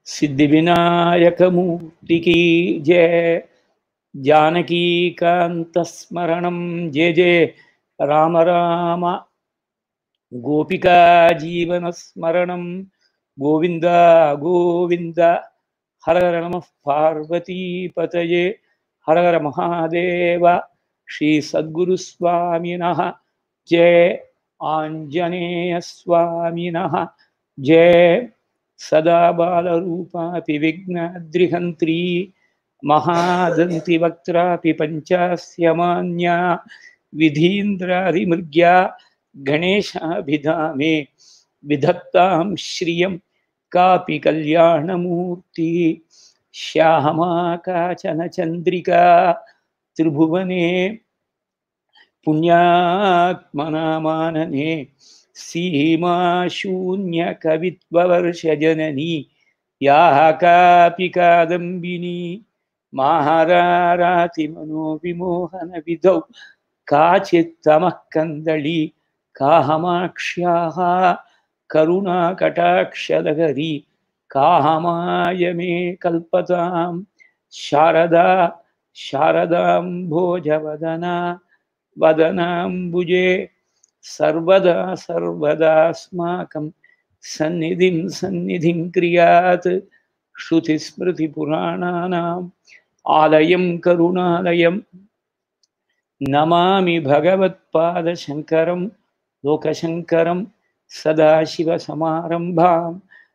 सिद्धिविनायकमूर्तिकी जय जानकीकान्तस्मरणं जय जय राम राम गोपिका जीवनस्मरणं गोविन्द गोविन्द हर हर नमः पार्वतीपतये हर हर महादेव श्रीसद्गुरुस्वामिनः जय आञ्जनेयस्वामिनः जय सदा बालरूपापि विघ्नाद्रिहन्त्री महादन्तिवक्त्रापि पञ्चास्य मान्या विधीन्द्रादिमृग्या गणेशाभिधामे विधत्तां श्रियं कापि कल्याणमूर्ति श्यामा काचन चन्द्रिका त्रिभुवने पुण्यात्मनामानने सीमा शून्यकवित्ववर्षजननी याः कापि कादम्बिनी माहारारातिमनोविमोहनविधौ काचित्तमः कन्दली काहमाक्ष्याः करुणाकटाक्षलहरी काहमाय मे कल्पतां शारदा शारदां भोजवदना वदनाम्बुजे सर्वदा सर्वदास्माकं सन्निधिं सन्निधिं क्रियात् श्रुतिस्मृतिपुराणानाम् आलयं करुणालयं नमामि भगवत्पादशङ्करं लोकशङ्करं सदाशिवसमारम्भां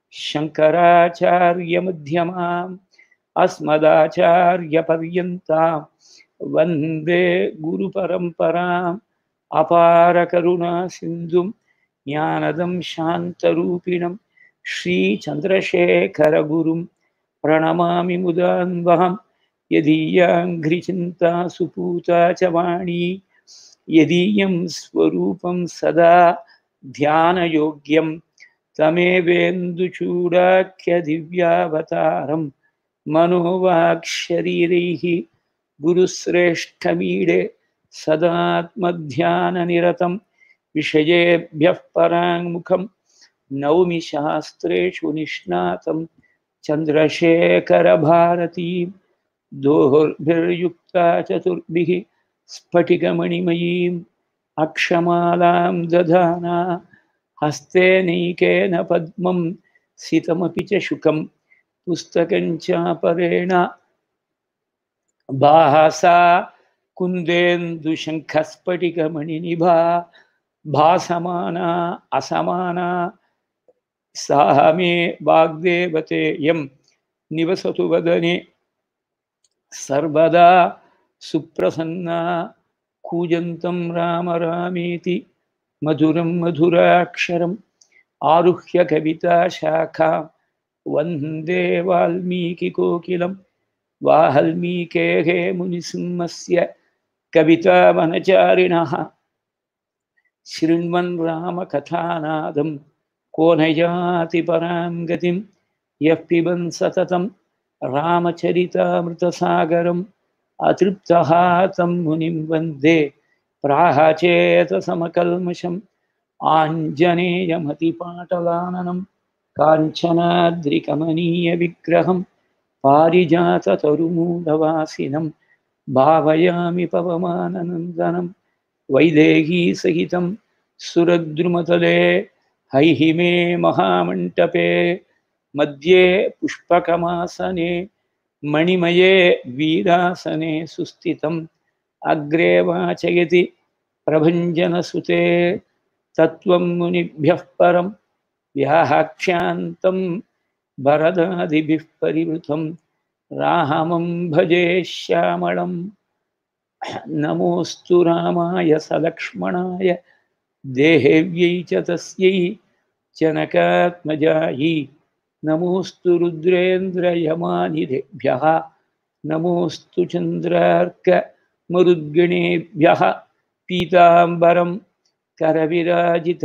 शङ्कराचार्यमध्यमाम् अस्मदाचार्यपर्यन्तां वन्दे गुरुपरम्पराम् अपारकरुणासिन्धुं ज्ञानदं शान्तरूपिणं श्रीचन्द्रशेखरगुरुं प्रणमामि मुदान्वहं यदीयाङ्घ्रिचिन्ता सुपूता च वाणी यदीयं स्वरूपं सदा ध्यानयोग्यं तमेवेन्दुचूडाख्यदिव्यावतारं मनोवाक्शरीरैः गुरुश्रेष्ठमीडे सदात्मध्याननिरतं विषयेभ्यः पराङ्मुखं नौमि शास्त्रेषु निष्णातं चन्द्रशेखरभारतीं दोर्भिर्युक्ता चतुर्भिः स्फटिकमणिमयीम् अक्षमालां दधाना हस्ते नैकेन पद्मं सितमपि च शुकं पुस्तकं चापरेण भासा कुन्देन्दुशङ्खस्फटिकमणिनिभा भासमाना असमाना सा मे वाग्देवतेयं निवसतु वदने सर्वदा सुप्रसन्ना कूजन्तं राम रामेति मधुरं मधुराक्षरम् आरुह्य कविताशाखां वन्दे वाल्मीकिकोकिलं वाल्मीकेः मुनिसिंहस्य कवितावनचारिणः शृण्वन् रामकथानादं को न याति परां गतिं यः पिबन् सततं रामचरितामृतसागरम् अतृप्तः तं मुनिं वन्दे प्राहचेतसमकल्मषम् आञ्जनेयमतिपाटलाननं काञ्चनाद्रिकमनीयविग्रहं पारिजाततरुमूलवासिनं भावयामि पवमाननन्दनं वैदेहीसहितं सुरद्रुमतले हैहिमे महामण्टपे मध्ये पुष्पकमासने मणिमये वीरासने सुस्थितम् अग्रे वाचयति प्रभञ्जनसुते तत्त्वं मुनिभ्यः परं व्याख्यान्तं भरदादिभिः परिवृतं रामं भजे श्यामळं नमोऽस्तु रामाय सलक्ष्मणाय देहेव्यै च तस्यै जनकात्मजायै नमोऽस्तु रुद्रेन्द्रयमानिधेभ्यः नमोऽस्तु चन्द्रार्कमरुद्गणेभ्यः पीताम्बरं करविराजित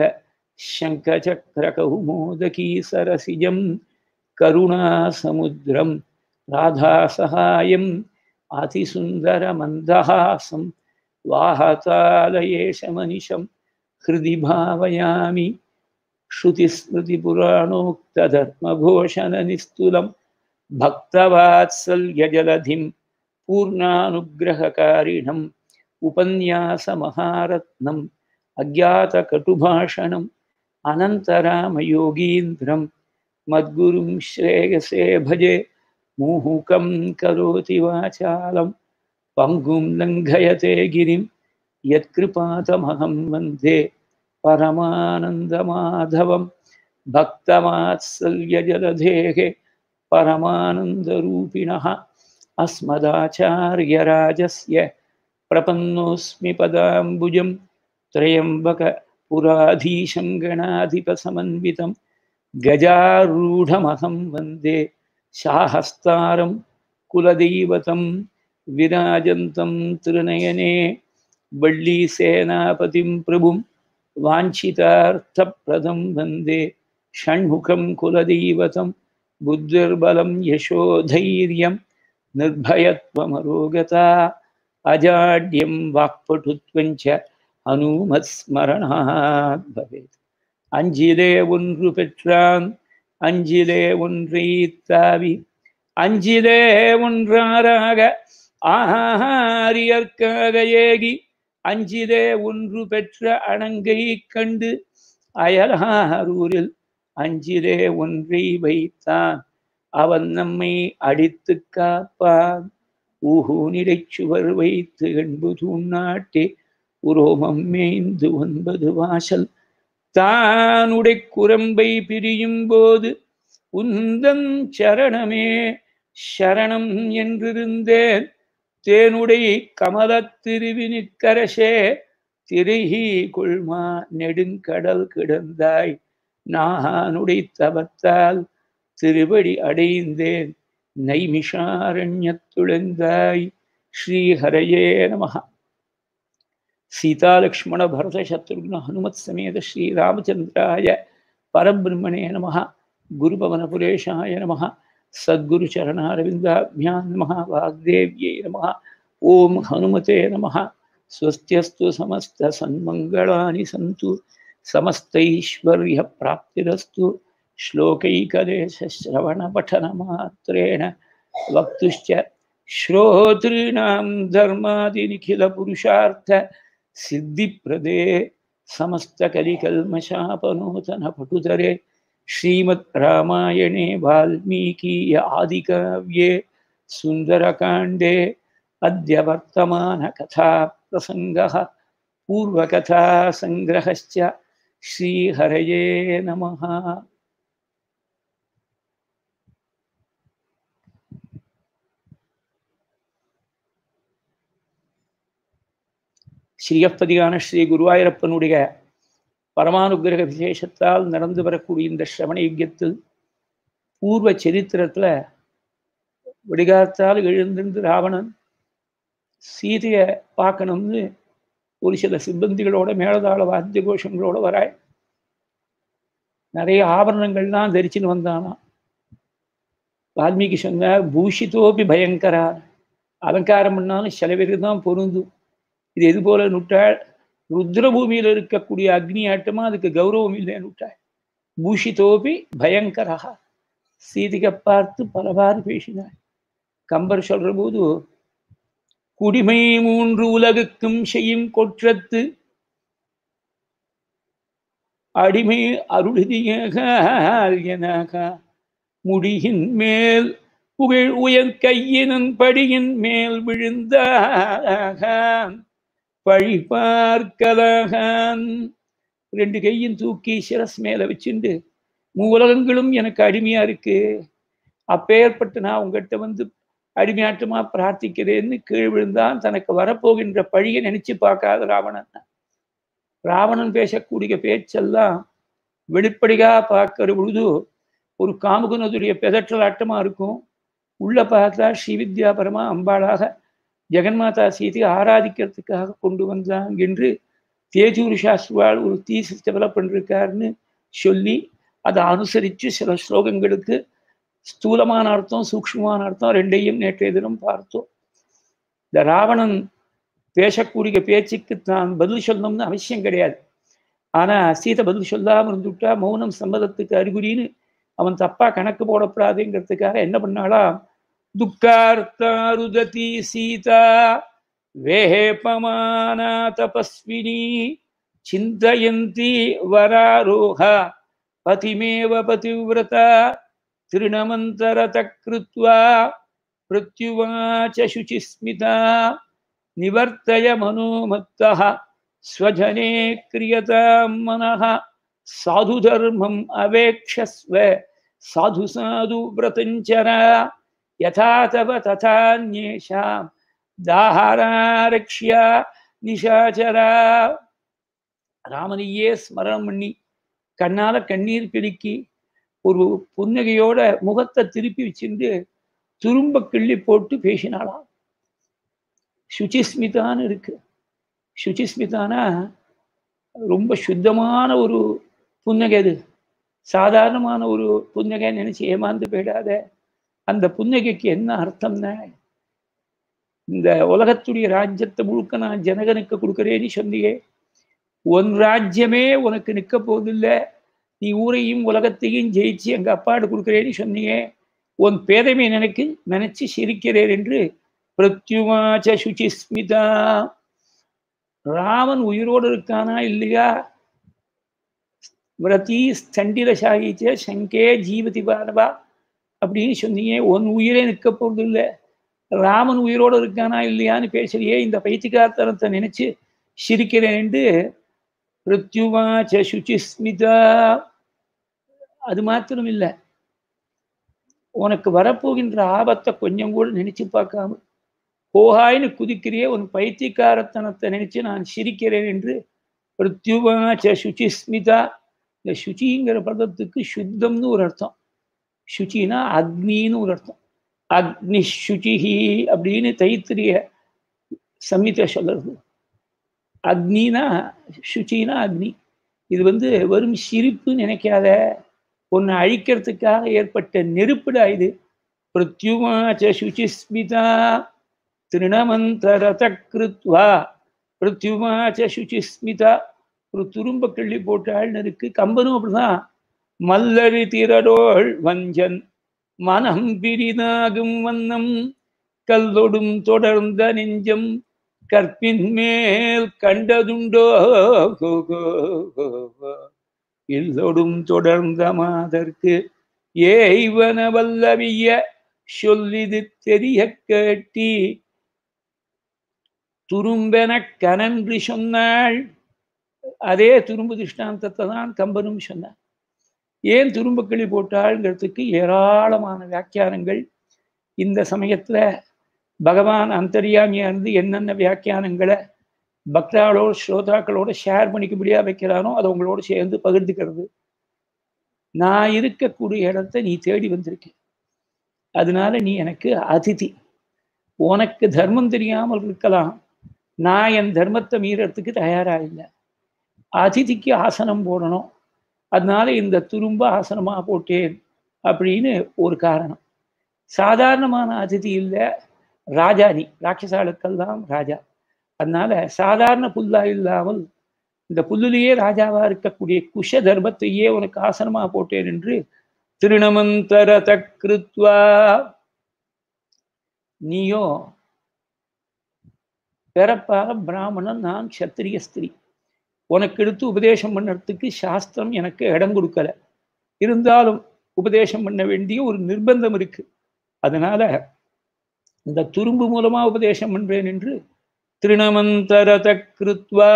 शङ्खचक्रकौमोदकीसरसिजं करुणासमुद्रं राधासहायम् अतिसुन्दरमन्दहासं वाहतालयेशमनिशं हृदि भावयामि श्रुतिस्मृतिपुराणोक्तधर्मघोषणनिस्तुलं भक्तवात्सल्यजलधिं पूर्णानुग्रहकारिणम् उपन्यासमहारत्नम् अज्ञातकटुभाषणम् अनन्तरामयोगीन्द्रं मद्गुरुं श्रेयसे भजे मुहुकं करोति वाचालं पङ्गुं लङ्घयते गिरिं यत्कृपातमहं वन्दे परमानन्दमाधवं भक्तवात्सल्यजलधेः परमानन्दरूपिणः अस्मदाचार्यराजस्य प्रपन्नोऽस्मि पदाम्बुजं त्र्यम्बकपुराधीशं गणाधिपसमन्वितं गजारूढमहं वन्दे शाहस्तारं कुलदैवतं विराजन्तं त्रिनयने वल्लीसेनापतिं प्रभुं वाञ्छितार्थप्रदं वन्दे षण्मुखं कुलदैवतं बुद्धिर्बलं यशोधैर्यं निर्भयत्वमरोगता अजाड्यं वाक्पटुत्वञ्च हनुमत्स्मरणात् भवेत् அஞ்சிலே ஒன்று பெற்றான் அஞ்சிலே ஒன்றை தாவி அஞ்சிலே ஒன்றாராக ஆரியற்காக ஏகி அஞ்சிலே ஒன்று பெற்ற அணங்கை கண்டு அயலாரூரில் அஞ்சிலே ஒன்றை வைத்தான் அவன் நம்மை அடித்து காப்பான் ஊகூனிடை சுவர் வைத்து எண்பு தூண்ணாட்டே உரோமம் மேய்ந்து ஒன்பது வாசல் தானுடை குரம்பை பிரியும் போது உந்தன் சரணமே சரணம் என்றிருந்தேன் தேனுடை கமலத் திருவினிக்கரசே திரைஹி கொள்மா நெடுங்கடல் கிடந்தாய் நானுடை தவத்தால் திருவடி அடைந்தேன் நைமிஷாரண்யத்துழந்தாய் ஸ்ரீஹரையே நமஹ सीतालक्ष्मण भरत शत्रुघ्न हनुमत समेत श्री रामचंद्राय परब्रह्मणे नमः गुरुपवनपुरेशाय नमः सद्गुरुचरणारविन्दाभ्यां नमः वाग्देव्यै नमः ॐ हनुमते नमः स्वस्त्यस्तु समस्तसन्मङ्गलानि सन्तु समस्तैश्वर्यप्राप्तिरस्तु श्लोकैकदेशश्रवणपठनमात्रेण वक्तुश्च श्रोतॄणां धर्मादिनिखिलपुरुषार्थ सिद्धिप्रदे समस्तकलिकल्मषापनूतनपटुतरे श्रीमद् रामायणे वाल्मीकीय आदिकाव्ये सुन्दरकाण्डे अद्य वर्तमानकथाप्रसङ्गः पूर्वकथासङ्ग्रहश्च श्रीहरये नमः ஸ்ரீயப்பதியான ஸ்ரீ குருவாயூரப்பனுடைய பரமானுகிரக விசேஷத்தால் நடந்து வரக்கூடிய இந்த சிரவண யுகத்தில் பூர்வ சரித்திரத்துல விடிகாத்தால் எழுந்திருந்து ராவணன் சீதையை பார்க்கணும்னு ஒரு சில சிப்பந்திகளோட மேலதாள வாத்திய கோஷங்களோட வராய் நிறைய ஆபரணங்கள்லாம் தரிச்சுன்னு வந்தானா வால்மீகி சொன்னார் பூஷிதோபி பயங்கரா அலங்காரம் பண்ணாலும் சில பேருக்கு தான் பொருந்தும் இது எது போல நுட்டாள் ருத்ரபூமியில் இருக்கக்கூடிய அக்னி ஆட்டமா அதுக்கு கௌரவம் இல்லைன்னு விட்டாள் பூஷிதோபி பயங்கரா சீதிகை பார்த்து பலவாறு பேசினாள் கம்பர் சொல்ற போது குடிமை மூன்று உலகுக்கும் செய்யும் கொற்றத்து அடிமை அருளிதியாக முடியின் மேல் புகழ் உயர் கையினன் படியின் மேல் விழுந்தாக பழி பார்க்கலாகான் ரெண்டு கையும் தூக்கி சிரஸ் மேல வச்சுண்டு மூலகங்களும் எனக்கு அடிமையா இருக்கு அப்பேற்பட்டு நான் உங்ககிட்ட வந்து அடிமையாட்டமா பிரார்த்திக்கிறேன்னு கீழ் விழுந்தான் தனக்கு வரப்போகின்ற பழியை நினைச்சு பார்க்காத ராவணன் ராவணன் பேசக்கூடிய பேச்செல்லாம் வெளிப்படையா பார்க்கிற பொழுது ஒரு காமுகனதுடைய பெதற்றலாட்டமா இருக்கும் உள்ள பார்த்தா ஸ்ரீவித்யா பரமா அம்பாளாக ஜெகன்மாதா சீதை ஆராதிக்கிறதுக்காக கொண்டு வந்தாங்க என்று தேஜூரி சாஸ்திரிவாள் ஒரு தீசிஸ் டெவலப் பண்ணிருக்காருன்னு சொல்லி அதை அனுசரித்து சில ஸ்லோகங்களுக்கு ஸ்தூலமான அர்த்தம் சூக்ஷ்மமான அர்த்தம் ரெண்டையும் நேற்றைய தினம் பார்த்தோம் இந்த ராவணன் பேசக்கூடிய பேச்சுக்கு தான் பதில் சொல்லணும்னு அவசியம் கிடையாது ஆனா சீதை பதில் சொல்லாமல் இருந்துவிட்டா மௌனம் சம்மதத்துக்கு அறிகுறின்னு அவன் தப்பா கணக்கு போடப்படாதுங்கிறதுக்காக என்ன பண்ணாளா துக்கார்த்தாருததி சீதா வேஹேபமானா தபஸ்வினி சிந்தயந்தி வராரோஹ பதிமேவ பதிவிரதா திருணமந்தரத கிருத்வா பிரத்யுவாச்ச சுச்சிஸ்மிதா நிவர்த்தய மனோமத்தः ஸ்வஜனே கிரியதாம் மனः சாது தர்மம் அவேக்ஷஸ்வ சாது சாது விரதஞ்சர யதா தவ ததான்யேஷாம் தாஹாராரக்ஷ்யா நிஷாச்சரா ராமனையே ஸ்மரணம் பண்ணி கண்ணால கண்ணீர் பிடிக்கி ஒரு புன்னகையோட முகத்தை திருப்பி வச்சுட்டு துரும்ப கிள்ளி போட்டு பேசினாளாம் சுச்சிஸ்மிதான்னு இருக்கு சுச்சிஸ்மிதானா ரொம்ப சுத்தமான ஒரு புன்னகை அது சாதாரணமான ஒரு புன்னகை நினைச்சு ஏமாந்து போயிடாத அந்த புன்னகைக்கு என்ன அர்த்தம்னா இந்த உலகத்துடைய ராஜ்யத்தை முழுக்க நான் ஜனகனுக்கு கொடுக்குறேன்னு சொன்னியே உன் ராஜ்யமே உனக்கு நிற்க போதில்லை நீ ஊரையும் உலகத்தையும் ஜெயிச்சு எங்க அப்பாடு கொடுக்குறேன்னு சொன்னியே உன் பேதமை நினைக்கு நினைச்சு சிரிக்கிறேன் என்று பிரத்யுமாச்ச சுச்சிஸ்மிதா ராமன் உயிரோடு இருக்கானா இல்லையா விரதி ஸ்தண்டில சங்கே ஜீவதி பானவா அப்படின்னு சொன்னீங்க உன் உயிரே நிற்க போறது இல்லை ராமன் உயிரோடு இருக்கானா இல்லையான்னு பேசுறியே இந்த பைத்தியகார்த்தனத்தை நினைச்சு சிரிக்கிறேன் என்று பிரத்யுவாச்ச சுச்சிஸ்மிதா அது மாத்திரம் இல்லை உனக்கு வரப்போகின்ற ஆபத்தை கொஞ்சம் கூட நினைச்சு பார்க்காம போகாயின்னு குதிக்கிறியே உன் பைத்தியக்காரத்தனத்தை நினைச்சு நான் சிரிக்கிறேன் என்று பிரத்யுவாச்ச சுச்சிஸ்மிதா இந்த சுச்சிங்கிற பதத்துக்கு சுத்தம்னு ஒரு அர்த்தம் சுச்சினா அக்னின்னு ஒரு அர்த்தம் அக்னி சுச்சிஹி அப்படின்னு தைத்திரிய சம்மித சொல்றது அக்னினா சுச்சினா அக்னி இது வந்து வெறும் சிரிப்பு நினைக்காத உன்னை அழிக்கிறதுக்காக ஏற்பட்ட நெருப்புடா இது பிரத்யுமாச்ச சுச்சிஸ்மிதா திருணமந்தரத கிருத்வா பிரத்யுமாச்ச சுச்சிஸ்மிதா ஒரு துரும்ப கிள்ளி போட்டாள்னு இருக்கு கம்பனும் அப்படிதான் மல்லரி திரடோள் வஞ்சன் மனம் பிரிதாகும் வண்ணம் கல்லொடும் தொடர்ந்த நெஞ்சம் கற்பின் மேல் கண்டதுண்டோ இல்லொடும் தொடர்ந்த மாதற்கு ஏய்வன வல்லவிய சொல்லிது தெரிய கேட்டி துரும்பென கனன்று சொன்னாள் அதே துரும்பு திருஷ்டாந்தத்தை தான் கம்பனும் சொன்னார் ஏன் துரும்ப கிளி போட்டாள்ங்கிறதுக்கு ஏராளமான வியாக்கியானங்கள் இந்த சமயத்துல பகவான் அந்தரியாமியா இருந்து என்னென்ன வியாக்கியானங்களை பக்தாளோட ஸ்ரோதாக்களோட ஷேர் பண்ணிக்கும்படியா வைக்கிறானோ அதை உங்களோட சேர்ந்து பகிர்ந்துக்கிறது நான் இருக்கக்கூடிய இடத்த நீ தேடி வந்திருக்க அதனால நீ எனக்கு அதிதி உனக்கு தர்மம் தெரியாமல் இருக்கலாம் நான் என் தர்மத்தை மீறத்துக்கு தயாரா இல்லை அதிதிக்கு ஆசனம் போடணும் அதனால இந்த துரும்ப ஆசனமா போட்டேன் அப்படின்னு ஒரு காரணம் சாதாரணமான அதிதி இல்லை ராஜா நீ ராட்சசாளுக்கெல்லாம் ராஜா அதனால சாதாரண புல்லா இல்லாமல் இந்த புல்லுலேயே ராஜாவா இருக்கக்கூடிய குஷ தர்மத்தையே உனக்கு ஆசனமா போட்டேன் என்று திருணமந்தர தக்ருத்வா நீயோ பிறப்பாக பிராமணன் நான் சத்திரிய ஸ்திரீ உனக்கு எடுத்து உபதேசம் பண்ணுறதுக்கு சாஸ்திரம் எனக்கு இடம் கொடுக்கல இருந்தாலும் உபதேசம் பண்ண வேண்டிய ஒரு நிர்பந்தம் இருக்கு அதனால இந்த துரும்பு மூலமா உபதேசம் பண்றேன் என்று திருணமந்தரத கிருத்வா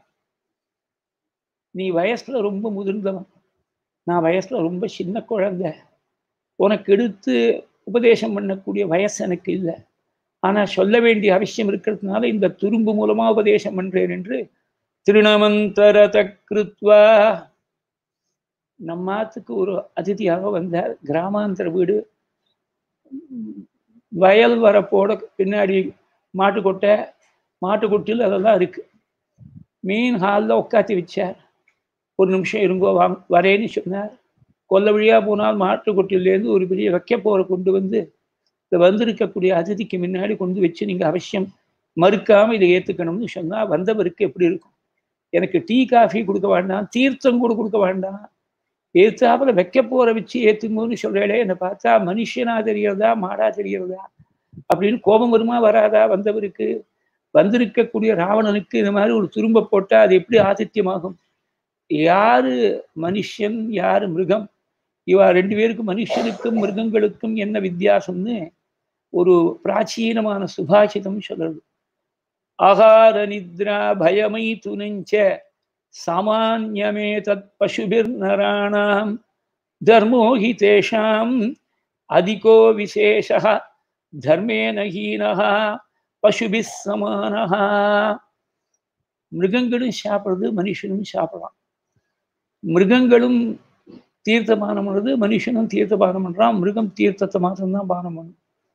நீ வயசுல ரொம்ப முதிர்ந்தவன் நான் வயசுல ரொம்ப சின்ன குழந்தை உனக்கு எடுத்து உபதேசம் பண்ணக்கூடிய வயசு எனக்கு இல்லை ஆனா சொல்ல வேண்டிய அவசியம் இருக்கிறதுனால இந்த துரும்பு மூலமா உபதேசம் பண்றேன் என்று திருணமந்தரத கிருத்வா நம்மாத்துக்கு ஒரு அதிதியாக வந்தார் கிராமாந்தர வீடு வயல் வரப்போட பின்னாடி மாட்டுக்கொட்டை மாட்டுக்கொட்டில் அதெல்லாம் இருக்கு மீன் ஹாலில் உட்காத்தி வச்சார் ஒரு நிமிஷம் இருங்கோ வாங்க வரேன்னு சொன்னார் கொல்ல வழியாக போனால் மாட்டுக்கொட்டிலேருந்து ஒரு பெரிய வைக்க போரை கொண்டு வந்து இந்த வந்திருக்கக்கூடிய அதிதிக்கு முன்னாடி கொண்டு வச்சு நீங்கள் அவசியம் மறுக்காமல் இதை ஏற்றுக்கணும்னு சொன்னால் வந்தவருக்கு எப்படி இருக்கும் எனக்கு டீ காஃபி கொடுக்க வேண்டாம் தீர்த்தம் கூட கொடுக்க வேண்டாம் ஏத்தாப்புல வைக்க போற வச்சு ஏத்துங்கன்னு சொல்றேளே என்னை பார்த்தா மனுஷனா தெரியறதா மாடா தெரியறதா அப்படின்னு கோபம் வருமா வராதா வந்தவருக்கு வந்திருக்கக்கூடிய ராவணனுக்கு இந்த மாதிரி ஒரு துரும்ப போட்டா அது எப்படி ஆதித்யமாகும் யாரு மனுஷன் யாரு மிருகம் இவா ரெண்டு பேருக்கும் மனுஷனுக்கும் மிருகங்களுக்கும் என்ன வித்தியாசம்னு ஒரு பிராச்சீனமான சுபாஷிதம் சொல்றது ஆகார நித்ரா பயமை துணிஞ்ச சாமான்யமே தத் பசுபிர் நராணாம் தர்மோ ஹி தேஷாம் அதிகோ விசேஷ தர்மேன ஹீனஹா பசுபி சமானஹா மிருகங்களும் சாப்பிடுறது மனுஷனும் சாப்பிடலாம் மிருகங்களும் தீர்த்தபானம் பண்ணுறது மனுஷனும் தீர்த்தபானம் பண்ணுறான் மிருகம் தீர்த்தத்தை மாத்திரம்தான் பானம் பண்ணும்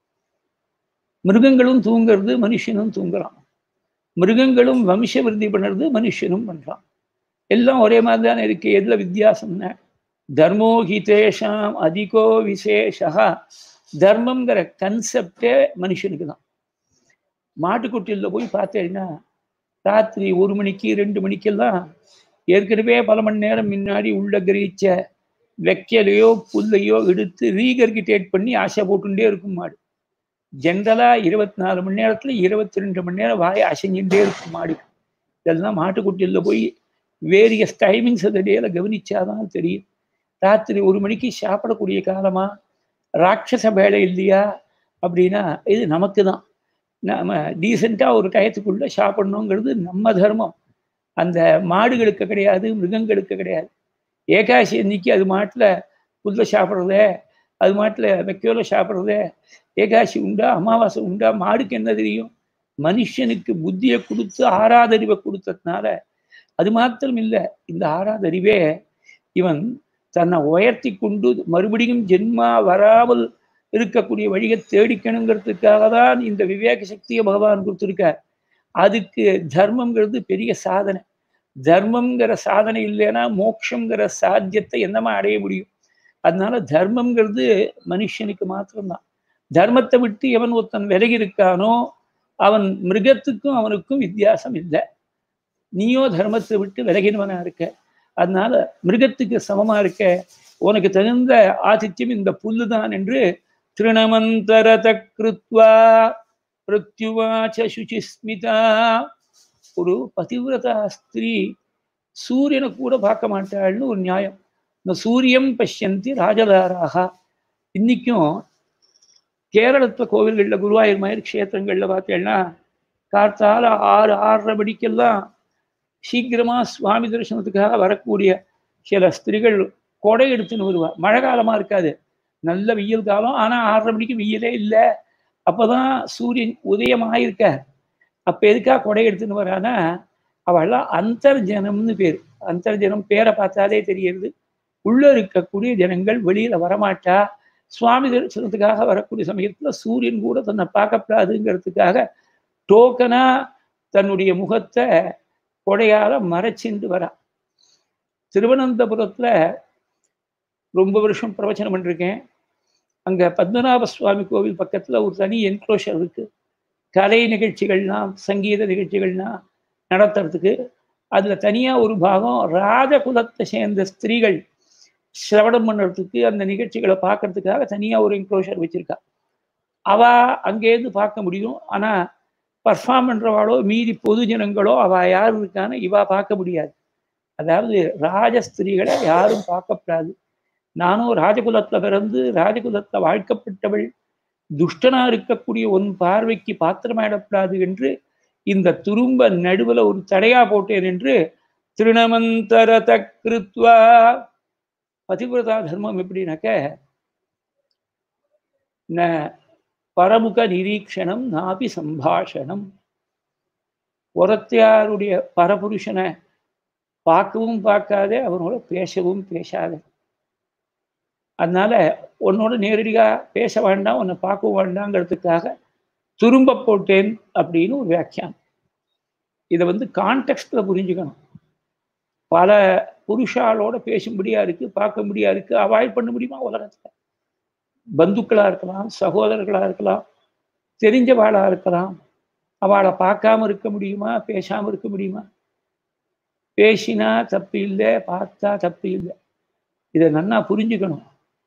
மிருகங்களும் தூங்குறது மனுஷனும் தூங்குறான் மிருகங்களும் வம்ச விருத்தி பண்ணுறது மனுஷனும் பண்ணுறான் எல்லாம் ஒரே மாதிரி தானே இருக்கு எதுல வித்தியாசம்னா தர்மோஹிதேஷாம் அதிகோ விசேஷா தர்மங்கிற கன்செப்டே மனுஷனுக்கு தான் மாட்டுக்குட்டியில் போய் பார்த்தேன்னா ராத்திரி ஒரு மணிக்கு ரெண்டு மணிக்கெல்லாம் ஏற்கனவே பல மணி நேரம் முன்னாடி உள்ள கிரகிச்ச வெக்கையிலையோ புல்லையோ எடுத்து ரீகர்கிட்டேட் பண்ணி ஆசை போட்டுட்டே இருக்கும் மாடு ஜென்ரலா இருபத்தி நாலு மணி நேரத்துல இருபத்தி ரெண்டு மணி நேரம் வாயை அசைஞ்சுட்டே இருக்கும் மாடு இதெல்லாம் மாட்டுக்குட்டியில் போய் வேரியஸ் டைமிங்ஸ் அதடையில கவனிச்சாதான் தெரியும் ராத்திரி ஒரு மணிக்கு சாப்பிடக்கூடிய காலமா ராட்சச வேலை இல்லையா அப்படின்னா இது நமக்கு தான் நம்ம டீசெண்டாக ஒரு டயத்துக்குள்ள சாப்பிடணுங்கிறது நம்ம தர்மம் அந்த மாடுகளுக்கு கிடையாது மிருகங்களுக்கு கிடையாது ஏகாசி அன்னைக்கு அது மாட்டில் புல்ல சாப்பிட்றதே அது மாட்டில் வெக்கையோல சாப்பிட்றதே ஏகாசி உண்டா அமாவாசை உண்டா மாடுக்கு என்ன தெரியும் மனுஷனுக்கு புத்தியை கொடுத்து ஆறாதறிவை கொடுத்ததுனால அது மாத்திரம் இல்லை இந்த ஆறாதறிவே இவன் தன்னை உயர்த்தி கொண்டு மறுபடியும் ஜென்மா வராமல் இருக்கக்கூடிய வழியை தேடிக்கணுங்கிறதுக்காக தான் இந்த விவேக சக்தியை பகவான் கொடுத்துருக்கார் அதுக்கு தர்மங்கிறது பெரிய சாதனை தர்மங்கிற சாதனை இல்லைன்னா மோட்சங்கிற சாத்தியத்தை என்னமா அடைய முடியும் அதனால தர்மங்கிறது மனுஷனுக்கு மாத்திரம்தான் தர்மத்தை விட்டு எவன் ஒருத்தன் விலகி இருக்கானோ அவன் மிருகத்துக்கும் அவனுக்கும் வித்தியாசம் இல்லை நீயோ தர்மத்தை விட்டு விலகினவனா இருக்க அதனால மிருகத்துக்கு சமமா இருக்க உனக்கு தகுந்த ஆதித்யம் இந்த புல்லு தான் என்று திருணமந்தரத கிருத்வா பிரத்யுவாச்ச சுச்சிஸ்மிதா ஒரு பதிவிரதா ஸ்திரீ சூரியனை கூட பார்க்க மாட்டாள்னு ஒரு நியாயம் இந்த சூரியம் பஷ்யந்தி ராஜதாராக இன்னைக்கும் கேரளத்துல கோவில்களில் குருவாயூர் மாதிரி க்ஷேத்திரங்களில் பார்த்தேன்னா கார்த்தால ஆறு ஆறரை மணிக்கெல்லாம் சீக்கிரமா சுவாமி தரிசனத்துக்காக வரக்கூடிய சில ஸ்திரீகள் கொடை எடுத்துன்னு வருவா மழை காலமா இருக்காது நல்ல வெயில் காலம் ஆனா ஆறரை மணிக்கு வெயிலே இல்லை அப்பதான் சூரியன் உதயமாயிருக்க அப்ப எதுக்காக கொடை எடுத்துன்னு வரானா அவள்லாம் அந்தர்ஜனம்னு பேர் அந்தர்ஜனம் பேரை பார்த்தாலே தெரியுது உள்ள இருக்கக்கூடிய ஜனங்கள் வெளியில வரமாட்டா சுவாமி தரிசனத்துக்காக வரக்கூடிய சமயத்துல சூரியன் கூட தன்னை பார்க்கப்படாதுங்கிறதுக்காக டோக்கனா தன்னுடைய முகத்தை கொடையால மறைச்சிண்டு வரா திருவனந்தபுரத்துல ரொம்ப வருஷம் பிரவச்சனம் பண்ணிருக்கேன் அங்க பத்மநாப சுவாமி கோவில் பக்கத்துல ஒரு தனி என்க்ளோஷர் இருக்கு கலை நிகழ்ச்சிகள்லாம் சங்கீத நிகழ்ச்சிகள்லாம் நடத்துறதுக்கு அதுல தனியா ஒரு பாகம் ராஜகுலத்தை சேர்ந்த ஸ்திரீகள் சிரவணம் பண்ணுறதுக்கு அந்த நிகழ்ச்சிகளை பார்க்கறதுக்காக தனியா ஒரு என்க்ளோஷர் வச்சிருக்கா அவ அங்கேருந்து பார்க்க முடியும் ஆனா பர்ஃபார்ம் பண்றவாளோ மீதி பொது ஜனங்களோ அவ யார் இருக்கான்னு இவா பார்க்க முடியாது அதாவது ராஜஸ்திரீகளை யாரும் பார்க்கப்படாது நானும் ராஜகுலத்துல பிறந்து ராஜகுலத்துல வாழ்க்கப்பட்டவள் துஷ்டனா இருக்கக்கூடிய உன் பார்வைக்கு பாத்திரமாயிடப்படாது என்று இந்த துரும்ப நடுவுல ஒரு தடையா போட்டேன் என்று திருணமந்தரத கிருத்வா பதிவிரதா தர்மம் எப்படின்னாக்க ந பரமுக நிரீக்ஷணம் நாபி சம்பாஷணம் ஒரத்தையாருடைய பரபுருஷனை பார்க்கவும் பார்க்காதே அவனோட பேசவும் பேசாதே அதனால உன்னோட நேரடியாக பேச வேண்டாம் உன்னை பார்க்க வேண்டாங்கிறதுக்காக துரும்ப போட்டேன் அப்படின்னு ஒரு வியாக்கியானம் இதை வந்து கான்டெக்ட்ல புரிஞ்சுக்கணும் பல புருஷாலோட பேசும்படியா இருக்கு பார்க்க முடியா இருக்கு அவாய்ட் பண்ண முடியுமா உலகத்துல பந்துக்களா இருக்கலாம் சகோதரர்களா இருக்கலாம் தெரிஞ்சவாளா இருக்கலாம் அவளை பார்க்காம இருக்க முடியுமா பேசாம இருக்க முடியுமா பேசினா தப்பு இல்லை பார்த்தா தப்பு இல்லை இதை நன்னா புரிஞ்சுக்கணும்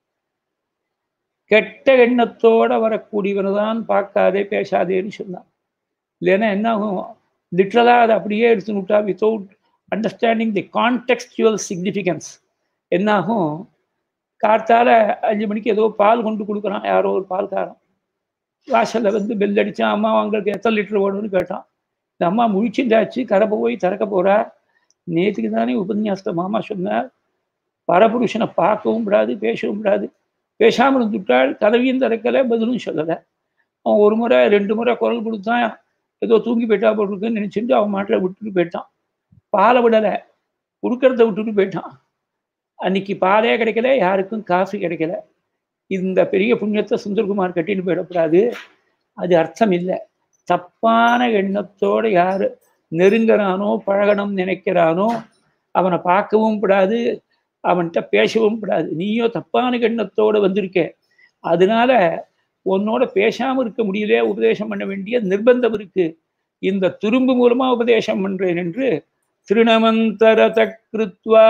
கெட்ட எண்ணத்தோட வரக்கூடியவனை தான் பார்க்காதே பேசாதேன்னு சொன்னான் இல்லைன்னா என்ன ஆகும் லிட்ரலாக அதை அப்படியே எடுத்து விட்டா without understanding the contextual significance என்னாகும் கார்த்தால அஞ்சு மணிக்கு ஏதோ பால் கொண்டு கொடுக்குறான் யாரோ ஒரு பால்காரன் வாசலில் வந்து பெல் அடித்தான் அம்மா அவங்களுக்கு எத்தனை லிட்டர் வேணும்னு கேட்டான் இந்த அம்மா முழிச்சுட்டாச்சு கரப்பை போய் திறக்க போறா நேற்றுக்கு தானே உபன்யாசத்தை மாமா சொன்னார் பரபுருஷனை பார்க்கவும் விடாது பேசவும் விடாது பேசாமல் இருந்துவிட்டாள் கதவியும் திறக்கலை பதிலும் சொல்லலை அவன் ஒரு முறை ரெண்டு முறை குரல் கொடுத்தான் ஏதோ தூங்கி போயிட்டா போட்டிருக்குன்னு நினச்சிட்டு அவன் மாட்டில் விட்டுட்டு போயிட்டான் பாலை விடலை கொடுக்கறத விட்டுட்டு போயிட்டான் அன்னைக்கு பாலே கிடைக்கல யாருக்கும் காஃபி கிடைக்கல இந்த பெரிய புண்ணியத்தை சுந்தர்குமார் கட்டின்னு போயிடக்கூடாது அது அர்த்தம் இல்லை தப்பான எண்ணத்தோடு யார் நெருங்குறானோ பழகணும் நினைக்கிறானோ அவனை பார்க்கவும் கூடாது அவன்கிட்ட பேசவும் கூடாது நீயோ தப்பான எண்ணத்தோடு வந்திருக்க அதனால உன்னோட பேசாமல் இருக்க முடியல உபதேசம் பண்ண வேண்டிய நிர்பந்தம் இருக்கு இந்த துரும்பு மூலமா உபதேசம் பண்றேன் என்று திருணமந்தரத கிருத்வா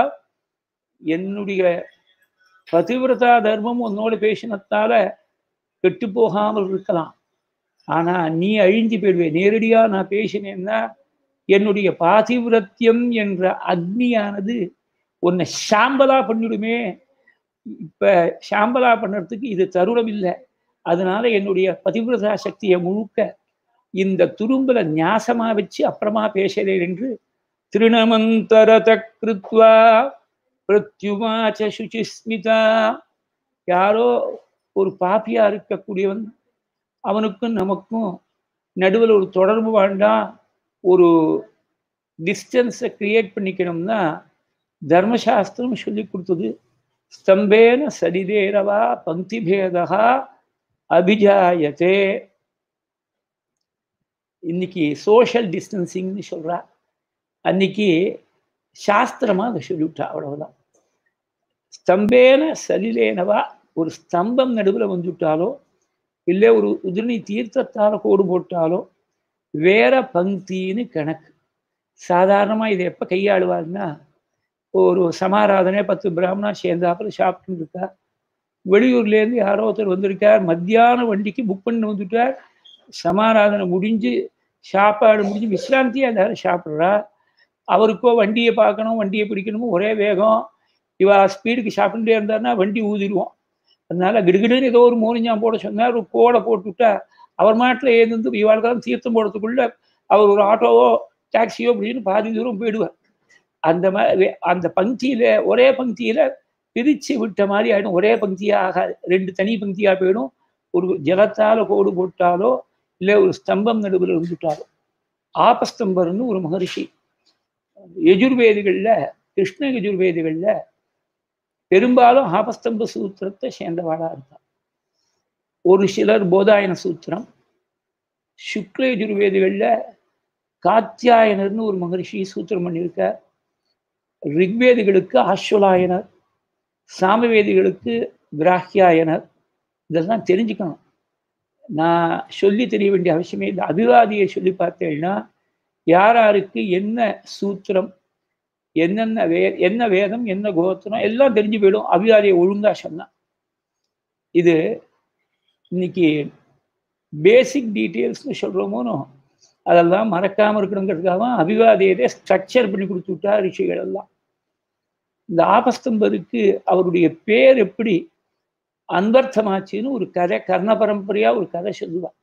என்னுடைய பதிவிரதா தர்மம் உன்னோட பேசினத்தால கெட்டு போகாமல் இருக்கலாம் ஆனா நீ அழிஞ்சு போயிடுவே நேரடியா நான் பேசினேன்னா என்னுடைய பாதிவிரத்தியம் என்ற அக்னியானது உன்னை சாம்பலா பண்ணிடுமே இப்ப சாம்பலா பண்ணுறதுக்கு இது தருணம் இல்லை அதனால என்னுடைய பதிவிரதா சக்தியை முழுக்க இந்த துரும்புல ஞாசமா வச்சு அப்புறமா பேசுகிறேன் என்று திருணமந்தரத கிருத்வா பிரத்யுமாச்ச சுச்சிஸ்மிதா யாரோ ஒரு பாப்பியா இருக்கக்கூடியவன் அவனுக்கும் நமக்கும் நடுவில் ஒரு தொடர்பு வேண்டாம் ஒரு டிஸ்டன்ஸை கிரியேட் பண்ணிக்கணும்னா தர்மசாஸ்திரம் சொல்லி கொடுத்தது ஸ்தம்பேன சரிதேரவா பங்கிபேதா அபிஜாயத்தே இன்னைக்கு சோஷியல் டிஸ்டன்சிங்னு சொல்றா அன்னைக்கு சாஸ்திரமா அதை சொல்லிவிட்டா அவ்வளவுதான் ஸ்தம்பேன சலிலேனவா ஒரு ஸ்தம்பம் நடுவில் வந்துவிட்டாலோ இல்லை ஒரு உதிரணி தீர்த்தத்தால் கோடு போட்டாலோ வேற பங்கின்னு கணக்கு சாதாரணமாக இதை எப்போ கையாளுவாருன்னா ஒரு சமாராதனை பத்து பிராமணா சேர்ந்தாப்புல சாப்பிட்டு இருக்கா வெளியூர்லேருந்து யாரோ ஒருத்தர் வந்திருக்கார் மத்தியான வண்டிக்கு புக் பண்ணி வந்துட்டார் சமாராதனை முடிஞ்சு சாப்பாடு முடிஞ்சு விசிராந்தியாக எல்லாரும் சாப்பிட்றா அவருக்கோ வண்டியை பார்க்கணும் வண்டியை பிடிக்கணும் ஒரே வேகம் இவா ஸ்பீடுக்கு சாப்பிட்டுட்டே இருந்தாருன்னா வண்டி ஊதிடுவோம் அதனால கிடுகிடுன்னு ஏதோ ஒரு மூலிஞ்சாம் போட சொன்னார் ஒரு கோடை போட்டுவிட்டா அவர் மாட்டில் ஏந்து இவாளுக்கெல்லாம் தீர்த்தம் போடுறதுக்குள்ள அவர் ஒரு ஆட்டோவோ டாக்ஸியோ அப்படின்னு பாதி தூரம் போயிடுவார் அந்த மாதிரி அந்த பங்கியில ஒரே பங்கியில பிரிச்சு விட்ட மாதிரி ஆயிடும் ஒரே பங்கியாக ஆகாது ரெண்டு தனி பங்கியாக போயிடும் ஒரு ஜலத்தால கோடு போட்டாலோ இல்லை ஒரு ஸ்தம்பம் நடுவில் இருந்துட்டாலோ ஆபஸ்தம்பர்னு ஒரு மகரிஷி யஜுர்வேதிகளில் கிருஷ்ண யஜுர்வேதிகளில் பெரும்பாலும் ஆபஸ்தம்ப சூத்திரத்தை சேர்ந்தவாளா இருப்பார் ஒரு சிலர் போதாயன சூத்திரம் சுக்ல யஜுர்வேதிகளில் காத்தியாயனர்னு ஒரு மகரிஷி சூத்திரம் பண்ணியிருக்கார் ரிக்வேதிகளுக்கு ஆஸ்வலாயனர் சாமவேதிகளுக்கு கிராஹ்யாயனர் இதெல்லாம் தெரிஞ்சுக்கணும் நான் சொல்லி தெரிய வேண்டிய அவசியமே இல்லை அபிவாதியை சொல்லி பார்த்தேன்னா யார் யாருக்கு என்ன சூத்திரம் என்னென்ன வே என்ன வேதம் என்ன கோத்திரம் எல்லாம் தெரிஞ்சு போயிடும் அபிவாதியை ஒழுங்கா சொன்னா இது இன்னைக்கு பேசிக் டீட்டெயில்ஸ்னு சொல்கிறோமோனோ அதெல்லாம் மறக்காமல் இருக்கணுங்கிறதுக்காக அபிவாதியதே ஸ்ட்ரக்சர் பண்ணி கொடுத்து விட்டா ரிஷிகள் எல்லாம் இந்த ஆபஸ்தம்பருக்கு அவருடைய பேர் எப்படி அன்பர்த்தமாச்சுன்னு ஒரு கதை கர்ண பரம்பரையா ஒரு கதை சொல்லுவார்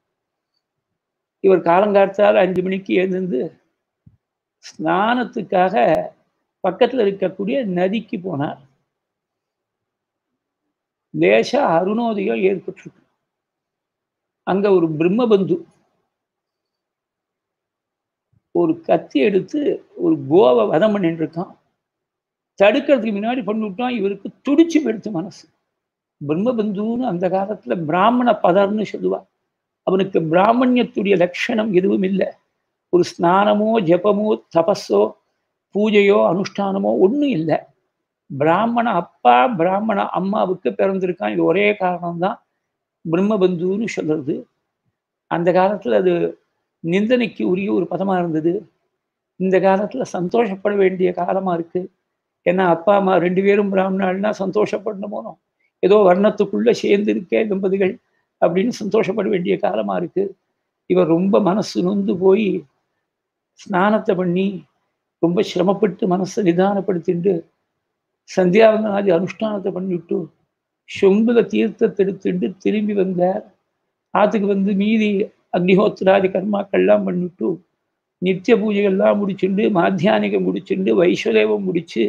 இவர் காலங்காலத்தால் அஞ்சு மணிக்கு எழுந்து ஸ்நானத்துக்காக பக்கத்தில் இருக்கக்கூடிய நதிக்கு போனார் லேச அருணோதயம் ஏற்பட்டிருக்கு அங்க ஒரு பிரம்மபந்து ஒரு கத்தி எடுத்து ஒரு கோவை வதம் பண்ணிட்டு இருக்கான் தடுக்கிறதுக்கு முன்னாடி பண்ணிவிட்டான் இவருக்கு துடிச்சு போயிடுச்சு மனசு பிரம்மபந்துன்னு அந்த காலத்துல பிராமண பதர்னு சொல்லுவா அவனுக்கு பிராமணியத்துடைய லட்சணம் எதுவும் இல்லை ஒரு ஸ்நானமோ ஜபமோ தபஸோ பூஜையோ அனுஷ்டானமோ ஒன்றும் இல்லை பிராமண அப்பா பிராமண அம்மாவுக்கு பிறந்திருக்கான் இது ஒரே காரணம்தான் பிரம்மபந்துன்னு சொல்றது அந்த காலத்துல அது நிந்தனைக்கு உரிய ஒரு பதமா இருந்தது இந்த காலத்துல சந்தோஷப்பட வேண்டிய காலமா இருக்கு ஏன்னா அப்பா அம்மா ரெண்டு பேரும் பிராமணாள்னா சந்தோஷப்படணும் போனோம் ஏதோ வர்ணத்துக்குள்ள சேர்ந்து இருக்கே தம்பதிகள் அப்படின்னு சந்தோஷப்பட வேண்டிய காலமா இருக்கு இவர் ரொம்ப மனசு நொந்து போய் ஸ்நானத்தை பண்ணி ரொம்ப சிரமப்பட்டு மனசை நிதானப்படுத்திட்டு சந்தியாவந்தனாதி அனுஷ்டானத்தை பண்ணிவிட்டு சொம்புல தீர்த்தத்தை எடுத்துட்டு திரும்பி வந்தார் ஆத்துக்கு வந்து மீதி அக்னிஹோத்திராதி கர்மாக்கள்லாம் பண்ணிவிட்டு நித்திய பூஜைகள்லாம் முடிச்சுண்டு மாத்தியானிகம் முடிச்சுண்டு வைஸ்வதேவம் முடிச்சு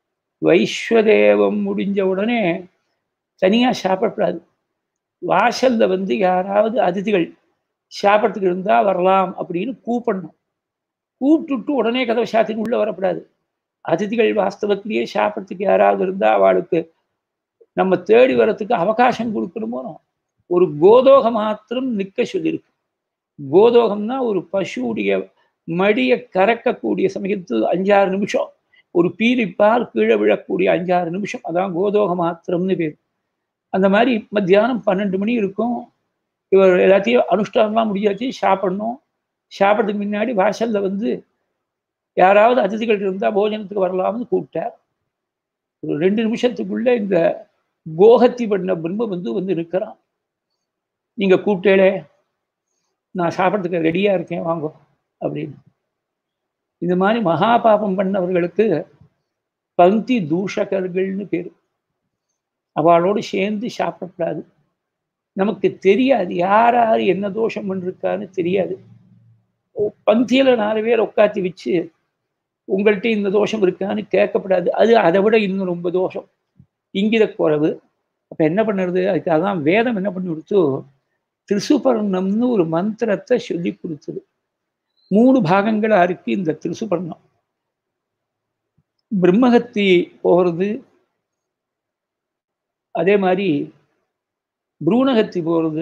வைஸ்வதேவம் முடிஞ்ச உடனே தனியா சாப்பிடக்கூடாது வாசல்ல வந்து யாராவது அதிதிகள் சாப்பிட்றதுக்கு இருந்தா வரலாம் அப்படின்னு கூப்பிடணும் கூப்பிட்டுட்டு உடனே கதவை சாத்தின்னு உள்ள வரக்கூடாது அதிதிகள் வாஸ்தவத்திலேயே சாப்பிட்றதுக்கு யாராவது இருந்தா அவளுக்கு நம்ம தேடி வர்றதுக்கு அவகாசம் கொடுக்கணுமோ ஒரு கோதோகம் மாத்திரம் நிற்க சொல்லியிருக்கு கோதோகம்னா ஒரு பசுவுடைய மடியை கறக்கக்கூடிய சமயத்தில் அஞ்சாறு நிமிஷம் ஒரு பீலிப்பால் கீழே விழக்கூடிய அஞ்சாறு நிமிஷம் அதான் கோதோக மாத்திரம்னு பேர் அந்த மாதிரி மத்தியானம் பன்னெண்டு மணி இருக்கும் இவர் எல்லாத்தையும் அனுஷ்டானம்லாம் முடியாச்சு சாப்பிடணும் சாப்பிட்றதுக்கு முன்னாடி வாசல்ல வந்து யாராவது அதிதிகள் இருந்தால் போஜனத்துக்கு வரலாம்னு கூப்பிட்டார் ஒரு ரெண்டு நிமிஷத்துக்குள்ள இந்த கோஹத்தி பண்ண பிரம்ம வந்து வந்து நிற்கிறான் நீங்க கூப்பிட்டேளே நான் சாப்பிட்றதுக்கு ரெடியா இருக்கேன் வாங்க அப்படின்னு இந்த மாதிரி மகா பாபம் பண்ணவர்களுக்கு பந்தி தூஷகர்கள்னு பேர் அவளோடு சேர்ந்து சாப்பிடக்கூடாது நமக்கு தெரியாது யார் யார் என்ன தோஷம் பண்ணிருக்கான்னு தெரியாது பந்தியில நாலு பேர் உட்காத்தி வச்சு உங்கள்கிட்ட இந்த தோஷம் இருக்கான்னு கேட்கப்படாது அது அதை விட இன்னும் ரொம்ப தோஷம் இங்கித குறைவு அப்ப என்ன பண்ணுறது அதுக்காக தான் வேதம் என்ன பண்ணி கொடுத்து திருசுபர்ணம்னு ஒரு மந்திரத்தை சொல்லி கொடுத்தது மூணு பாகங்களா இருக்கு இந்த திருசுபர்ணம் பிரம்மகத்தி போகிறது அதே மாதிரி புரூணகத்தி போகிறது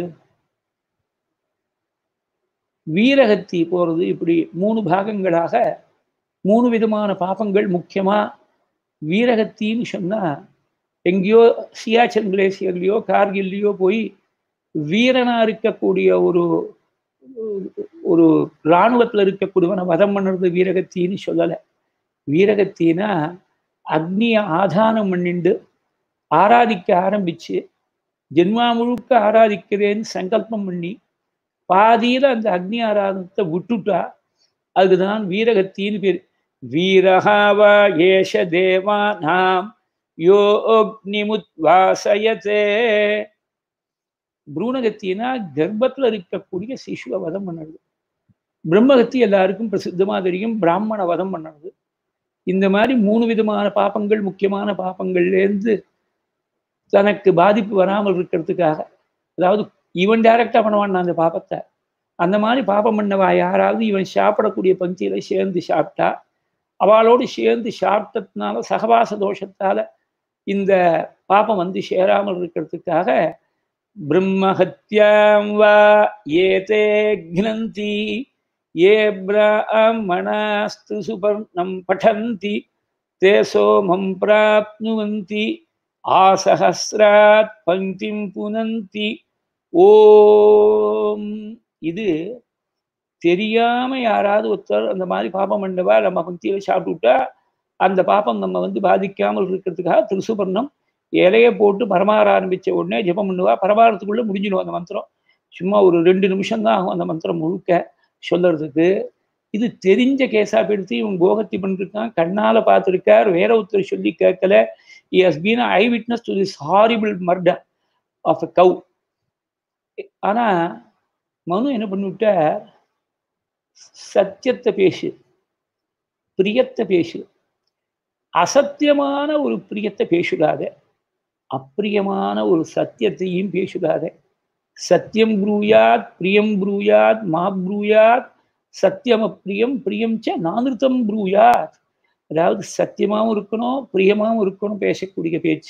வீரகத்தி போகிறது இப்படி மூணு பாகங்களாக மூணு விதமான பாபங்கள் முக்கியமா வீரகத்தின்னு சொன்னா எங்கேயோ சியாச்சன் கிளேசியர்லையோ கார்கில்லையோ போய் வீரனா இருக்கக்கூடிய ஒரு ஒரு இராணுவத்தில் இருக்கக்கூடியவனை வதம் பண்ணுறது வீரகத்தின்னு சொல்லலை வீரகத்தினா அக்னியை ஆதானம் பண்ணிண்டு ஆராதிக்க ஆரம்பிச்சு ஜென்மா முழுக்க ஆராதிக்கிறேன்னு சங்கல்பம் பண்ணி பாதியில் அந்த அக்னி ஆராதனத்தை விட்டுட்டா அதுதான் வீரகத்தின்னு பேர் வீரஹாவா ஏஷ தேவா நாம் யோ அக்னிமுத் வாசயத்தே புரூணகத்தினா கர்ப்பத்தில் இருக்கக்கூடிய சிசுவை வதம் பண்ணுறது பிரம்மகத்தி எல்லாருக்கும் பிரசித்தமாக தெரியும் பிராமண வதம் பண்ணுறது இந்த மாதிரி மூணு விதமான பாப்பங்கள் முக்கியமான பாப்பங்கள்லேருந்து தனக்கு பாதிப்பு வராமல் இருக்கிறதுக்காக அதாவது இவன் டைரக்டா பண்ணுவான் அந்த பாப்பத்தை அந்த மாதிரி பாப்பம் பண்ணவா யாராவது இவன் சாப்பிடக்கூடிய பங்கியில சேர்ந்து சாப்பிட்டா அவளோடு சேர்ந்து சாப்பிட்டதுனால சகவாச தோஷத்தால இந்த பாப்பம் வந்து சேராமல் இருக்கிறதுக்காக பிரம்மஹத்யாம் வா ஏதே கினந்தி ஏ பிராமணாஸ்து சுபர்ணம் படந்தி தே சோமம் பிராப்னுவந்தி ஆசஹசிராத் பங்கிம் புனந்தி ஓம் இது தெரியாம யாராவது ஒருத்தர் அந்த மாதிரி பாப்பம் பண்ணவா நம்ம பந்தியில சாப்பிட்டு விட்டா அந்த பாப்பம் நம்ம வந்து பாதிக்காமல் இருக்கிறதுக்காக திருசுபர்ணம் இலைய போட்டு பரமாற ஆரம்பிச்ச உடனே ஜெபம் பண்ணுவா பரமாரத்துக்குள்ள முடிஞ்சிடும் அந்த மந்திரம் சும்மா ஒரு ரெண்டு நிமிஷம் தான் ஆகும் அந்த மந்திரம் முழுக்க சொல்றதுக்கு இது தெரிஞ்ச கேஸா எடுத்து இவன் கோகத்தி பண்ணிருக்கான் கண்ணால பார்த்துருக்கார் வேற ஒருத்தர் சொல்லி கேட்கல he has been an eyewitness to this horrible murder of a cow ஆனா மனு என்ன பண்ணிவிட்டார் சத்தியத்தை பேசு பிரியத்தை பேசு அசத்தியமான ஒரு பிரியத்தை பேசுடாத அப்பிரியமான ஒரு சத்தியத்தையும் பேசுடாத சத்தியம் ப்ரூயாத் பிரியம் ப்ரூயாத் மா ப்ரூயாத் சத்தியம் அப்பிரியம் பிரியம் ச நானிருத்தம் ப்ரூயாத் அதாவது சத்தியமாகவும் இருக்கணும் பிரியமாகவும் இருக்கணும் பேசக்கூடிய பேச்சு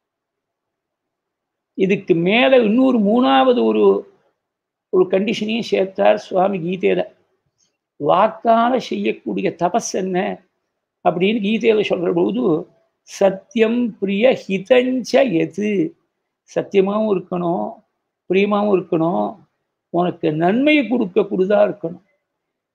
இதுக்கு மேல இன்னொரு மூணாவது ஒரு ஒரு கண்டிஷனையும் சேர்த்தார் சுவாமி கீதையில வாக்கால செய்யக்கூடிய தபஸ் என்ன அப்படின்னு கீதையில சொல்ற போது சத்தியம் பிரிய ஹிதஞ்ச எது சத்தியமாகவும் இருக்கணும் பிரியமாகவும் இருக்கணும் உனக்கு நன்மையை கொடுக்கக்கூடியதா இருக்கணும்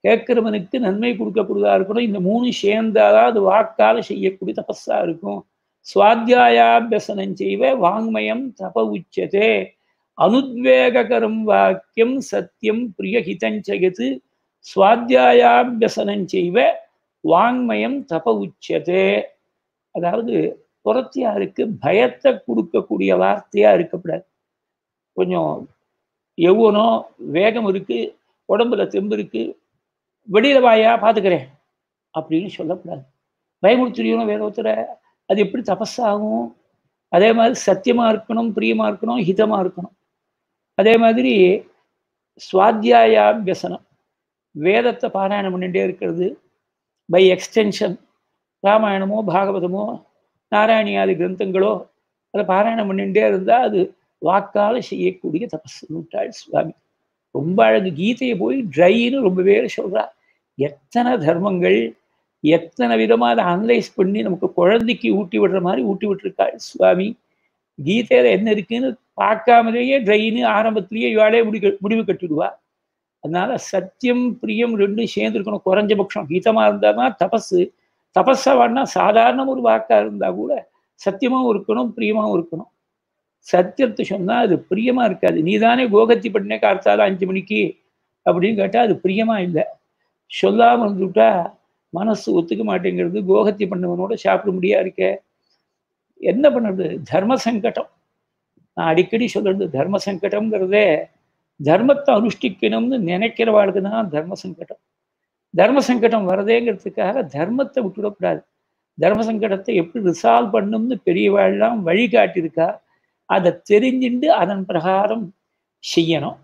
கேட்கிறவனுக்கு நன்மை கொடுக்கக்கூடியதா இருக்கணும் இந்த மூணு சேர்ந்தாதான் அது வாக்கால செய்யக்கூடிய தபஸா இருக்கும் சுவாத்தியாயாபியசனம் செய்வ வாங்மயம் தப உச்சதே அனுத்வேககரம் வாக்கியம் சத்தியம் பிரியஹிதஞ்சயது சுவாத்தியாயாபியசனம் செய்வ வாங்மயம் தப உச்சதே அதாவது புறத்தியாருக்கு பயத்தை கொடுக்கக்கூடிய வார்த்தையா இருக்கக்கூடாது கொஞ்சம் எவ்வளோ வேகம் இருக்கு உடம்புல தெம்பு இருக்கு வெளியில வாயா பார்த்துக்கிறேன் அப்படின்னு சொல்லக்கூடாது பயமுறுத்துறியணும் வேற ஒருத்தரை அது எப்படி தபஸாகும் அதே மாதிரி சத்தியமா இருக்கணும் பிரியமா இருக்கணும் ஹிதமா இருக்கணும் அதே மாதிரி சுவாத்தியாயாபியசனம் வேதத்தை பாராயணம் பண்ணிட்டே இருக்கிறது பை எக்ஸ்டென்ஷன் ராமாயணமோ பாகவதமோ நாராயணியாதி கிரந்தங்களோ அதை பாராயணம் பண்ணிட்டே இருந்தால் அது வாக்கால செய்யக்கூடிய தபஸ் நூட்டாள் சுவாமி ரொம்ப அழகு கீதையை போய் ட்ரைன்னு ரொம்ப பேர் சொல்றா எத்தனை தர்மங்கள் எத்தனை விதமாக அதை அனலைஸ் பண்ணி நமக்கு குழந்தைக்கு ஊட்டி விடுற மாதிரி ஊட்டி விட்டுருக்காள் சுவாமி கீதையில என்ன இருக்குன்னு பார்க்காமலேயே ட்ரைன்னு ஆரம்பத்திலேயே இவாளே முடிவு முடிவு கட்டிடுவா அதனால சத்தியம் பிரியம் ரெண்டும் சேர்ந்து இருக்கணும் குறைஞ்சபட்சம் ஹிதமா இருந்தால் தான் தபஸு தபஸா வாடினா சாதாரண ஒரு வாக்கா இருந்தா கூட சத்தியமாவும் இருக்கணும் பிரியமாவும் இருக்கணும் சத்தியத்தை சொன்னா அது பிரியமா இருக்காது நீ தானே கோகத்தி பண்ணே கார்த்தால அஞ்சு மணிக்கு அப்படின்னு கேட்டா அது பிரியமா இல்லை சொல்லாம இருந்துவிட்டா மனசு ஒத்துக்க மாட்டேங்கிறது கோகத்தி பண்ணவனோட சாப்பிட முடியா இருக்க என்ன பண்ணுறது தர்ம சங்கடம் நான் அடிக்கடி சொல்றது தர்ம சங்கடம்ங்கிறதே தர்மத்தை அனுஷ்டிக்கணும்னு நினைக்கிறவாளுக்கு தான் தர்ம சங்கடம் தர்ம சங்கடம் வரதேங்கிறதுக்காக தர்மத்தை விட்டுவிடக்கூடாது தர்ம சங்கடத்தை எப்படி ரிசால்வ் பண்ணும்னு பெரியவாள்லாம் வழிகாட்டியிருக்கா அதை தெரிஞ்சுண்டு அதன் பிரகாரம் செய்யணும்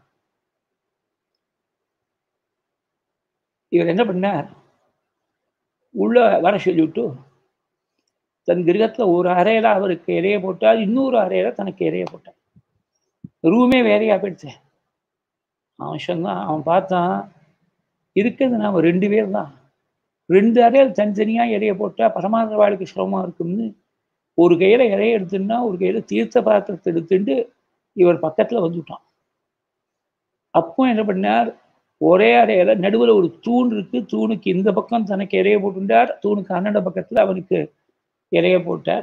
இவர் என்ன பண்ணார் உள்ள வர சொல்லிவிட்டு தன் கிரகத்துல ஒரு அறையில அவருக்கு இறைய போட்டால் இன்னொரு அறையில தனக்கு இறைய போட்டார் ரூமே வேறையா போயிடுச்சு அவன் சொன்னான் அவன் பார்த்தான் இருக்கிறது நாம ரெண்டு பேர் தான் ரெண்டு அறையில் தனித்தனியா இறைய போட்டா பரமாத்ம வாழ்க்கை சிரமமா இருக்கும்னு ஒரு கையில இறைய எடுத்துன்னா ஒரு கையில தீர்த்த பாத்திரத்தை எடுத்துட்டு இவர் பக்கத்துல வந்துட்டான் அப்போ என்ன பண்ணார் ஒரே அறையில நடுவில் ஒரு தூண் இருக்கு தூணுக்கு இந்த பக்கம் தனக்கு இறைய போட்டுட்டார் தூணுக்கு அண்ணன் பக்கத்துல அவனுக்கு இறைய போட்டார்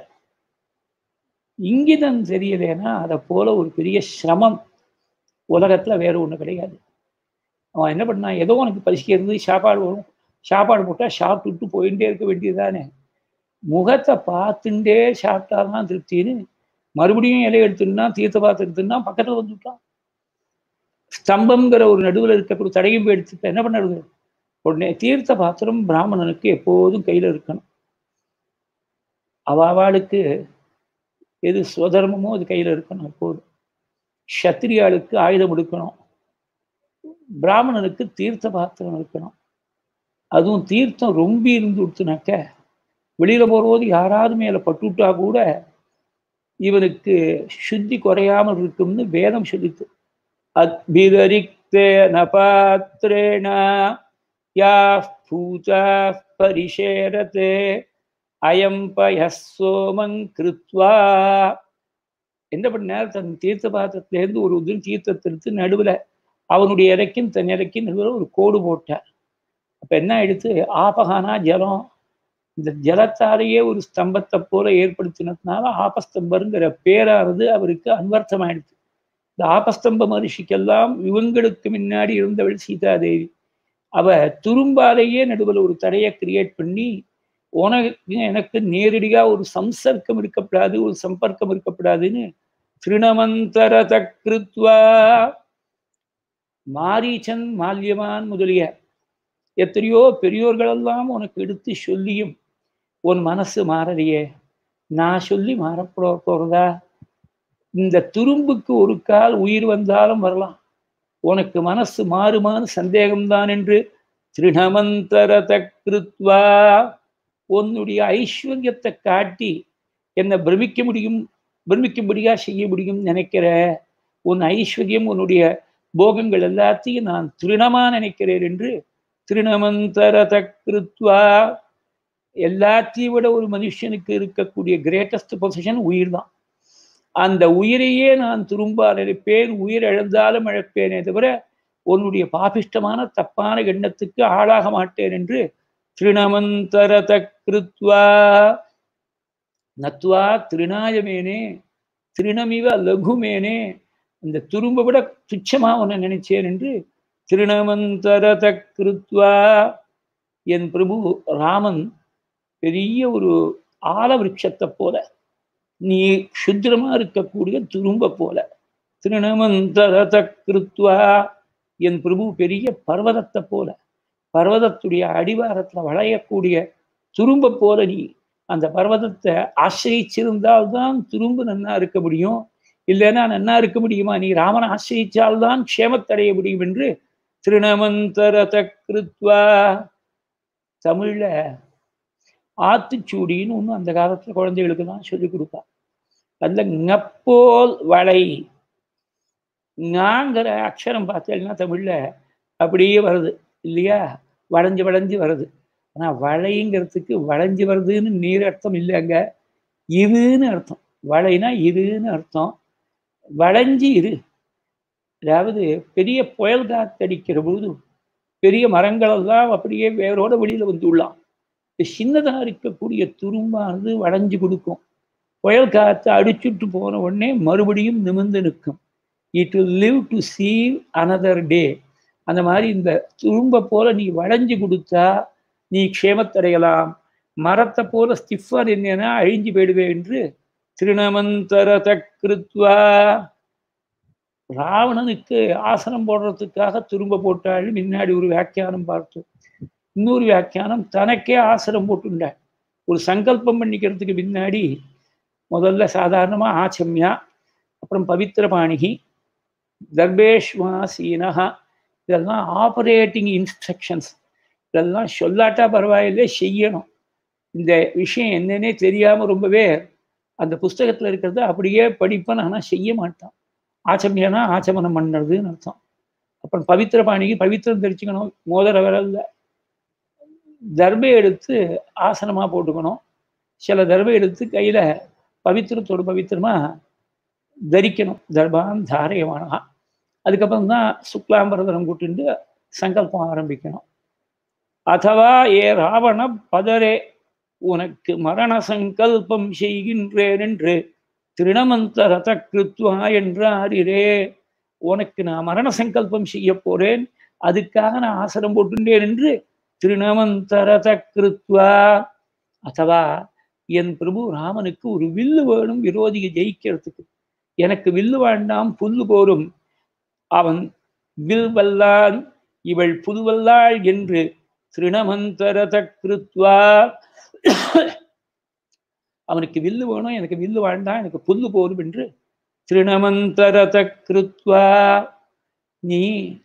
இங்கிதம் தெரியலேன்னா அதை போல ஒரு பெரிய சிரமம் உலகத்துல வேற ஒண்ணு கிடையாது அவன் என்ன பண்ணான் ஏதோ உனக்கு பசிக்கிறது சாப்பாடு வரும் சாப்பாடு போட்டா சாப்பிட்டுட்டு போயிட்டே இருக்க வேண்டியதுதானே முகத்தை பார்த்துட்டே சாப்பிட்டாதான் திருப்தின்னு மறுபடியும் இலையை எடுத்துன்னா தீர்த்த பாத்திரம் எடுத்துன்னா பக்கத்துல வந்துட்டான் ஸ்தம்பம்ங்கிற ஒரு நடுவில் இருக்கக்கூடிய தடையும் போய் எடுத்துட்டு என்ன பண்ணுறது உடனே தீர்த்த பாத்திரம் பிராமணனுக்கு எப்போதும் கையில் இருக்கணும் அவாளுக்கு எது சுதர்மமோ அது கையில் இருக்கணும் எப்போதும் சத்திரியாளுக்கு ஆயுதம் எடுக்கணும் பிராமணனுக்கு தீர்த்த பாத்திரம் இருக்கணும் அதுவும் தீர்த்தம் ரொம்ப இருந்து கொடுத்துனாக்க வெளியில போகும்போது யாராவது மேல பட்டுவிட்டா கூட இவனுக்கு சுத்தி குறையாமல் இருக்கும்னு வேதம் சொல்லித்து அத்பிதரிக்தேன பாத்திரேண யா பூஜா பரிஷேரத்தே அயம் பயசோமங் கிருத்வா என்ன பண்ணார் தன் தீர்த்த பாத்திரத்திலேருந்து ஒரு உதிரி தீர்த்தத்தை எடுத்து நடுவில் அவனுடைய இறைக்கும் தன் இறைக்கும் நடுவில் ஒரு கோடு போட்டார் அப்ப என்ன ஆயிடுத்து ஆபகானா ஜலம் இந்த ஜலத்தாலேயே ஒரு ஸ்தம்பத்தை போல ஏற்படுத்தினதுனால ஆபஸ்தம்பருங்கிற பேரானது அவருக்கு அன்வர்த்தமாயிடுச்சு இந்த ஆபஸ்தம்ப மகர்ஷிக்கெல்லாம் இவங்களுக்கு முன்னாடி இருந்தவள் சீதாதேவி அவ துரும்பாலேயே நடுவில் ஒரு தடையை கிரியேட் பண்ணி உனக்கு எனக்கு நேரடியா ஒரு சம்சர்க்கம் இருக்கப்படாது ஒரு சம்பர்க்கம் இருக்கப்படாதுன்னு திருணமந்தர தக்ருத்வா மாரீச்சன் மால்யமான் முதலிய எத்தனையோ பெரியோர்களெல்லாம் உனக்கு எடுத்து சொல்லியும் உன் மனசு மாறலையே நான் சொல்லி மாறப்பட போறதா இந்த துரும்புக்கு ஒரு கால் உயிர் வந்தாலும் வரலாம் உனக்கு மனசு மாறுமான்னு சந்தேகம்தான் என்று திருணமந்தர தக்ருத்வா உன்னுடைய ஐஸ்வர்யத்தை காட்டி என்னை பிரமிக்க முடியும் பிரமிக்கும்படியா செய்ய முடியும் நினைக்கிற உன் ஐஸ்வர்யம் உன்னுடைய போகங்கள் எல்லாத்தையும் நான் திருணமா நினைக்கிறேன் என்று திருணமந்தர தக்ருத்வா எல்லாத்தையும் விட ஒரு மனுஷனுக்கு இருக்கக்கூடிய கிரேட்டஸ்ட் பொசிஷன் உயிர் தான் அந்த உயிரையே நான் திரும்ப நினைப்பேன் உயிர் இழந்தாலும் இழப்பேனே தவிர உன்னுடைய பாபிஷ்டமான தப்பான எண்ணத்துக்கு ஆளாக மாட்டேன் என்று திருணமந்தரத கிருத்வா நத்வா திருநாயமேனே திருணமிவ லகுமேனே இந்த துரும்ப விட துச்சமா உன்னை நினைச்சேன் என்று திருணமந்தரத கிருத்வா என் பிரபு ராமன் பெரிய ஒரு ஆலவிருட்சத்தை போல நீ சுத்திரமா இருக்கக்கூடிய துரும்ப போல திருணமந்தரத கிருத்வா என் பிரபு பெரிய பர்வதத்தை போல பர்வதத்துடைய அடிவாரத்துல வளையக்கூடிய துரும்ப போல நீ அந்த பர்வதத்தை ஆசிரியிச்சிருந்தால்தான் துரும்பு நன்னா இருக்க முடியும் இல்லைன்னா நன்னா இருக்க முடியுமா நீ ராமனை ஆசிரியிச்சால்தான் க்ஷேமத்தடைய முடியும் என்று திருணமந்தரத கிருத்வா தமிழ்ல ஆத்துச்சூடின்னு ஒன்று அந்த காலத்துல குழந்தைகளுக்கு தான் சொல்லிக் கொடுப்பா அந்த ngப்போல் வளை ஞாங்கிற அக்ஷரம் பார்த்தீங்கன்னா தமிழ்ல அப்படியே வருது இல்லையா வளைஞ்சு வளைஞ்சு வருது ஆனா வளைங்கிறதுக்கு வளைஞ்சு வருதுன்னு நீர் அர்த்தம் இல்லைங்க இதுன்னு அர்த்தம் வளைனா இதுன்னு அர்த்தம் வளைஞ்சு இரு அதாவது பெரிய புயல் காத்தடிக்கிற பொழுது பெரிய மரங்களெல்லாம் அப்படியே வேரோட வெளியில வந்துள்ளான் சின்னதாக இருக்கக்கூடிய துரும்பானது வளைஞ்சு கொடுக்கும் புயல் காற்று அடிச்சுட்டு போன உடனே மறுபடியும் நிமிர்ந்து நிற்கும் it will live to see another day அந்த மாதிரி இந்த துரும்ப போல நீ வளைஞ்சு கொடுத்தா நீ க்ஷேமத்தடையலாம் மரத்தை போல ஸ்டிஃபர் என்னன்னா அழிஞ்சு போயிடுவே என்று திருணமந்தரத கிருத்வா ராவணனுக்கு ஆசனம் போடுறதுக்காக திரும்ப போட்டாள் முன்னாடி ஒரு வியாக்கியானம் பார்த்தோம் இன்னொரு வியாக்கியானம் தனக்கே ஆசனம் போட்டுண்டாள் ஒரு சங்கல்பம் பண்ணிக்கிறதுக்கு முன்னாடி முதல்ல சாதாரணமா ஆச்சம்யா அப்புறம் பவித்திரபாணிகி தர்பேஷ்வாசீனஹா இதெல்லாம் ஆபரேட்டிங் இன்ஸ்ட்ரக்ஷன்ஸ் இதெல்லாம் சொல்லாட்டா பரவாயில்லை செய்யணும் இந்த விஷயம் என்னன்னே தெரியாம ரொம்பவே அந்த புஸ்தகத்துல இருக்கிறத அப்படியே படிப்பேன் ஆனா செய்ய மாட்டான் ஆச்சமியனா ஆச்சமனம் பண்ணுறதுன்னு அர்த்தம் அப்புறம் பவித்திர பாணிக்கு பவித்திரம் தெரிச்சுக்கணும் மோதிர விரல்ல தர்பை எடுத்து ஆசனமா போட்டுக்கணும் சில தர்பை எடுத்து கையில பவித்திரத்தோடு பவித்திரமா தரிக்கணும் தர்பான் தாரியமானா அதுக்கப்புறம் தான் சுக்லாம்பரதனம் கூட்டிட்டு சங்கல்பம் ஆரம்பிக்கணும் அதுவா ஏ ராவண பதரே உனக்கு மரண சங்கல்பம் செய்கின்றேன் என்று திருணமந்த ரத கிருத்வா என்றாரிரே உனக்கு நான் மரண சங்கல்பம் செய்ய போறேன் அதுக்காக நான் ஆசனம் போட்டுட்டேன் என்று திருணமந்த ரத கிருத்வா அதுவா என் பிரபு ராமனுக்கு ஒரு வில்லு வேணும் விரோதியை ஜெயிக்கிறதுக்கு எனக்கு வில்லு வேண்டாம் புல்லு போரும் அவன் வில் வல்லான் இவள் புதுவல்லாள் என்று திருணமந்தரத கிருத்வா அவனுக்கு வில்லு வேணும் எனக்கு வில்லு வேண்டாம் எனக்கு புல்லு போரும் என்று திருணமந்தரத கிருத்வா நீ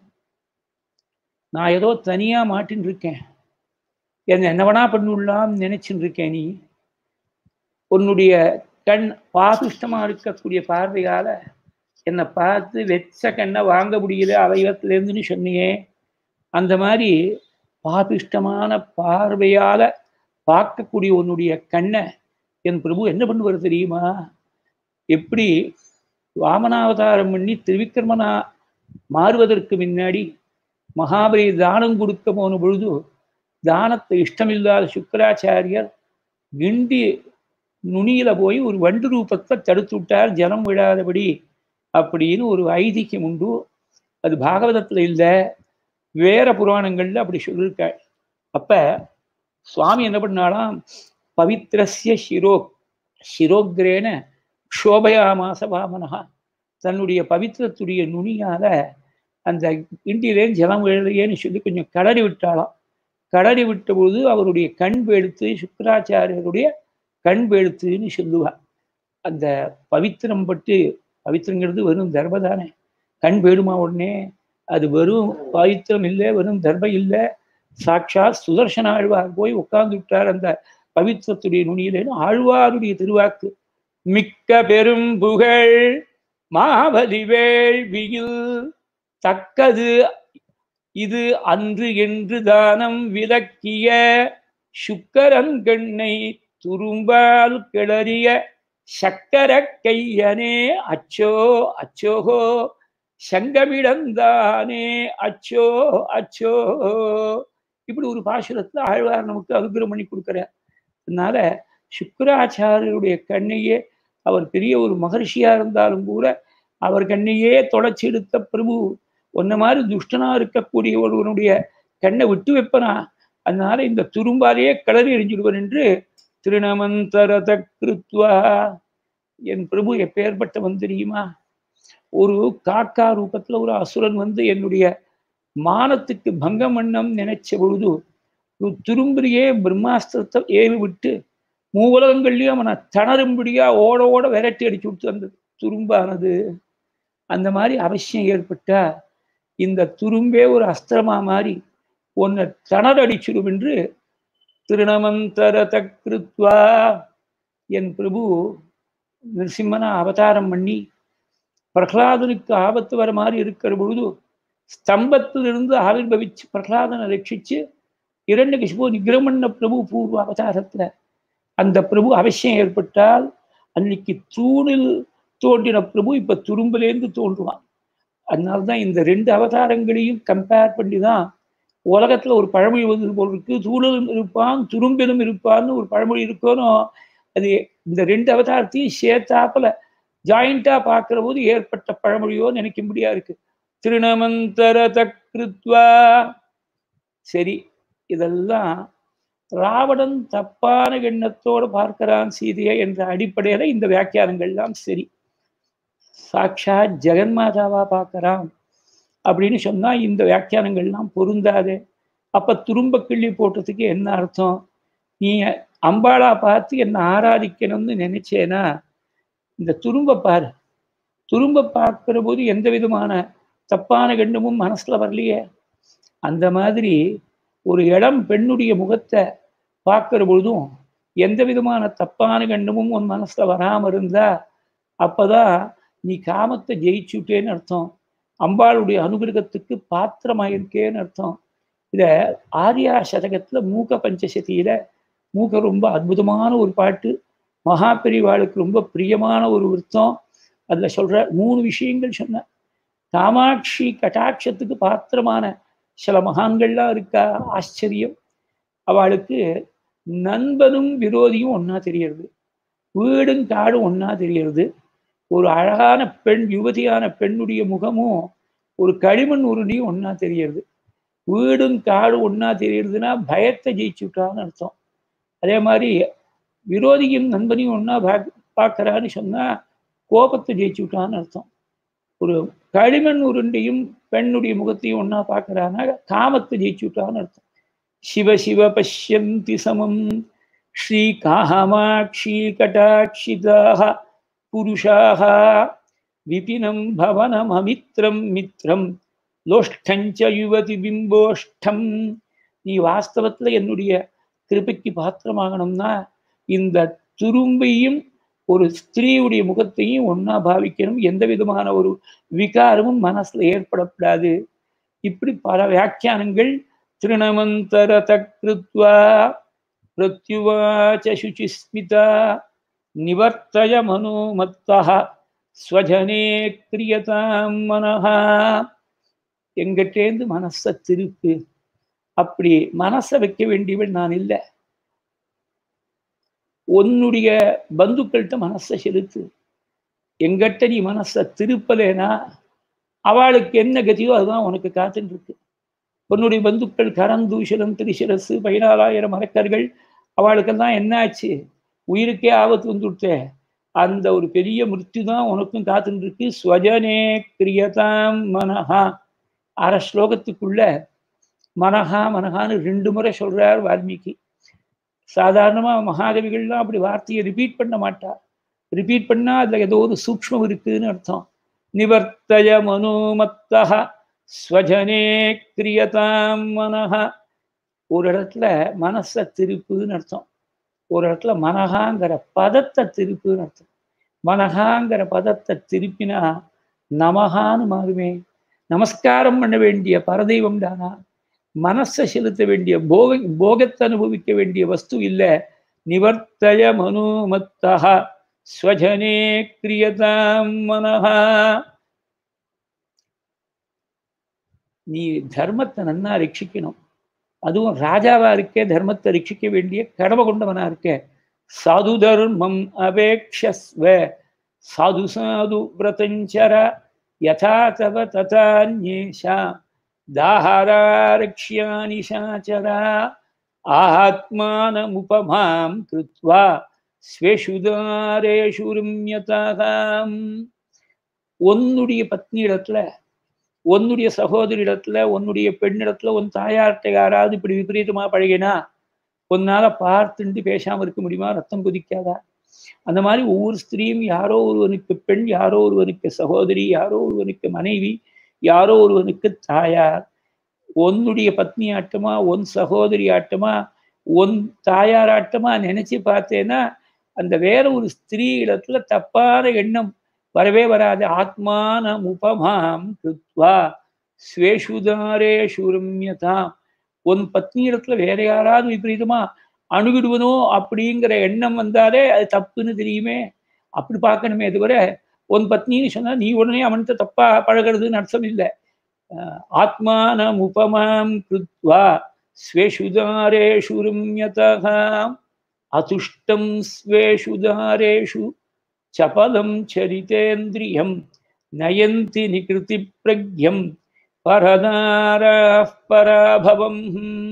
நான் ஏதோ தனியா மாட்டின்னு இருக்கேன் என்ன என்ன வேணா பண்ணிவிடலாம் நினைச்சுட்டு இருக்கேன் நீ உன்னுடைய கண் பாபிஷ்டமா இருக்கக்கூடிய பார்வையால என்னை பார்த்து வெச்ச கண்ணை வாங்க முடியல அவயவத்திலேருந்துன்னு சொன்னியே அந்த மாதிரி பாபிஷ்டமான பார்வையால பார்க்கக்கூடிய உன்னுடைய கண்ணை என் பிரபு என்ன பண்ணுவார் தெரியுமா எப்படி வாமனாவதாரம் பண்ணி திருவிக்கிரமனா மாறுவதற்கு முன்னாடி மகாபலி தானம் கொடுக்க போன பொழுது தானத்தை இஷ்டமில்லாத சுக்கராச்சாரியர் கிண்டி நுனியில போய் ஒரு வண்டு ரூபத்தை தடுத்து விட்டார் ஜனம் விழாதபடி அப்படின்னு ஒரு ஐதீகம் உண்டு அது பாகவதத்துல இல்லை வேற புராணங்கள்ல அப்படி சொல்லியிருக்காள் அப்ப சுவாமி என்ன பண்ணாலாம் பவித்ரஸ்ய சிரோ சிரோக்ரேன க்ஷோபயாமாச வாமனஹா தன்னுடைய பவித்திரத்துடைய நுனியால அந்த கிண்டிலே ஜலம் எழுதையேன்னு சொல்லி கொஞ்சம் கடறி விட்டாளாம் கடறி விட்ட பொழுது அவருடைய கண் வெளுத்து சுக்கராச்சாரியருடைய கண் வெளுத்துன்னு சொல்லுவா அந்த பவித்திரம் பட்டு பவித்திரங்கிறது வெறும் தர்ப தானே கண் வேடுமா உடனே அது வெறும் பவித்திரம் இல்லை வெறும் தர்ப இல்லை சாட்சாத் சுதர்சன ஆழ்வார் போய் உட்கார்ந்து விட்டார் அந்த பவித்திரத்துடைய நுனியிலேன்னு ஆழ்வாருடைய திருவாக்கு மிக்க பெரும் புகழ் மாவலி வேள்வியில் தக்கது இது அன்று என்று தானம் விலக்கிய சுக்கரங்கண்ணை துரும்பால் கிளறிய சக்கர கையனே அச்சோ அச்சோகோ சங்கமிடந்தானே அச்சோ அச்சோ இப்படி ஒரு பாசுரத்துல ஆழ்வார் நமக்கு அனுகிரகம் பண்ணி கொடுக்கிறார் அதனால சுக்கராச்சாரியருடைய கண்ணையே அவர் பெரிய ஒரு மகர்ஷியா இருந்தாலும் கூட அவர் கண்ணையே தொலைச்சி எடுத்த பிரபு ஒன்ன மாதிரி துஷ்டனா இருக்கக்கூடிய ஒருவனுடைய கண்ணை விட்டு வைப்பனா அதனால இந்த துரும்பாலேயே கிளறி எரிஞ்சிடுவன் என்று திருநமந்தரத கிருத்வா என் பிரபு எப்பேற்பட்டவன் தெரியுமா ஒரு காக்கா ரூபத்துல ஒரு அசுரன் வந்து என்னுடைய மானத்துக்கு பங்கம் பண்ணம் நினைச்ச பொழுது ஒரு துரும்பிரியே பிரம்மாஸ்திரத்தை ஏவி விட்டு மூவுலகங்கள்லயும் அவனை தணரும்படியா ஓட ஓட விரட்டி அடிச்சு விட்டு அந்த துரும்பானது அந்த மாதிரி அவசியம் ஏற்பட்டா இந்த துரும்பே ஒரு அஸ்திரமா மாறி உன்னை தணரடிச்சிடும் என்று திருநமந்தரத கிருத்வா என் பிரபு நிருசிம்மனா அவதாரம் பண்ணி பிரகலாதனுக்கு ஆபத்து வர மாதிரி இருக்கிற பொழுது ஸ்தம்பத்திலிருந்து ஆவிர்வவிச்சு பிரகலாதனை ரட்சிச்சு இரண்டு கிஷ்பு நிகிரமண்ண பிரபு பூர்வ அவதாரத்துல அந்த பிரபு அவசியம் ஏற்பட்டால் அன்னைக்கு தூணில் தோன்றின பிரபு இப்ப துரும்பிலேருந்து தோன்றுவான் அதனால்தான் இந்த ரெண்டு அவதாரங்களையும் கம்பேர் பண்ணி தான் உலகத்துல ஒரு பழமொழி வந்து போல் இருக்கு தூணிலும் இருப்பான் துரும்பிலும் இருப்பான்னு ஒரு பழமொழி இருக்கணும் அது இந்த ரெண்டு அவதாரத்தையும் சேர்த்தாப்புல ஜாயிண்டா பார்க்கிற போது ஏற்பட்ட பழமொழியோ நினைக்கும்படியா இருக்கு திருநமந்தர தக்ருத்வா சரி இதெல்லாம் ராவணன் தப்பான எண்ணத்தோடு பார்க்கிறான் சீதையை என்ற அடிப்படையில இந்த வியாக்கியானங்கள்லாம் சரி சாட்சாத் ஜெகன்மாதாவா பார்க்கறான் அப்படின்னு சொன்னா இந்த வியாக்கியானங்கள்லாம் பொருந்தாது அப்ப துரும்ப கிள்ளி போட்டதுக்கு என்ன அர்த்தம் நீ அம்பாளா பார்த்து என்னை ஆராதிக்கணும்னு நினைச்சேனா இந்த துரும்ப பாரு துரும்ப பார்க்கிற போது எந்த விதமான தப்பான எண்ணமும் மனசுல வரலையே அந்த மாதிரி ஒரு இளம் பெண்ணுடைய முகத்தை பார்க்கிற பொழுதும் எந்த விதமான தப்பான எண்ணமும் உன் மனசுல வராம இருந்தா அப்பதான் நீ காமத்தை ஜெயிச்சுட்டேன்னு அர்த்தம் அம்பாளுடைய அனுகிரகத்துக்கு பாத்திரமாயிருக்கேன்னு அர்த்தம் இத ஆர்யா சதகத்துல மூக்க பஞ்சசதியில மூக்க ரொம்ப அற்புதமான ஒரு பாட்டு மகா பெரிவாளுக்கு ரொம்ப பிரியமான ஒரு விருத்தம் அதுல சொல்ற மூணு விஷயங்கள் சொன்ன காமாட்சி கட்டாட்சத்துக்கு பாத்திரமான சில மகான்கள்லாம் இருக்கா ஆச்சரியம் அவளுக்கு நண்பனும் விரோதியும் ஒன்னா தெரியறது வீடும் காடும் ஒன்னா தெரியறது ஒரு அழகான பெண் யுவதியான பெண்ணுடைய முகமும் ஒரு களிமண் உருண்டியும் ஒன்னா தெரியறது வீடும் காடும் ஒன்னா தெரியறதுன்னா பயத்தை ஜெயிச்சு விட்டான்னு அர்த்தம் அதே மாதிரி விரோதியும் நண்பனையும் ஒன்னா பார்க்கறான்னு சொன்னா கோபத்தை ஜெயிச்சு விட்டான்னு அர்த்தம் ஒரு களிமண் உருண்டையும் பெண்ணுடைய முகத்தையும் ஒன்னா பார்க்கறான்னா காமத்தை ஜெயிச்சு விட்டான்னு அர்த்தம் சிவ சிவ பஷ்யந்தி சமம் ஸ்ரீ காமாட்சி கட்டாட்சிதாக புருஷாக விபினம் பவனம் அமித்ரம் மித்ரம் லோஷ்டஞ்ச யுவதி பிம்போஷ்டம் நீ வாஸ்தவத்துல என்னுடைய கிருபைக்கு பாத்திரமாகணும்னா இந்த துரும்பையும் ஒரு ஸ்திரீயுடைய முகத்தையும் ஒன்னா பாவிக்கணும் எந்த விதமான ஒரு விகாரமும் மனசுல ஏற்படக்கூடாது இப்படி பல வியாக்கியானங்கள் திருணமந்தர தக்ருத்வா பிரத்யுவாச்ச சுச்சிஸ்மிதா நிவர்த்தய மனோமத்தா ஸ்வஜனே கிரியதாம் மனஹா எங்கிட்டேந்து மனசை திருப்பு அப்படி மனசை வைக்க வேண்டியவன் நான் இல்லை உன்னுடைய பந்துக்கள்கிட்ட மனசை செலுத்து எங்கிட்ட நீ மனசை திருப்பலேனா அவளுக்கு என்ன கதியோ அதுதான் உனக்கு காத்துட்டு இருக்கு உன்னுடைய பந்துக்கள் கரந்தூஷலம் திரிசிரசு பதினாலாயிரம் அரக்கர்கள் அவளுக்கெல்லாம் என்னாச்சு உயிருக்கே ஆபத்து வந்துவிட்டே அந்த ஒரு பெரிய மிருத்து தான் உனக்கும் காத்துட்டு இருக்கு ஸ்வஜனே கிரியதாம் மனஹா அரை ஸ்லோகத்துக்குள்ள மனஹா மனஹான்னு ரெண்டு முறை சொல்றார் வால்மீகி சாதாரணமா மகாகவிகள்லாம் அப்படி வார்த்தையை ரிப்பீட் பண்ண மாட்டா ரிப்பீட் பண்ணா அதுல ஏதோ ஒரு சூக்மம் இருக்குன்னு அர்த்தம் நிவர்த்தய மனோமத்தா ஸ்வஜனே கிரியதாம் மனஹா ஒரு இடத்துல மனசை திருப்புன்னு அர்த்தம் ஒரு இடத்துல மனகாங்கிற பதத்தை திருப்புன்னு அர்த்தம் மனகாங்கிற பதத்தை திருப்பினா நமகான்னு மாறுமே நமஸ்காரம் பண்ண வேண்டிய பரதெய்வம் தானா மனசை செலுத்த வேண்டிய போக போகத்தை அனுபவிக்க வேண்டிய வஸ்து இல்லை நிவர்த்தய மனோமத்தா ஸ்வஜனே கிரியதாம் மனஹா நீ தர்மத்தை நன்னா ரட்சிக்கணும் அதுவும் ராஜாவா இருக்கே தர்மத்தை ரட்சிக்க வேண்டிய கடமை கொண்டவனா இருக்கே சாது தர்மம் அபேக்ஷஸ்வ சாது சாது விரதஞ்சர யதா தவ ததான்யேஷா தாஹாராரக்ஷ்யானி சாச்சரா ஆத்மானமுபமாம் கிருத்வா ஸ்வேஷுதாரேஷு ரம்யதாகாம் உன்னுடைய பத்னி இடத்துல உன்னுடைய சகோதரி இடத்துல உன்னுடைய பெண்ணிடத்துல உன் தாயார்கிட்ட யாராவது இப்படி விபரீதமா பழகினா உன்னால பார்த்துட்டு பேசாம இருக்க முடியுமா ரத்தம் குதிக்காதா அந்த மாதிரி ஒவ்வொரு ஸ்திரீயும் யாரோ ஒருவனுக்கு பெண் யாரோ ஒருவனுக்கு சகோதரி யாரோ ஒருவனுக்கு மனைவி யாரோ ஒருவனுக்கு தாயார் உன்னுடைய பத்னி ஆட்டமா உன் சகோதரி ஆட்டமா உன் தாயார் ஆட்டமா நினைச்சு பார்த்தேன்னா அந்த வேற ஒரு ஸ்திரீ இடத்துல தப்பான எண்ணம் வரவே வராது ஆத்மான உபமாம் கிருத்வா ஸ்வேஷுதாரேஷு ரம்யதாம் உன் பத்னி இடத்துல வேற யாராவது விபரீதமா அணுகிடுவனோ அப்படிங்கிற எண்ணம் வந்தாலே அது தப்புன்னு தெரியுமே அப்படி பார்க்கணுமே தவிர உன் பத்னின்னு சொன்னா நீ உடனே அவன்கிட்ட தப்பா பழகிறதுன்னு அர்த்தம் இல்லை ஆத்மானம் உபமாம் கிருத்வா ஸ்வேஷுதாரேஷு ரம்யதாம் அதுஷ்டம் ஸ்வேஷுதாரேஷு சபலம் சரிதேந்திரியம் நயந்தி நிகிருதி பிரக்யம் பரதாரா பராபவம்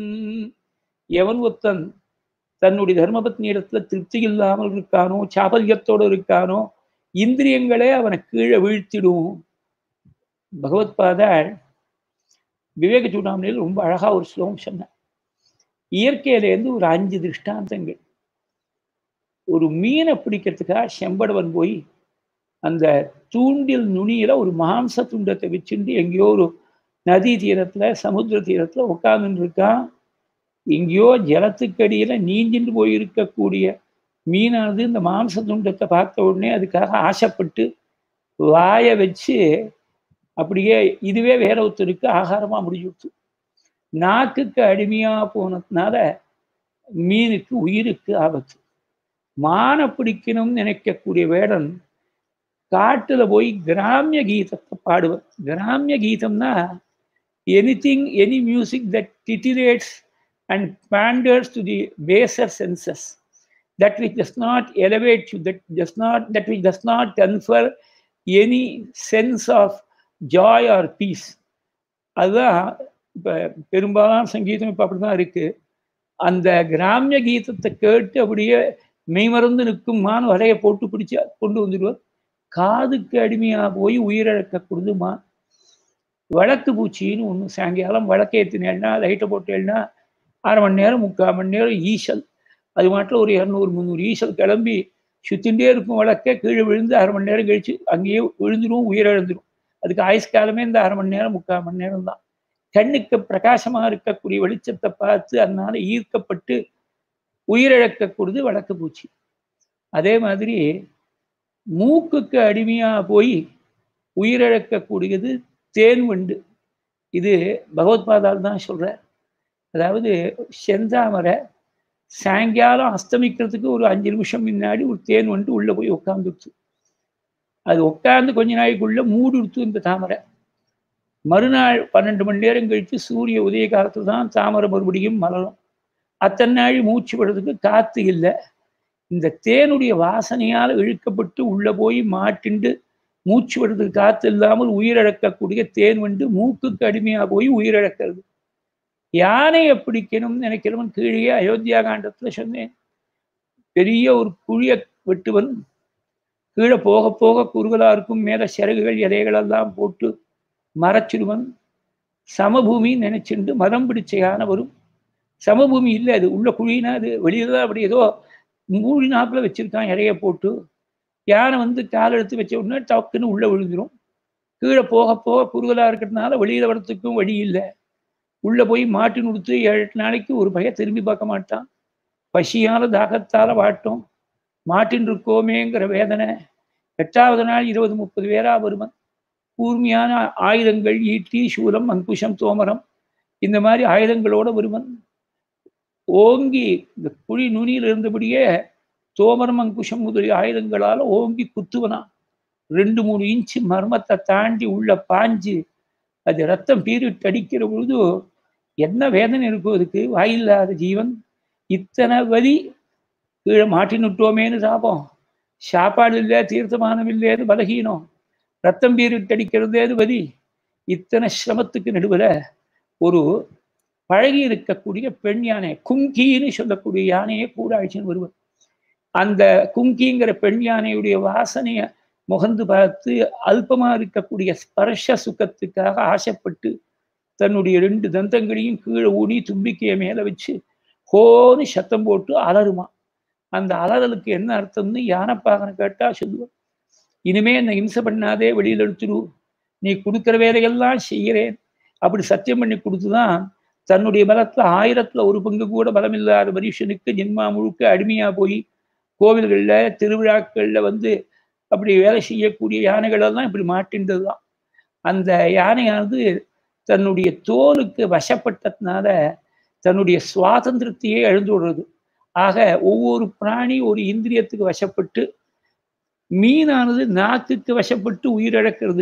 எவன் ஒருத்தன் தன்னுடைய தர்மபத்னி இடத்துல திருப்தி இல்லாமல் இருக்கானோ சாபல்யத்தோடு இருக்கானோ இந்திரியங்களே அவனை கீழே வீழ்த்திடும் பகவத்பாதாள் விவேக சூடாமணியில் ரொம்ப அழகா ஒரு ஸ்லோகம் சொன்னார் இயற்கையிலேருந்து ஒரு அஞ்சு திருஷ்டாந்தங்கள் ஒரு மீனை பிடிக்கிறதுக்காக செம்படவன் போய் அந்த தூண்டில் நுனியில ஒரு மாம்ச துண்டத்தை வச்சுட்டு எங்கேயோ ஒரு நதி தீரத்துல சமுத்திர தீரத்துல உட்கார்ந்துட்டு இருக்கான் எங்கேயோ ஜலத்துக்கடியில நீஞ்சிட்டு போயிருக்கக்கூடிய மீனானது இந்த மாம்ச துண்டத்தை பார்த்த உடனே அதுக்காக ஆசைப்பட்டு வாயை வச்சு அப்படியே இதுவே வேற ஒருத்தருக்கு ஆகாரமா முடிஞ்சுடுச்சு நாக்குக்கு அடிமையா போனதுனால மீனுக்கு உயிருக்கு ஆபத்து மானை பிடிக்கணும்னு நினைக்கக்கூடிய வேடன் காட்டுல போய் கிராமிய கீதத்தை பாடுவார் கிராமிய கீதம்னா anything any music that titillates and panders to the baser senses that which does not elevate you that does not that which does not confer any sense of joy or peace அதுதான் இப்போ பெரும்பாலான சங்கீதம் இப்போ அப்படி தான் இருக்குது அந்த கிராமிய கீதத்தை கேட்டு அப்படியே மெய்மறந்து நிற்குமான்னு வலையை போட்டு பிடிச்சி கொண்டு வந்துடுவார் காதுக்கு அடிமையாக போய் உயிரிழக்க கொடுதுமா வழக்கு பூச்சின்னு ஒன்று சாயங்காலம் வழக்கேற்றினேன்னா லைட்டை போட்டேன்னா அரை மணி நேரம் முக்கால் மணி நேரம் ஈசல் அது மாட்டில் ஒரு இரநூறு முந்நூறு ஈசல் கிளம்பி சுத்தின்றே இருக்கும் வழக்கே கீழே விழுந்து அரை மணி நேரம் கழிச்சு அங்கேயே விழுந்துடும் உயிரிழந்துடும் அதுக்கு ஆயுஷ் காலமே இந்த அரை மணி நேரம் முக்கால் மணி நேரம் தான் கண்ணுக்கு பிரகாசமாக இருக்கக்கூடிய வெளிச்சத்தை பார்த்து அதனால ஈர்க்கப்பட்டு உயிரிழக்கக்கூடியது வழக்கு பூச்சி அதே மாதிரி மூக்குக்கு அடிமையாக போய் உயிரிழக்கக்கூடியது தேன் வண்டு இது பகவத்பாதால் தான் சொல்கிறார் அதாவது செந்தாமரை சாயங்காலம் அஸ்தமிக்கிறதுக்கு ஒரு அஞ்சு நிமிஷம் முன்னாடி ஒரு தேன் வண்டு உள்ளே போய் உட்காந்துடுச்சு அது உட்காந்து கொஞ்ச நாளைக்குள்ள மூடிடுத்து இந்த தாமரை மறுநாள் பன்னெண்டு மணி நேரம் கழித்து சூரிய உதய காலத்தில் தான் தாமரை மறுபடியும் மலரும் அத்தனை நாள் மூச்சு விடுறதுக்கு காற்று இல்லை இந்த தேனுடைய வாசனையால் இழுக்கப்பட்டு உள்ளே போய் மாட்டிண்டு மூச்சு விடுறதுக்கு காற்று இல்லாமல் உயிரிழக்கக்கூடிய தேன் வந்து மூக்குக்கு அடிமையாக போய் உயிரிழக்கிறது யானையை பிடிக்கணும்னு நினைக்கிறவன் கீழே அயோத்தியா காண்டத்தில் சொன்னேன் பெரிய ஒரு குழிய வெட்டுவன் கீழே போக போக குறுகலாக இருக்கும் மேலே சிறகுகள் இலைகளெல்லாம் போட்டு மறைச்சிடுவன் சமபூமி நினைச்சுண்டு மரம் பிடிச்ச யானை வரும் சமபூமி இல்லை அது உள்ள குழினா அது வெளியில தான் அப்படி ஏதோ மூணு நாப்பில் வச்சிருக்கான் இறைய போட்டு யானை வந்து கால் எடுத்து வச்ச உடனே டக்குன்னு உள்ளே விழுந்துடும் கீழே போக போக குறுகலாக இருக்கிறதுனால வெளியில் வரத்துக்கும் வழி இல்லை உள்ளே போய் மாட்டு கொடுத்து ஏழு எட்டு நாளைக்கு ஒரு பையன் திரும்பி பார்க்க மாட்டான் பசியால் தாகத்தால் வாட்டும் மாட்டின் இருக்கோமேங்கிற வேதனை எட்டாவது நாள் இருபது முப்பது பேரா வருவன் கூர்மையான ஆயுதங்கள் ஈட்டி சூலம் அங்குஷம் தோமரம் இந்த மாதிரி ஆயுதங்களோட வருவன் ஓங்கி இந்த குழி நுனியில் இருந்தபடியே தோமரம் அங்குஷம் முதலிய ஆயுதங்களால் ஓங்கி குத்துவனா ரெண்டு மூணு இன்ச்சு மர்மத்தை தாண்டி உள்ள பாஞ்சு அது ரத்தம் பீரிட்டு அடிக்கிற பொழுது என்ன வேதனை இருக்கும் அதுக்கு வாயில்லாத ஜீவன் இத்தனை வலி கீழே மாட்டினுட்டோமேன்னு சாப்போம் சாப்பாடு இல்லை தீர்த்தமானம் இல்லைன்னு பலகீனம் ரத்தம் பீரிட்டு அடிக்கிறதேது வலி இத்தனை சிரமத்துக்கு நடுவில் ஒரு பழகி இருக்கக்கூடிய பெண் யானை குங்கின்னு சொல்லக்கூடிய யானையை கூட அழிச்சுன்னு வருவார் அந்த குங்கிங்கிற பெண் யானையுடைய வாசனையை முகந்து பார்த்து அல்பமா இருக்கக்கூடிய ஸ்பர்ஷ சுகத்துக்காக ஆசைப்பட்டு தன்னுடைய ரெண்டு தந்தங்களையும் கீழே ஊடி தும்பிக்கையை மேல வச்சு ஹோன்னு சத்தம் போட்டு அலறுமா அந்த அலறலுக்கு என்ன அர்த்தம்னு யானைப்பாகனை கேட்டா சொல்லுவான் இனிமே என்னை இம்சை பண்ணாதே வெளியில் எடுத்துடு நீ கொடுக்குற வேலையெல்லாம் செய்கிறேன் அப்படி சத்தியம் பண்ணி கொடுத்துதான் தன்னுடைய பலத்துல ஆயிரத்துல ஒரு பங்கு கூட பலம் இல்லாத மனுஷனுக்கு ஜென்மா முழுக்க அடிமையா போய் கோவில்கள்ல திருவிழாக்கள்ல வந்து அப்படி வேலை செய்யக்கூடிய யானைகளெல்லாம் இப்படி மாட்டின்றது தான் அந்த யானையானது தன்னுடைய தோலுக்கு வசப்பட்டதுனால தன்னுடைய சுவாதந்திரத்தையே எழுந்து விடுறது ஆக ஒவ்வொரு பிராணி ஒரு இந்திரியத்துக்கு வசப்பட்டு மீனானது நாக்குக்கு வசப்பட்டு உயிரிழக்கிறது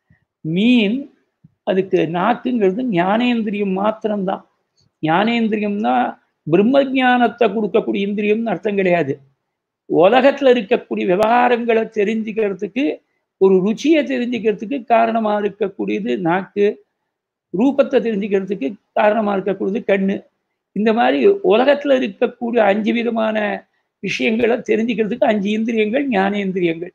மீன் அதுக்கு நாக்குங்கிறது ஞானேந்திரியம் மாத்திரம்தான் ஞானேந்திரியம்னா பிரம்ம ஞானத்தை கொடுக்கக்கூடிய இந்திரியம்னு அர்த்தம் கிடையாது உலகத்துல இருக்கக்கூடிய விவகாரங்களை தெரிஞ்சுக்கிறதுக்கு ஒரு ருச்சியை தெரிஞ்சுக்கிறதுக்கு காரணமா இருக்கக்கூடியது நாக்கு ரூபத்தை தெரிஞ்சுக்கிறதுக்கு காரணமா இருக்கக்கூடியது கண்ணு இந்த மாதிரி உலகத்துல இருக்கக்கூடிய அஞ்சு விதமான விஷயங்களை தெரிஞ்சுக்கிறதுக்கு அஞ்சு இந்திரியங்கள் ஞானேந்திரியங்கள்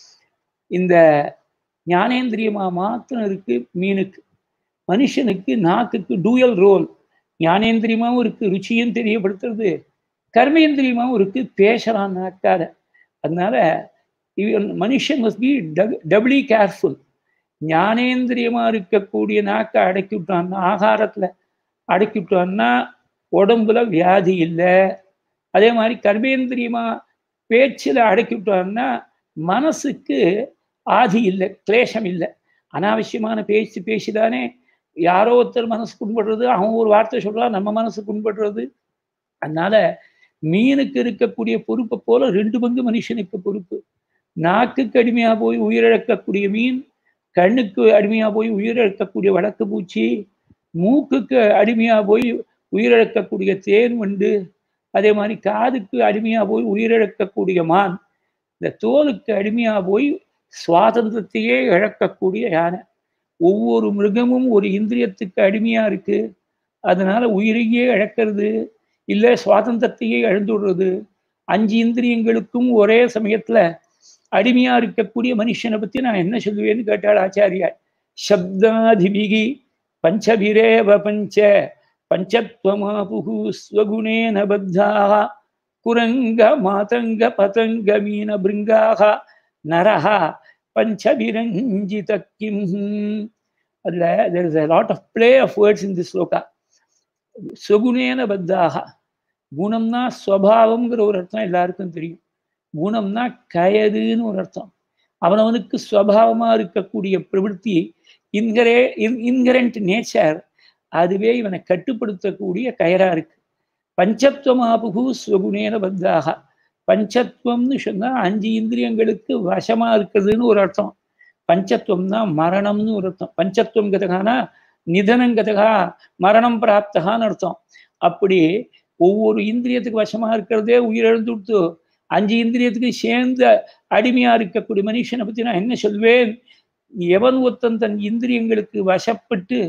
இந்த ஞானேந்திரியமா மாத்திரம் இருக்கு மீனுக்கு மனுஷனுக்கு நாக்குக்கு டூயல் ரோல் ஞானேந்திரியமாவும் இருக்கு ருச்சியும் தெரியப்படுத்துறது கர்மேந்திரியமாவும் இருக்கு பேசலாம் நாக்காத அதனால இவன் மனுஷன் மஸ்ட் பி டபுளி கேர்ஃபுல் ஞானேந்திரியமா இருக்கக்கூடிய நாக்கை அடக்கி விட்டான்னா ஆகாரத்துல அடக்கி விட்டான்னா உடம்புல வியாதி இல்லை அதே மாதிரி கர்மேந்திரியமா பேச்சில் அடக்கி விட்டான்னா மனசுக்கு ஆதி இல்லை கிளேஷம் இல்லை அனாவசியமான பேச்சு பேசிதானே யாரோ ஒருத்தர் மனசு புண்படுறது அவன் ஒரு வார்த்தை சொல்றான் நம்ம மனசு புண்படுறது அதனால மீனுக்கு இருக்கக்கூடிய பொறுப்பை போல ரெண்டு பங்கு மனுஷனுக்கு பொறுப்பு நாக்குக்கு அடிமையா போய் உயிரிழக்கக்கூடிய மீன் கண்ணுக்கு அடிமையா போய் உயிரிழக்கக்கூடிய வடக்கு பூச்சி மூக்குக்கு அடிமையா போய் உயிரிழக்கக்கூடிய தேன் வண்டு அதே மாதிரி காதுக்கு அடிமையா போய் உயிரிழக்கக்கூடிய மான் இந்த தோலுக்கு அடிமையா போய் சுவாதந்திரத்தையே இழக்கக்கூடிய யானை ஒவ்வொரு மிருகமும் ஒரு இந்திரியத்துக்கு அடிமையா இருக்கு அதனால உயிரையே இழக்கிறது இல்லை சுவாதந்திரத்தையே இழந்து விடுறது அஞ்சு இந்திரியங்களுக்கும் ஒரே சமயத்துல அடிமையா இருக்கக்கூடிய மனுஷனை பத்தி நான் என்ன சொல்லுவேன்னு கேட்டாள் ஆச்சாரியார் சப்தாதிபிகி பஞ்சபிரேவ பஞ்ச பஞ்சத்வமாபுகு ஸ்வகுணேன பத்தாக குரங்க மாதங்க பதங்க மீன பிருங்காக நரஹா பஞ்சபிரஞ்சித கிம் அதுல there is a lot of play of words in this shloka சுகுணேன பத்தாக குணம்னா ஸ்வபாவம்ங்கிற ஒரு அர்த்தம் எல்லாருக்கும் தெரியும் குணம்னா கயதுன்னு ஒரு அர்த்தம் அவனவனுக்கு ஸ்வபாவமா இருக்கக்கூடிய பிரவൃத்தி இன்கரே இன்கரண்ட் நேச்சர் அதுவே இவனை கட்டுப்படுத்தக்கூடிய கயரா இருக்கு பஞ்சத்வமாபுகு ஸ்வகுணேன பத்தாக பஞ்சத்துவம்னு சொன்னா அஞ்சு இந்திரியங்களுக்கு வசமா இருக்கிறதுன்னு ஒரு அர்த்தம் பஞ்சத்துவம்னா மரணம்னு ஒரு அர்த்தம் பஞ்சத்துவம் கதகானா நிதனம் கதகா மரணம் பிராப்தகான்னு அர்த்தம் அப்படி ஒவ்வொரு இந்திரியத்துக்கு வசமா இருக்கிறதே உயிரிழந்து விட்டு அஞ்சு இந்திரியத்துக்கு சேர்ந்த அடிமையா இருக்கக்கூடிய மனுஷனை பத்தி நான் என்ன சொல்வேன் எவன் ஒருத்தன் தன் இந்திரியங்களுக்கு வசப்பட்டு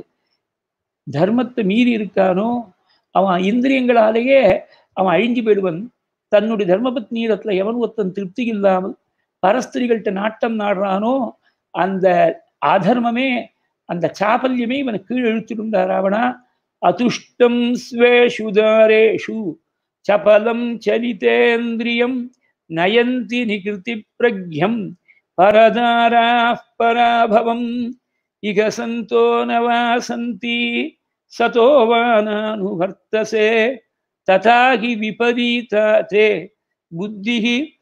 தர்மத்தை மீறி இருக்கானோ அவன் இந்திரியங்களாலேயே அவன் அழிஞ்சு போயிடுவன் தன்னுடைய தர்மபத்னியிடத்துல எவன் ஒருத்தன் திருப்தி இல்லாமல் பரஸ்திரிகள்கிட்ட நாட்டம் நாடுறானோ அந்த அதர்மமே அந்த சாபல்யமே இவனை கீழ் இழுத்துடுண்டா ராவணா அதுஷ்டம் ஸ்வேஷு தாரேஷு சபலம் சலிதேந்திரியம் நயந்தி நிகிருதி பிரக்யம் பரதாரா பராபவம் இக சந்தோ நவாசந்தி சதோ வானானுவர்த்தசே ததாகி விபரீதா தே புத்தி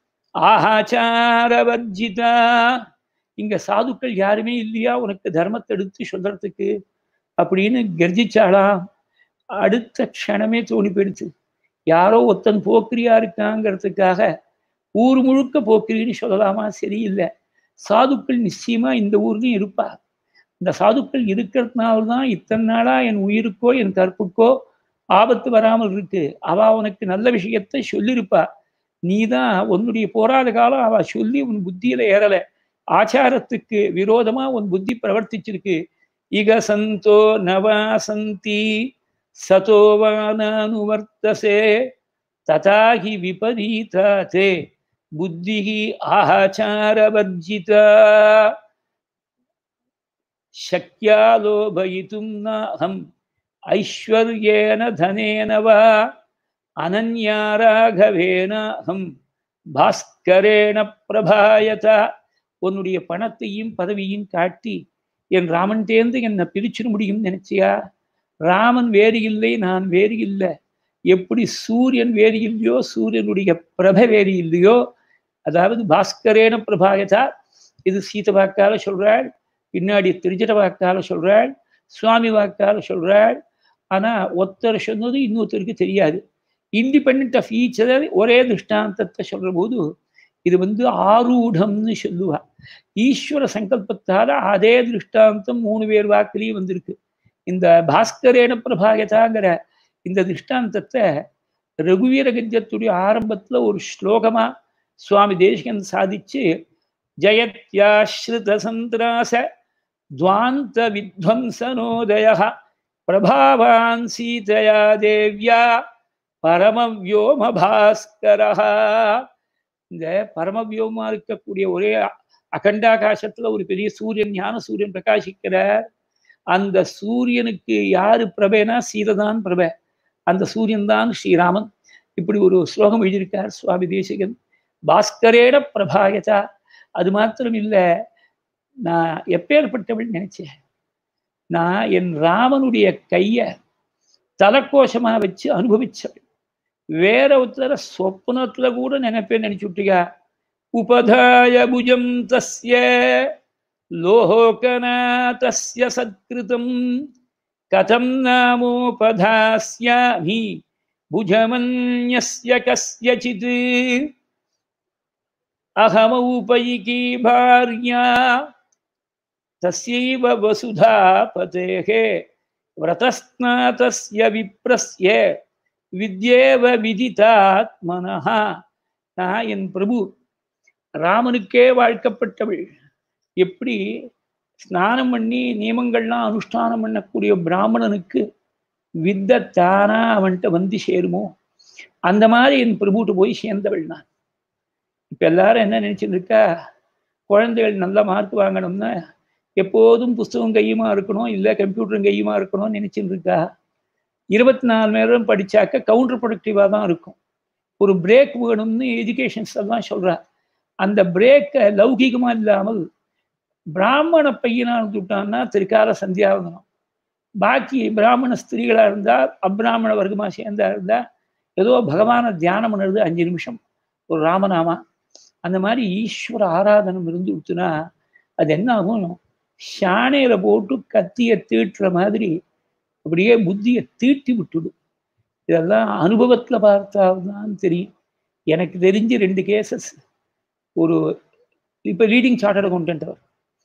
ஆஹாச்சாரவர்ஜிதா இங்க சாதுக்கள் யாருமே இல்லையா உனக்கு தர்மத்தை எடுத்து சொல்றதுக்கு அப்படின்னு கர்ஜிச்சாளாம் அடுத்த க்ஷணமே தோணி போயிடுச்சு யாரோ ஒருத்தன் போக்கிரியா இருக்காங்கிறதுக்காக ஊர் முழுக்க போக்கிரின்னு சொல்லலாமா சரியில்லை சாதுக்கள் நிச்சயமா இந்த ஊர்லயும் இருப்பா இந்த சாதுக்கள் இருக்கிறதுனால தான் இத்தனை நாளா என் உயிருக்கோ என் கற்புக்கோ ஆபத்து வராமல் இருக்கு அவ உனக்கு நல்ல விஷயத்தை சொல்லியிருப்பா நீ தான் உன்னுடைய போராத காலம் அவ சொல்லி உன் புத்தியில ஏறல ஆச்சாரத்துக்கு விரோதமா உன் புத்தி பிரவர்த்திச்சிருக்கு இக சந்தோ நவாசந்தி சதோவானுவர்த்தசே ததாகி விபரீதா தே புத்தி ஆச்சாரவர்ஜிதா शक्या लोभयितुं नाहम् ऐश्वर्येण धनेन वा अनन्या ராகவேனாஹம் பாஸ்கரேண பிரபாயத உன்னுடைய பணத்தையும் பதவியும் காட்டி என் ராமன் தேர்ந்து என்னை பிரிச்சிட முடியும் நினைச்சியா ராமன் வேறு இல்லை நான் வேறு இல்லை எப்படி சூரியன் வேறு இல்லையோ சூரியனுடைய பிரப வேறு இல்லையோ அதாவது பாஸ்கரேன பிரபாயதா இது சீத வாக்கால சொல்றாள் பின்னாடி திருஜட வாக்கால சொல்றாள் சுவாமி வாக்கால சொல்றாள் ஆனா ஒருத்தர் சொன்னது இன்னொருத்தருக்கு தெரியாது இண்டிபெண்ட் ஆஃப் ஈச் அதர் ஒரே திருஷ்டாந்தத்தை சொல்ற போது இது வந்து ஆரூடம்னு சொல்லுவா ஈஸ்வர சங்கல்பத்தால அதே திருஷ்டாந்தம் மூணு பேர் வாக்குலையும் வந்திருக்கு இந்த பாஸ்கரேன பிரபாயதாங்கிற இந்த திருஷ்டாந்தத்தை ரகுவீர கத்தியத்துடைய ஆரம்பத்துல ஒரு ஸ்லோகமா சுவாமி தேசிகன் சாதிச்சு ஜயத்யாஸ்ருத சந்திராச துவாந்த வித்வம்சனோதய பிரபாவான் சீதையா தேவ்யா பரமவியோம பாஸ்கரஹா இந்த பரமவியோமா இருக்கக்கூடிய ஒரே அகண்டாகாசத்துல ஒரு பெரிய சூரியன் ஞான சூரியன் பிரகாசிக்கிறார் அந்த சூரியனுக்கு யாரு பிரபேனா சீததான் பிரபை அந்த சூரியன் தான் ஸ்ரீராமன் இப்படி ஒரு ஸ்லோகம் எழுதியிருக்கார் சுவாமி தேசிகன் பாஸ்கரேட பிரபாயதா அது மாத்திரம் இல்லை நான் எப்பேற்பட்டவள் நினைச்சேன் நான் என் ராமனுடைய கைய தலக்கோஷமா வச்சு அனுபவிச்சவள் வேற ஒருத்தர சொப்னத்துல கூட நினைப்பேன் நினைச்சு விட்டியா உபதாய புஜம் தஸ்ய லோகநாதஸ்ய சத்கிருதம் கதம் நாமோபதாஸ்யாமி புஜமன்யஸ்ய கஸ்யசித் अहमौपैकी भार्या तस्यैव वसुधापतेः व्रतस्नातस्य विप्रस्य வித்யேவ விதிதாத்மனஹா நான் என் பிரபு ராமனுக்கே வாழ்க்கப்பட்டவள் எப்படி ஸ்நானம் பண்ணி நியமங்கள்லாம் அனுஷ்டானம் பண்ணக்கூடிய பிராமணனுக்கு வித்த தானா அவன்கிட்ட வந்து சேருமோ அந்த மாதிரி என் பிரபுட்டு போய் சேர்ந்தவள் நான் இப்போ எல்லாரும் என்ன நினைச்சிட்டு இருக்கா குழந்தைகள் நல்ல மார்க் வாங்கணும்னா எப்போதும் புஸ்தகம் கையுமா இருக்கணும் இல்லை கம்ப்யூட்டரும் கையுமா இருக்கணும்னு நினைச்சிட்டு இருக்கா இருபத்தி நாலு நேரம் படிச்சாக்க கவுண்டர் ப்ரொடக்டிவாக தான் இருக்கும் ஒரு பிரேக் வேணும்னு எஜுகேஷன்ஸ் எல்லாம் சொல்றா அந்த பிரேக்கை லௌகிகமாக இல்லாமல் பிராமண பையனாக இருந்துட்டான்னா திருக்கால சந்தியாவந்தனம் பாக்கி பிராமண ஸ்திரீகளாக இருந்தால் அப்ராமண வர்க்கமாக சேர்ந்தா இருந்தால் ஏதோ பகவான தியானம் பண்ணுறது அஞ்சு நிமிஷம் ஒரு ராமநாமா அந்த மாதிரி ஈஸ்வர ஆராதனம் இருந்து விட்டுனா அது என்ன ஆகும் ஷானையில போட்டு கத்தியை தீட்டுற மாதிரி அப்படியே புத்தியை தீட்டி விட்டுடும் இதெல்லாம் அனுபவத்தில் பார்த்தால்தான் தெரியும் எனக்கு தெரிஞ்சு ரெண்டு கேசஸ் ஒரு இப்போ ரீடிங் சார்ட்டர்ட் அக்கௌண்டன்ட் அவர்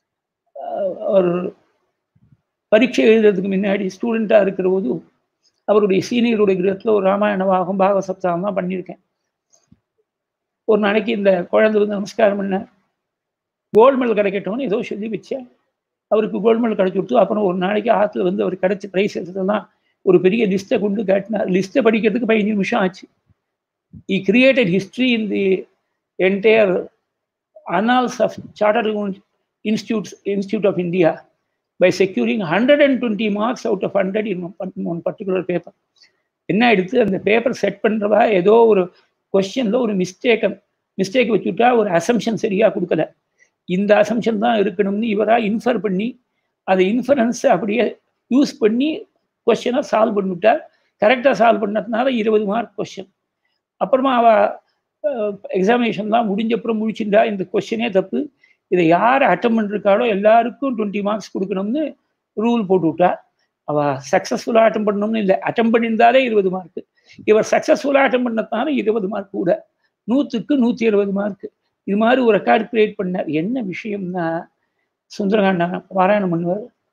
அவர் பரீட்சை எழுதுறதுக்கு முன்னாடி ஸ்டூடெண்ட்டாக இருக்கிற போது அவருடைய சீனியருடைய கிரகத்தில் ஒரு ராமாயண வாகம் பாக சப்தாகம் தான் பண்ணியிருக்கேன் ஒரு நாளைக்கு இந்த குழந்தை வந்து நமஸ்காரம் பண்ணார் கோல்டு மெடல் கிடைக்கட்டும்னு ஏதோ சொல்லி வச்சேன் அவருக்கு கோல்டு மெடல் கிடைச்சி கொடுத்து அப்புறம் ஒரு நாளைக்கு ஆற்றுல வந்து அவர் கிடைச்ச ப்ரைஸ் எடுத்ததெல்லாம் ஒரு பெரிய லிஸ்ட்டை கொண்டு காட்டினார் லிஸ்ட்டை படிக்கிறதுக்கு பதினஞ்சு நிமிஷம் ஆச்சு he created history in the entire annals of charter institutes institute of India by securing hundred and twenty marks out of hundred in one particular paper என்ன எடுத்து அந்த பேப்பர் செட் பண்ணுறவா ஏதோ ஒரு கொஸ்டினில் ஒரு மிஸ்டேக்கை மிஸ்டேக் வச்சுட்டா ஒரு அசம்ஷன் சரியாக கொடுக்கல இந்த அசம்ஷன் தான் இருக்கணும்னு இவராக இன்ஃபர் பண்ணி அதை இன்ஃபரன்ஸை அப்படியே யூஸ் பண்ணி கொஸ்டினை சால்வ் பண்ணிவிட்டார் கரெக்டாக சால்வ் பண்ணதுனால இருபது மார்க் கொஸ்டின் அப்புறமா அவ எக்ஸாமினேஷன்லாம் முடிஞ்சப்புறம் முடிச்சுட்டா இந்த கொஸ்டினே தப்பு இதை யார் அட்டம் பண்ணிருக்காளோ எல்லாருக்கும் டுவெண்ட்டி மார்க்ஸ் கொடுக்கணும்னு ரூல் போட்டு விட்டா அவ சக்ஸஸ்ஃபுல்லாக அட்டம் பண்ணணும்னு இல்லை அட்டம் பண்ணியிருந்தாலே இருபது மார்க்கு இவர் சக்ஸஸ்ஃபுல்லாக அட்டம் பண்ணதுனால இருபது மார்க் கூட நூற்றுக்கு நூற்றி இருபது மார்க் இது மாதிரி ஒரு ரெக்கார்டு கிரியேட் பண்ணார் என்ன விஷயம்னா சுந்தரகாண்டா பாராயணம் பண்ணுவார்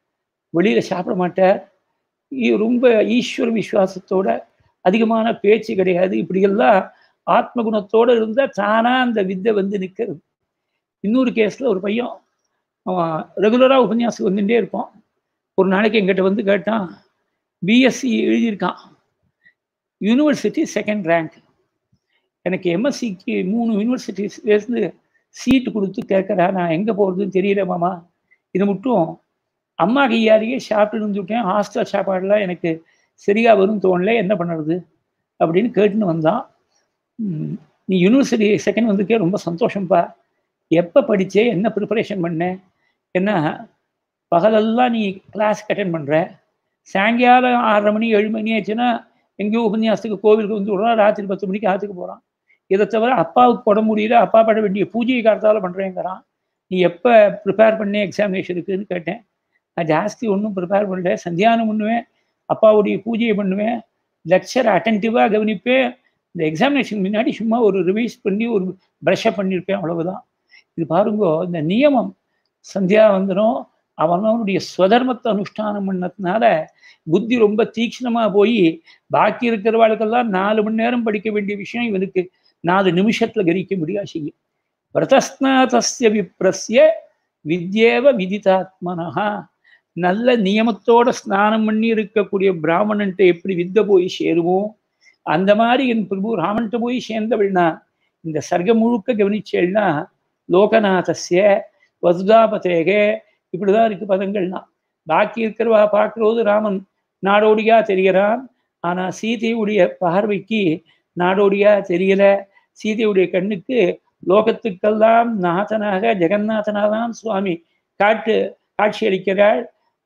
வெளியில் சாப்பிட மாட்டார் இ- ரொம்ப ஈஸ்வர விசுவாசத்தோட அதிகமான பேச்சு கிடையாது இப்படியெல்லாம் ஆத்ம குணத்தோட இருந்தால் தானா அந்த வித்தை வந்து நிற்கிறது இன்னொரு கேஸில் ஒரு பையன் அவன் ரெகுலராக உபன்யாசம் வந்துட்டே இருப்பான் ஒரு நாளைக்கு எங்கிட்ட வந்து கேட்டான் பிஎஸ்சி எழுதியிருக்கான் யூனிவர்சிட்டி செகண்ட் ரேங்க் எனக்கு எம்எஸ்சிக்கு மூணு யூனிவர்சிட்டிஸ்லேருந்து சீட்டு கொடுத்து கேட்குறா நான் எங்கே போகிறதுன்னு தெரியல மாமா இது மட்டும் அம்மா கையாலேயே சாப்பிட்டு இருந்துவிட்டேன் ஹாஸ்டல் சாப்பாடுலாம் எனக்கு சரியாக வரும் தோணல என்ன பண்ணுறது அப்படின்னு கேட்டுன்னு வந்தான் ம், நீ யூனிவர்சிட்டி செகண்ட் வந்திருக்கே ரொம்ப சந்தோஷம்ப்பா எப்போ படிச்சே என்ன ப்ரிப்பரேஷன் பண்ண என்ன பகலெல்லாம் நீ கிளாஸ்க்கு அட்டென்ட் பண்ணுற சாயங்காலம் ஆறரை மணி ஏழு மணி ஆச்சுன்னா எங்கேயோ உபன்யாசத்துக்கு கோவிலுக்கு வந்து விடுறான் ராத்திரி பத்து மணிக்கு ஆற்றுக்கு போகிறான் இதை தவிர அப்பாவுக்கு போட முடியல அப்பா பட வேண்டிய பூஜையை காலத்தால் பண்ணுறேங்கிறான் நீ எப்போ ப்ரிப்பேர் பண்ண எக்ஸாமினேஷனுக்குன்னு கேட்டேன் நான் ஜாஸ்தி ஒன்றும் ப்ரிப்பேர் பண்ணல சந்தியானம் பண்ணுவேன் அப்பாவுடைய பூஜையை பண்ணுவேன் லெக்சர் அட்டன்டிவாக கவனிப்பேன் இந்த எக்ஸாமினேஷன் முன்னாடி சும்மா ஒரு ரிவைஸ் பண்ணி ஒரு ப்ரஷ்அப் பண்ணியிருப்பேன் அவ்வளவுதான் இது பாருங்கோ இந்த நியமம் சந்தியா வந்தனும் அவனவனுடைய ஸ்வதர்மத்தை அனுஷ்டானம் பண்ணதுனால புத்தி ரொம்ப தீக்ஷ்ணமா போய் பாக்கி இருக்கிறவாளுக்கெல்லாம் நாலு மணி நேரம் படிக்க வேண்டிய விஷயம் இவனுக்கு நாலு நிமிஷத்துல கிரிக்க முடியா செய்யும் விரதஸ்நாதஸ்ய விப்ரஸ்ய வித்யேவ விதிதாத்மனஹா நல்ல நியமத்தோட ஸ்நானம் பண்ணி இருக்கக்கூடிய பிராமணன்ட்ட எப்படி வித்த போய் சேருமோ அந்த மாதிரி என் பிரபு ராமன்ட்ட போய் சேர்ந்தவள்னா இந்த சர்க்கம் முழுக்க கவனிச்சேன்னா லோகநாதஸ்ய வசுதாபதேகே இப்படிதான் இருக்கு பதங்கள்லாம் பாக்கி இருக்கிறவா பார்க்கறது ராமன் நாடோடியா தெரிகிறான் ஆனா சீதையுடைய பார்வைக்கு நாடோடியா தெரியல சீதையுடைய கண்ணுக்கு லோகத்துக்கெல்லாம் நாதனாக ஜெகநாதனாக தான் சுவாமி காட்டு காட்சியளிக்கிறாள்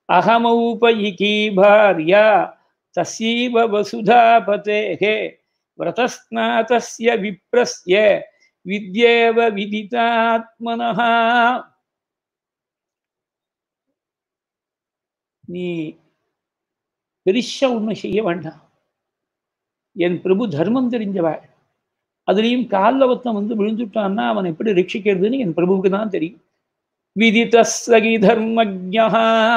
அகமௌபயிகி பாரியா தசீவ வசுதாபதேகே விரதஸ்நாதஸ்ய விப்ரஸ்ய வித்யேவ விதிதாத்மனஹா நீ பெருசா ஒன்றும் செய்ய வேண்டாம் என் பிரபு தர்மம் தெரிஞ்சவள் அதுலேயும் கால்லவத்தம் வந்து விழுந்துட்டான்னா அவன் எப்படி ரட்சிக்கிறதுன்னு என் பிரபுவுக்கு தான் தெரியும் விதித சகி தர்மஜா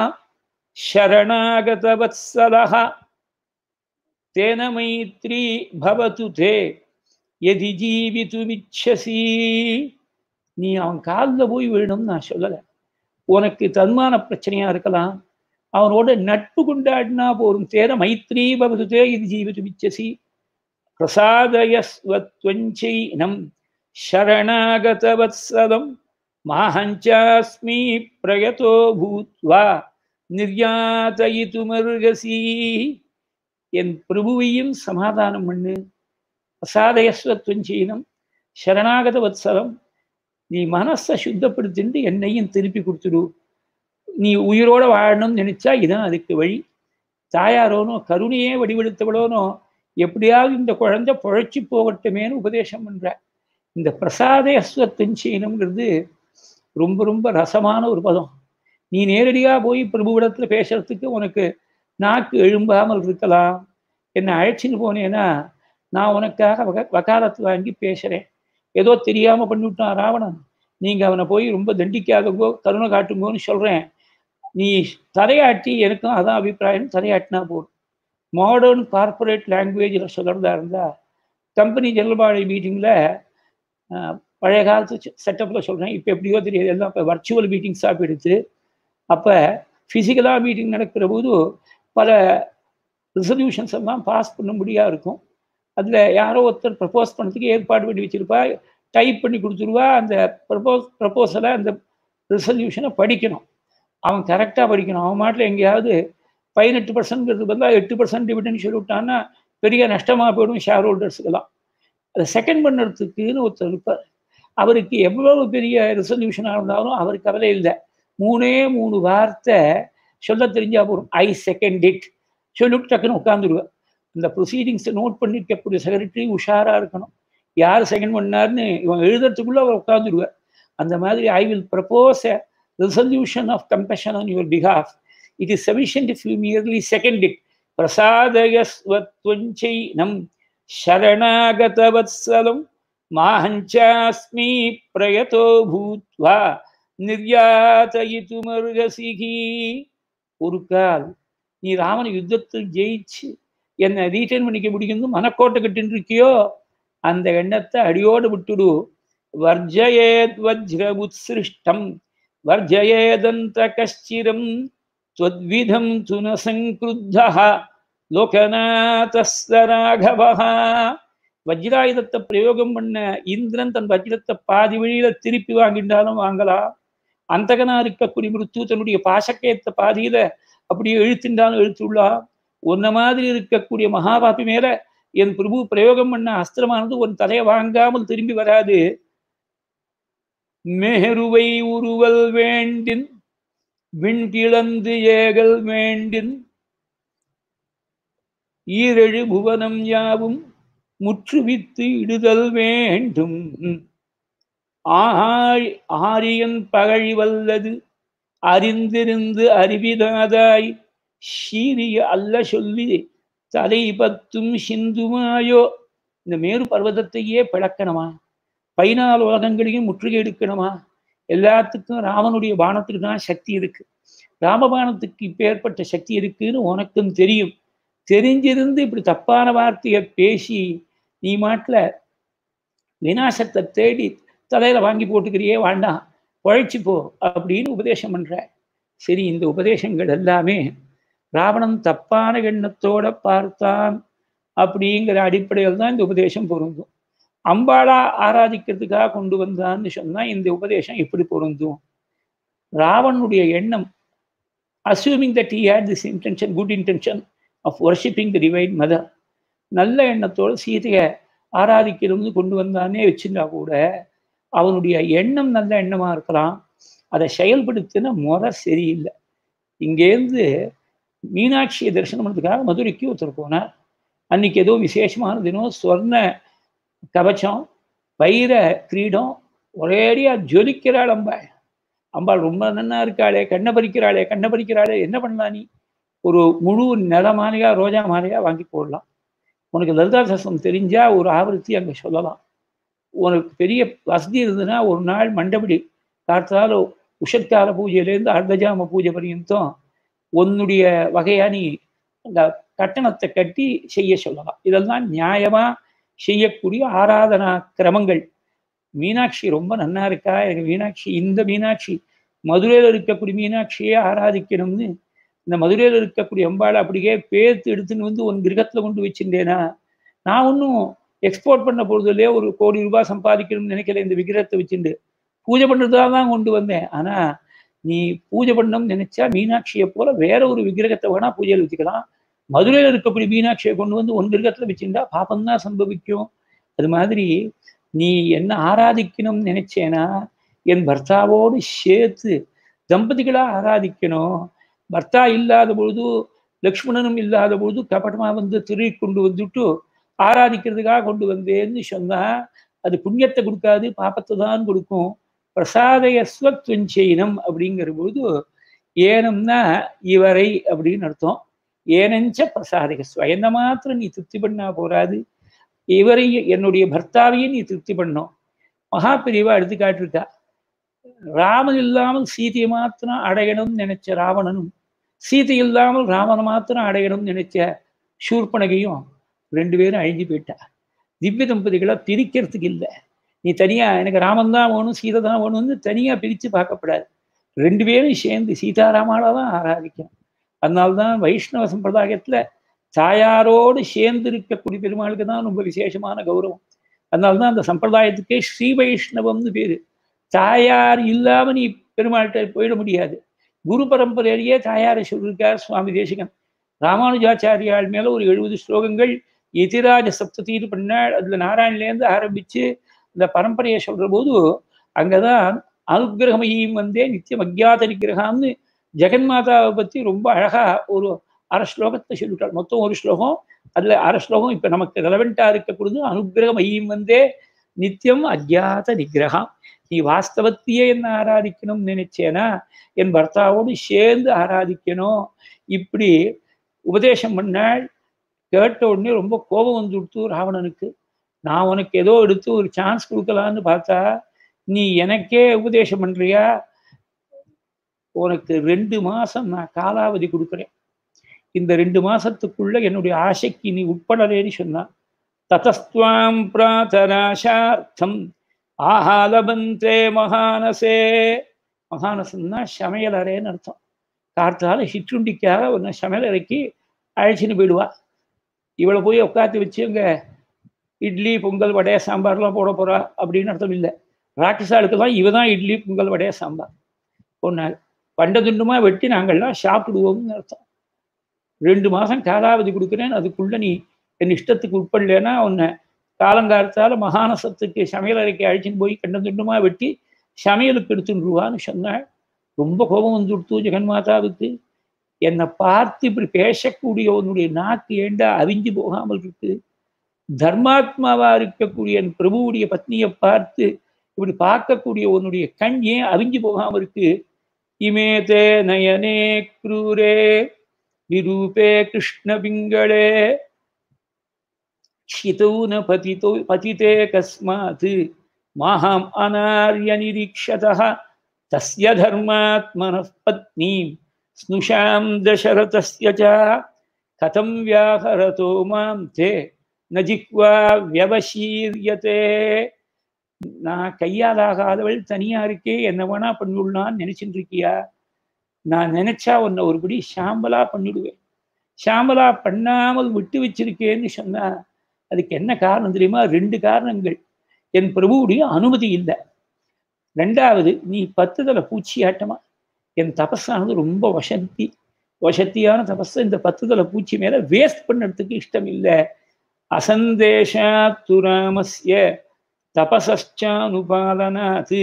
சரணாகதவத்சலः தேன மைத்ரி பவது தே எதி ஜீவித்துமிச்சசி நீ அவன் காலில் போய் விழணும்னு நான் சொல்லலை உனக்கு தன்மான பிரச்சனையா இருக்கலாம் அவனோட நட்பு கொண்டாடினா போரும் தேன மைத்ரி பவது தே இது ஜீவித்துமிச்சசி பிரசாதயஸ்வத்வஞ்சைனம் சரணாகதவத்சலம் மாஹஞ்சாஸ்மி பிரயதோ பூத்வா நிர்யாதயித்துமர்கசி என் பிரபுவையும் சமாதானம் பண்ணு பிரசாதயஸ்வத்வஞ்சீனம் சரணாகத வத்சலம் நீ மனசை சுத்தப்படுத்திட்டு என்னையும் திருப்பி கொடுத்துடு நீ உயிரோட வாழணும்னு நினைச்சா இதான் அதுக்கு வழி தாயாரோனோ கருணையே வடிவெடுத்தவளோனோ எப்படியாவது இந்த குழந்தை பொழைச்சி போகட்டுமேன்னு உபதேசம் பண்ற இந்த பிரசாத அஸ்வத்தஞ்சீனம்ங்கிறது ரொம்ப ரொம்ப ரசமான ஒரு பதம் நீ நேரடியாக போய் பிரபுவிடத்துல பேசுறதுக்கு உனக்கு நாக்கு எழும்பாமல் இருக்கலாம் என்னை அழைச்சின்னு போனேன்னா நான் உனக்காக வக வக்காலத்து வாங்கி பேசுகிறேன் ஏதோ தெரியாமல் பண்ணிவிட்டான் ராவணன் நீங்கள் அவனை போய் ரொம்ப தண்டிக்காதங்கோ கருணை காட்டுங்கோன்னு சொல்கிறேன் நீ தலையாட்டி எனக்கும் அதான் அபிப்பிராயம் தலையாட்டினா போதும் மாடர்ன் கார்ப்பரேட் லாங்குவேஜில் சொல்கிறதா இருந்தால் கம்பெனி ஜெனரல்பாடி மீட்டிங்கில் பழைய காலத்து செட்டப்பில் சொல்கிறேன் இப்போ எப்படியோ தெரியாது எல்லாம் இப்போ வர்ச்சுவல் மீட்டிங்ஸாக போயிடுச்சு அப்போ ஃபிசிக்கலாக மீட்டிங் நடக்கிற போது பல ரிசல்யூஷன்ஸ் எல்லாம் பாஸ் பண்ண முடியாக இருக்கும் அதில் யாரோ ஒருத்தர் ப்ரப்போஸ் பண்ணுறதுக்கு ஏற்பாடு பண்ணி வச்சுருப்பா டைப் பண்ணி கொடுத்துருவா அந்த ப்ரப்போஸ் ப்ரப்போசலை அந்த ரிசல்யூஷனை படிக்கணும் அவன் கரெக்டாக படிக்கணும் அவன் மாட்டில் எங்கேயாவது பதினெட்டு பர்சன்ட்ங்கிறது பதிலாக எட்டு பர்சன்ட் டிவிடன் சொல்லிவிட்டான்னா பெரிய நஷ்டமாக போயிடும் ஷேர் ஹோல்டர்ஸுக்கெல்லாம் அதை செகண்ட் பண்ணுறதுக்குன்னு ஒருத்தர் இருப்பார் அவருக்கு எவ்வளவு பெரிய ரெசல்யூஷனாக இருந்தாலும் அவருக்கு கவலை இல்லை மூணே மூணு வார்த்தை சொல்ல தெரிஞ்சா போகும் ஐ செகண்ட் இட் சொல்லிட்டு டக்குன்னு உட்காந்துருவேன் இந்த ப்ரொசீடிங்ஸை நோட் பண்ணிருக்கக்கூடிய செக்ரட்டரி உஷாராக இருக்கணும் யார் செகண்ட் பண்ணார்னு இவன் எழுதுறதுக்குள்ளே அவர் உட்காந்துருவார் அந்த மாதிரி I will propose a resolution of compassion on your behalf it is sufficient if you merely second it பிரசாதயஸ்வத்வஞ்சை நம் சரணாகதவத்சலம் மாஹஞ்சாஸ்மி பிரயதோ பூத்வா நிர்யாதயித்துமர்கசிகி ஒரு கால் நீ ராமன் யுத்தத்தில் ஜெயிச்சு என்னை ரீட்டைன் பண்ணிக்க முடியும் மனக்கோட்டை கட்டின்னு இருக்கியோ அந்த எண்ணத்தை அடியோடு விட்டுடு வர்ஜயேத் வஜ்ர உத்சிருஷ்டம் வர்ஜயேதந்த கஷ்டிரம் त्वद्विधं तु न सङ्क्रुद्धः லோகநாதஸ்தராகவः வஜ்ராயுதத்தை பிரயோகம் பண்ண இந்திரன் தன் வஜ்ரத்தை பாதி வழியில திருப்பி வாங்கிட்டாலும் வாங்கலாம் அந்தகனா இருக்கக்கூடிய மிருத்து தன்னுடைய பாசக்கயத்தை பாதியில அப்படியே இழுத்துட்டாலும் இழுத்துள்ளா உன்ன மாதிரி இருக்கக்கூடிய மகாபாபி மேல என் பிரபு பிரயோகம் பண்ண அஸ்திரமானது உன் தலையை வாங்காமல் திரும்பி வராது மேருவை உருவல் வேண்டின் விண்கிழந்து ஏகல் வேண்டின் ஈரழு புவனம் யாவும் முற்றுவித்து இடுதல் வேண்டும் ஆய் ஆரியன் பகழி வல்லது அறிந்திருந்து அறிவிதாதாய் சீரிய அல்ல சொல்லி தலை பத்தும் சிந்துமாயோ இந்த மேரு பர்வதத்தையே பிளக்கணுமா பதினாலு உலகங்களையும் முற்றுகை எடுக்கணுமா எல்லாத்துக்கும் ராமனுடைய பானத்துக்கு தான் சக்தி இருக்கு ராமபானத்துக்கு இப்ப ஏற்பட்ட சக்தி இருக்குன்னு உனக்கும் தெரியும் தெரிஞ்சிருந்து இப்படி தப்பான வார்த்தையை பேசி நீ மாட்டில் விநாசத்தை தேடி தலையில வாங்கி போட்டுக்கிறியே வேண்டாம் பழைச்சு போ அப்படின்னு உபதேசம் பண்ற சரி இந்த உபதேசங்கள் எல்லாமே ராவணன் தப்பான எண்ணத்தோட பார்த்தான் அப்படிங்கிற அடிப்படையில் தான் இந்த உபதேசம் பொருந்தும் அம்பாளா ஆராதிக்கிறதுக்காக கொண்டு வந்தான்னு சொன்னா இந்த உபதேசம் எப்படி பொருந்தும் ராவனுடைய எண்ணம் assuming that he had this intention good intention of worshipping the divine mother நல்ல எண்ணத்தோடு சீதையை ஆராதிக்கணும்னு கொண்டு வந்தானே வச்சிருந்தா கூட அவனுடைய எண்ணம் நல்ல எண்ணமா இருக்கலாம் அதை செயல்படுத்தின முறை சரியில்லை இங்கேருந்து மீனாட்சியை தரிசனம் பண்ணுறதுக்காக மதுரைக்கு ஒருத்தர் போனார் அன்னைக்கு ஏதோ விசேஷமான தினம் சொர்ண கவச்சம் வைர கிரீடம் ஒரேடியா ஜொலிக்கிறாள் அம்பாள் அம்பாள் ரொம்ப நன்னா இருக்காளே கண்ணை பறிக்கிறாளே கண்ணை பறிக்கிறாளே என்ன பண்ணலாம் நீ ஒரு முழு நில மாலையா ரோஜா மாலையா வாங்கி போடலாம் உனக்கு லலிதா சஸ்திரம் தெரிஞ்சா ஒரு ஆவர்த்தி அங்கே சொல்லலாம் உனக்கு பெரிய வசதி இருந்ததுன்னா ஒரு நாள் மண்டபடி காத்தால உஷத்கால பூஜையிலேருந்து அர்த்தஜாம பூஜை பரியந்தம் உன்னுடைய வகையா நீ அந்த கட்டணத்தை கட்டி செய்ய சொல்லலாம் இதெல்லாம் நியாயமா செய்யக்கூடிய ஆராதனா கிரமங்கள் மீனாட்சி ரொம்ப நன்னா இருக்கா எனக்கு மீனாட்சி இந்த மீனாட்சி மதுரையில் இருக்கக்கூடிய மீனாட்சியே ஆராதிக்கணும்னு இந்த மதுரையில் இருக்கக்கூடிய அம்பாளை அப்படியே பேர்த்து எடுத்துன்னு வந்து உன் கிரகத்தில் கொண்டு வச்சிருந்தேனா நான் ஒன்றும் எக்ஸ்போர்ட் பண்ண பொழுதுலேயே ஒரு கோடி ரூபாய் சம்பாதிக்கணும்னு நினைக்கல இந்த விக்கிரகத்தை வச்சுட்டு பூஜை பண்ணுறதுக்காக தான் கொண்டு வந்தேன் ஆனால் நீ பூஜை பண்ணணும்னு நினைச்சா மீனாட்சியை போல வேற ஒரு விக்கிரகத்தை வேணா பூஜையில் வச்சுக்கலாம் மதுரையில் இருக்கக்கூடிய மீனாட்சியை கொண்டு வந்து ஒன் கிரகத்தில் வச்சுருந்தா பாப்பம்தான் சம்பவிக்கும் அது மாதிரி நீ என்ன ஆராதிக்கணும்னு நினைச்சேனா என் பர்த்தாவோடு சேர்த்து தம்பதிகளா ஆராதிக்கணும் பர்த்தா இல்லாத பொழுது லக்ஷ்மணனும் இல்லாத பொழுது கபடமா வந்து திரு கொண்டு வந்துட்டு ஆராதிக்கிறதுக்காக கொண்டு வந்தேன்னு சொன்னா அது புண்ணியத்தை கொடுக்காது பாப்பத்தை தான் கொடுக்கும் பிரசாதயஸ்வத்வஞ்செயினம் அப்படிங்கிற போது ஏனம்னா இவரை அப்படின்னு அர்த்தம் ஏனஞ்ச பிரசாதகஸ்வ என்ன மாத்திரம் நீ திருப்தி பண்ணா போராது இவரை என்னுடைய பர்த்தாவையும் நீ திருப்தி பண்ணும் மகா பிரிவா எடுத்து காட்டிருக்கா ராமன் இல்லாமல் சீதையை மாத்திரம் அடையணும்னு நினைச்ச ராவணனும் சீதை இல்லாமல் ராமனை மாத்திரம் அடையணும்னு நினைச்ச சூர்பனகையும் ரெண்டு பேரும் அழிஞ்சு போயிட்டா திவ்ய தம்பதிகளை பிரிக்கிறதுக்கு இல்லை நீ தனியா எனக்கு ராமன் தான் வேணும் சீதை தான் வேணும்னு தனியா பிரித்து பார்க்கப்படாது ரெண்டு பேரும் சேர்ந்து சீதாராமால தான் ஆராதிக்கணும் அதனால்தான் வைஷ்ணவ சம்பிரதாயத்துல தாயாரோடு சேர்ந்து இருக்கக்கூடிய பெருமாளுக்கு தான் ரொம்ப விசேஷமான கௌரவம் அதனால்தான் அந்த சம்பிரதாயத்துக்கே ஸ்ரீ வைஷ்ணவம்னு பேரு தாயார் இல்லாம நீ பெருமாள்கிட்ட போயிட முடியாது குரு பரம்பரையிலேயே தாயாரை சொல்லியிருக்கார் சுவாமி தேசிகன் ராமானுஜாச்சாரியால் மேல ஒரு எழுபது ஸ்லோகங்கள் எதிராஜ சப்தத்தீர் பண்ணாள் அதுல நாராயணிலேருந்து ஆரம்பிச்சு இந்த பரம்பரையை சொல்ற போது அங்கதான் அனுகிரகமையும் வந்தே நித்தியம் அக்ஞாத நிகிரகான்னு ஜெகன்மாதாவை பத்தி ரொம்ப அழகா ஒரு அரை ஸ்லோகத்தை சொல்லிட்டாள் மொத்தம் ஒரு ஸ்லோகம் அதுல அரை ஸ்லோகம் இப்ப நமக்கு ரெலவெண்டா இருக்கக்கூடியது அனுகிரகம் ஐயும் வந்தே நித்தியம் அஜ்ஞாத நிகிரகம் நீ வாஸ்தவத்தையே என்ன ஆராதிக்கணும்னு நினைச்சேனா என் பர்த்தாவோடு சேர்ந்து ஆராதிக்கணும் இப்படி உபதேசம் பண்ணாள் கேட்ட உடனே ரொம்ப கோபம் வந்து கொடுத்து ராவணனுக்கு நான் உனக்கு ஏதோ எடுத்து ஒரு சான்ஸ் கொடுக்கலான்னு பார்த்தா நீ எனக்கே உபதேசம் பண்றியா உனக்கு ரெண்டு மாசம் நான் காலாவதி கொடுக்குறேன் இந்த ரெண்டு மாசத்துக்குள்ள என்னுடைய ஆசைக்கு நீ உட்படலேன்னு சொன்னான் ததஸ்துவாம் பிராத்தராசார்த்தம் ஆஹாலபந்தே மகானசே மகானசம்னா சமையலறைன்னு அர்த்தம் காற்றால சிற்றுண்டிக்காக ஒன்று சமையலறைக்கு அழைச்சின்னு போயிடுவா இவளை போய் உட்காந்து வச்சு அங்கே இட்லி பொங்கல் வடை சாம்பார்லாம் போட போறா அப்படின்னு அர்த்தம் இல்லை ராட்சசாளுக்கெல்லாம் இவ தான் இட்லி பொங்கல் வடை சாம்பார் ஒன்று பண்ட துண்டுமா வெட்டி நாங்கள்லாம் சாப்பிடுவோம்னு அர்த்தம் ரெண்டு மாதம் காலாவதி கொடுக்குறேன் அதுக்குள்ள நீ என் இஷ்டத்துக்கு உட்படலைன்னா உன்னை காலங்காலத்தால் மகானசத்துக்கு சமையலறைக்கு அழைச்சின்னு போய் கண்ட துண்டுமா வெட்டி சமையலுக்கு எடுத்துருவான்னு சொன்னாள் ரொம்ப கோபம் வந்துடுத்து ஜெகன்மாதாவுக்கு என்னை பார்த்து இப்படி பேசக்கூடிய உன்னுடைய நாக்கு ஏண்டா அவிஞ்சு போகாமல் இருக்கு தர்மாத்மாவா இருக்கக்கூடிய என் பிரபுவுடைய பத்னியை பார்த்து இப்படி பார்க்கக்கூடிய உன்னுடைய கண் ஏன் அவிஞ்சு போகாம இருக்கு இமேதே நயனே க்ரூரே விரூபே கிருஷ்ண பிங்களே க்ஷிதௌ ந பதிதோ பதிதே கஸ்மாத் மாஹாம் அனார்ய நிரீக்ஷதः தஸ்ய தர்மாத்மனः பத்னீம் ஸ்னுஷாம் தசரதஸ்ய ச கதம் வியாஹரதோ மாம் தே நஜிக்வா வியவசீரியதே நான் கையால் ஆகாதவள் தனியா இருக்கே என்ன வேணா பண்ணிவிடலான்னு நினைச்சிட்டு இருக்கியா நான் நினைச்சா உன்னை ஒருபடி சாம்பலா பண்ணிடுவேன் சாம்பலா பண்ணாமல் விட்டு வச்சிருக்கேன்னு சொன்னா அதுக்கு என்ன காரணம் தெரியுமா ரெண்டு காரணங்கள் என் பிரபுவுடைய அனுமதி இல்லை ரெண்டாவது நீ பத்து தலை பூச்சியாட்டமா என் தபஸானது ரொம்ப வசந்தி வசத்தியான தபஸ் இந்த பத்து தலை பூச்சி மேல வேஸ்ட் பண்ணுறதுக்கு இஷ்டம் இல்லை அசந்தேஷாத்து ராமஸ்ய தபசானுபாலனாத்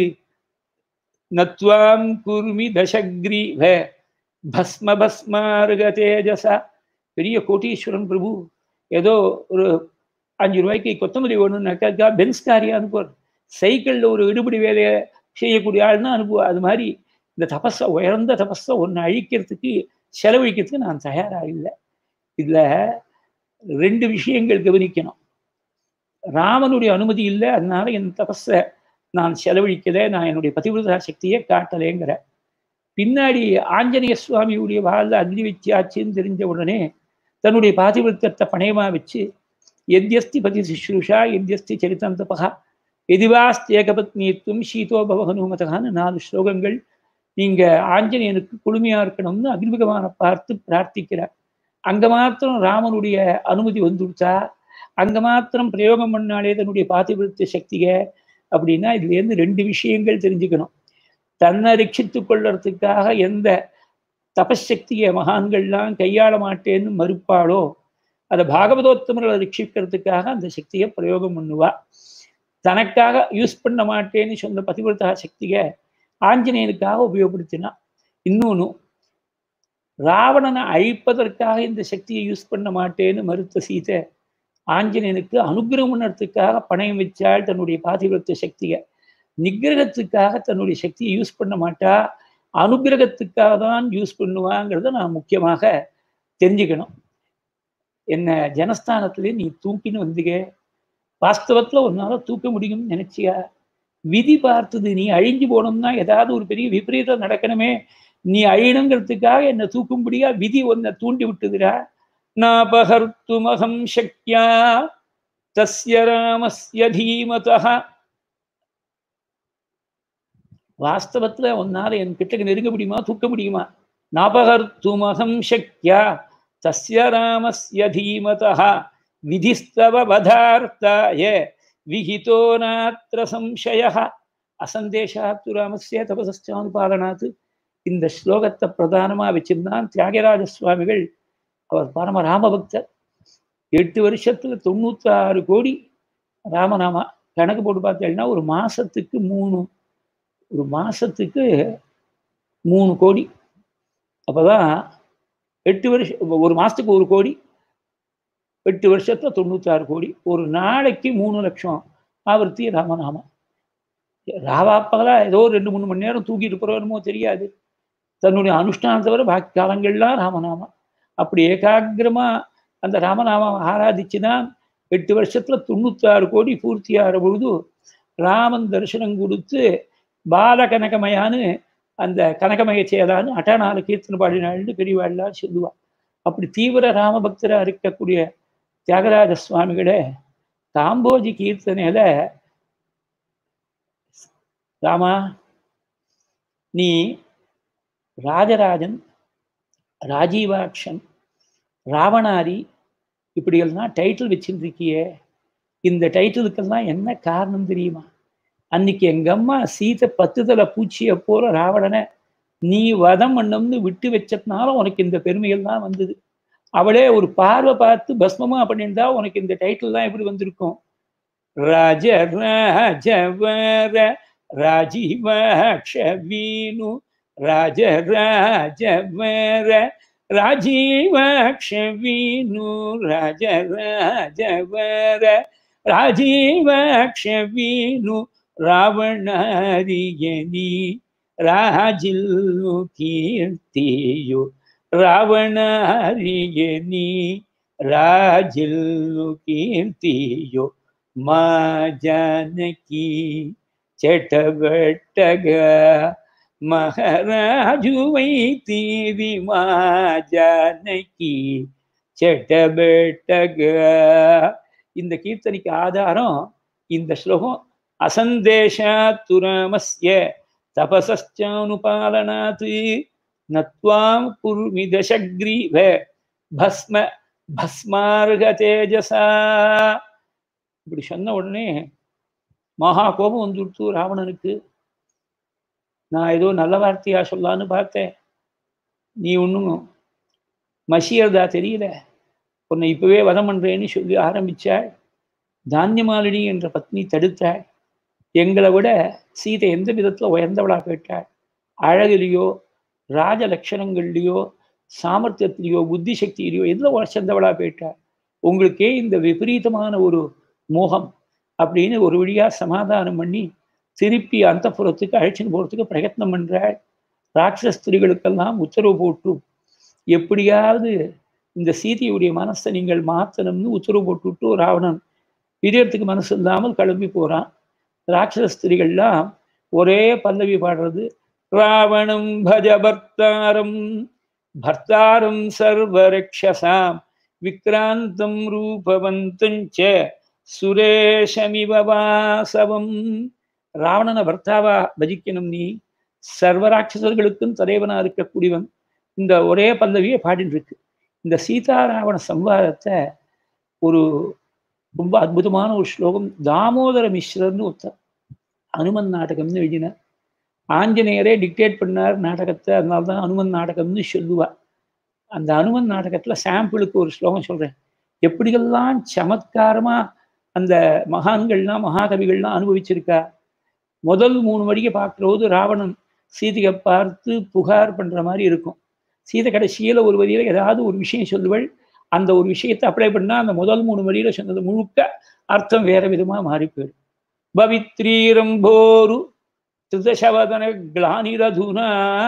நத்வாம் குர்மி தசக்ரீவ பஸ்ம பஸ்மார்க தேஜசா பெரிய கோட்டீஸ்வரன் பிரபு ஏதோ ஒரு அஞ்சு ரூபாய்க்கு கொத்தமல்லி வேணும்னாக்கா பென்ஸ் காரியா அனுப்புவார் சைக்கிளில் ஒரு இடுபடி வேலையை செய்யக்கூடிய ஆள்னா அனுப்புவார் அது மாதிரி இந்த தபஸை உயர்ந்த தபஸை ஒன்று அழிக்கிறதுக்கு செலவழிக்கிறதுக்கு நான் தயாராக இல்லை இதில் ரெண்டு விஷயங்கள் கவனிக்கணும் ராமனுடைய அனுமதி இல்லை அதனால என் தபஸை நான் செலவழிக்கலை நான் என்னுடைய பதிவிரதா சக்தியை காட்டலேங்கிற பின்னாடி ஆஞ்சநேய சுவாமியுடைய வாழ்ல அக்னி வச்சியாச்சுன்னு தெரிஞ்ச உடனே தன்னுடைய பாதிவிரத்தத்தை பணயமா வச்சு எத்யஸ்தி பதி சுஷ்ரூஷா எத்யஸ்தி சரித்தந்தபகா எதிவாஸ்தி ஏகபத்னியத்துவம் சீதோ பவகனுமதகான்னு நாலு ஸ்லோகங்கள் நீங்க ஆஞ்சநேயனுக்கு குளுமையா இருக்கணும்னு அக்னிபகவானை பார்த்து பிரார்த்திக்கிறார் அங்க மாத்திரம் ராமனுடைய அனுமதி வந்துடுச்சா அங்க மாத்திரம் பிரயோகம் பண்ணாலே தன்னுடைய பாதிவிருத்த சக்திக அப்படின்னா இதுல இருந்து ரெண்டு விஷயங்கள் தெரிஞ்சுக்கணும் தன்னை ரட்சித்து கொள்றதுக்காக எந்த தபசக்தியை மகான்கள்லாம் கையாள மாட்டேன்னு மறுப்பாளோ அதை பாகவதோத்தமர்களை ரட்சிக்கிறதுக்காக அந்த சக்தியை பிரயோகம் பண்ணுவா தனக்காக யூஸ் பண்ண மாட்டேன்னு சொன்ன பதிவிரதா சக்தியை ஆஞ்சநேயனுக்காக உபயோகப்படுத்தினா இன்னொன்று ராவணனை அழிப்பதற்காக இந்த சக்தியை யூஸ் பண்ண மாட்டேன்னு மறுத்த சீதை ஆஞ்சநேயனுக்கு அனுகிரகம் பண்ணறதுக்காக பணயம் வச்சால் தன்னுடைய பாதிவிரத்த சக்தியை நிகிரகத்துக்காக தன்னுடைய சக்தியை யூஸ் பண்ண மாட்டா அனுகிரகத்துக்காக தான் யூஸ் பண்ணுவாங்கிறத நான் முக்கியமாக தெரிஞ்சுக்கணும் என்ன ஜனஸ்தானத்திலே நீ தூக்கின்னு வந்தீங்க வாஸ்தவத்துல உன்னால தூக்க முடியும்னு நினைச்சியா விதி பார்த்தது நீ அழிஞ்சு போகணும்னா ஏதாவது ஒரு பெரிய விபரீதம் நடக்கணுமே நீ அழியணுங்கிறதுக்காக என்னை தூக்கும்படியா விதி ஒன்னை தூண்டி விட்டுதுரா நாபகர்த்துமகம் சக்யா தஸ்ய ராமஸ்ய தீமதா வாஸ்தவத்துல உன்னால என் கிட்டக்கு நெருங்க முடியுமா தூக்க முடியுமா நாபகர்த்துமகம் சக்யா தஸ்ய ராமஸ்ய தீமதா விதிஸ்தவ வதார்த்தாய விஹிதோ நாத்திர சம்சய அசந்தேஷாத்து ராமஸ்ய தபசானுபாலனாத்து இந்த ஸ்லோகத்தை பிரதானமா வச்சிருந்தான் தியாகராஜ சுவாமிகள் அவர் பரம ராமபக்தர் எட்டு வருஷத்துல தொண்ணூத்தி ஆறு கோடி ராமநாமா கணக்கு போட்டு பார்த்தீங்கன்னா ஒரு மாசத்துக்கு மூணு ஒரு மாசத்துக்கு மூணு கோடி அப்பதான் எட்டு வருஷம் ஒரு மாசத்துக்கு ஒரு கோடி எட்டு வருஷத்துல தொண்ணூத்தாறு கோடி ஒரு நாளைக்கு மூணு லட்சம் ஆவர்த்தி ராமநாமம் ராவாப்பகலா ஏதோ ரெண்டு மூணு மணி நேரம் தூக்கிட்டு போறோமோ தெரியாது தன்னுடைய அனுஷ்டானத்தை தவிர பாக்கி காலங்கள்லாம் ராமநாமம் அப்படி ஏகாகிரமா அந்த ராமநாமம் ஆராதிச்சுன்னா எட்டு வருஷத்துல தொண்ணூத்தாறு கோடி பூர்த்தி ஆகிற பொழுது ராமன் தரிசனம் கொடுத்து பாலகனகமயான்னு அந்த கனகமய சேதான்னு அட்டநாலு கீர்த்தனை பாடினாள்னு பெரியவாள்லாம் சொல்லுவா அப்படி தீவிர ராமபக்தரா இருக்கக்கூடிய தியாகராஜ சுவாமிகளே காம்போஜி கீர்த்தனையில ராமா நீ ராஜராஜன் ராஜீவாக்ஷன் ராவணாரி இப்படியெல்லாம் டைட்டில் வச்சுருக்கியே இந்த டைட்டிலுக்கெல்லாம் என்ன காரணம் தெரியுமா அன்னைக்கு எங்க அம்மா சீதை பத்து தலை பூச்சியை போல ராவணனை நீ வதம் பண்ணம்னு விட்டு வச்சதுனால உனக்கு இந்த பெருமைகள்லாம் வந்தது அவளே ஒரு பார்வை பார்த்து பஸ்மமா பண்ணியிருந்தா உனக்கு இந்த டைட்டில் தான் எப்படி வந்திருக்கும் ராஜ ராஜவர ராஜீவாட்ச வீணு ராஜ ராஜவர ராஜீவாட்ச வீணு ராஜ ராஜவர ராஜீவாட்ச வீணு ರಾವಣಾರಿಯನಿ ರಾಜಿಲ್ಲು ಕೀರ್ತಿಯು ರಾವಣಾರಿಯನಿ ರಾಜಿಲ್ಲು ಕೀರ್ತಿಯು ಮಾ ಜಾನಕಿ ಚಟಬಟ್ಟಗ ಮಹಾರಾಜು ವೈತೀರಿ ಮಾ ಜಾನಕி ಚಟಬಟ್ಟಗ இந்த கீர்த்தனைக்கு ஆதாரம் இந்த ஸ்லோகம் असन्देशात्तुरामस्य तपसश्चानुपालनात् नत्वां कुर्मि दशग्रीव भस्म பஸ்மார்க தேஜசா இப்படி சொன்ன உடனே மகா கோபம் வந்துடுத்து ராவணனுக்கு நான் ஏதோ நல்ல வார்த்தையா சொல்லான்னு பார்த்தேன் நீ ஒன்றும் மசியறதா தெரியல உன்னை இப்பவே வதம் பண்றேன்னு சொல்லி ஆரம்பிச்சாள் தானியமாலினி என்ற பத்னி தடுத்தாள் எங்களை விட சீதை எந்த விதத்தில் உயர்ந்தவளா போயிட்டாள் அழகிலேயோ ராஜ லட்சணங்கள்லையோ சாமர்த்தியத்திலேயோ புத்தி சக்தியிலையோ எதில் உயர்ந்தவளா போயிட்டாள் உங்களுக்கே இந்த விபரீதமான ஒரு மோகம் அப்படின்னு ஒரு வழியா சமாதானம் பண்ணி திருப்பி அந்த புறத்துக்கு அழைச்சின்னு போகிறதுக்கு பிரயத்னம் பண்றாள் ராட்சச ஸ்திரிகளுக்கெல்லாம் உத்தரவு போட்டு எப்படியாவது இந்த சீதையுடைய மனசை நீங்கள் மாற்றணும்னு உத்தரவு போட்டுவிட்டு ராவணன் பிரியறதுக்கு மனசு இல்லாமல் கிளம்பி போறான் ராட்சச ஸ்திரிகள்லாம் ஒரே பல்லவி பாடுறது ராவணம் பஜ பர்த்தாரம் பர்த்தாரம் சர்வரக்ஷசாம் விக்ராந்தம் ரூபவந்தஞ்ச சுரேஷமிவ வாசவம் ராவணனை பர்த்தாவா பஜிக்கணும் நீ சர்வராட்சசர்களுக்கும் தலைவனா இருக்கக்கூடியவன் இந்த ஒரே பல்லவியை பாடிட்டு இருக்கு இந்த சீதாராவண சம்வாதத்தை ஒரு ரொம்ப அற்புதமான ஒரு ஸ்லோகம் தாமோதர மிஸ்ரர்னு ஒருத்தர் அனுமன் நாடகம்னு எழுதினார் ஆஞ்சநேயரே டிக்டேட் பண்ணார் நாடகத்தை அதனால தான் அனுமன் நாடகம்னு சொல்லுவார் அந்த அனுமன் நாடகத்தில் சாம்பிளுக்கு ஒரு ஸ்லோகம் சொல்கிறேன் எப்படியெல்லாம் சமத்காரமாக அந்த மகான்கள்லாம் மகாகவிகள்லாம் அனுபவிச்சிருக்கா முதல் மூணு வழியை பார்க்கும்போது ராவணன் சீதையை பார்த்து புகார் பண்ணுற மாதிரி இருக்கும் சீதை கடைசியில் ஒரு வரியில் ஏதாவது ஒரு விஷயம் சொல்லுவள் அந்த ஒரு விஷயத்தை அப்ளை பண்ணால் அந்த முதல் மூணு வரியில் சொன்னது முழுக்க அர்த்தம் வேற விதமாக மாறி போயிடும் பவித்ரீரம்போரு திருதசவதன கிளானிரதுனா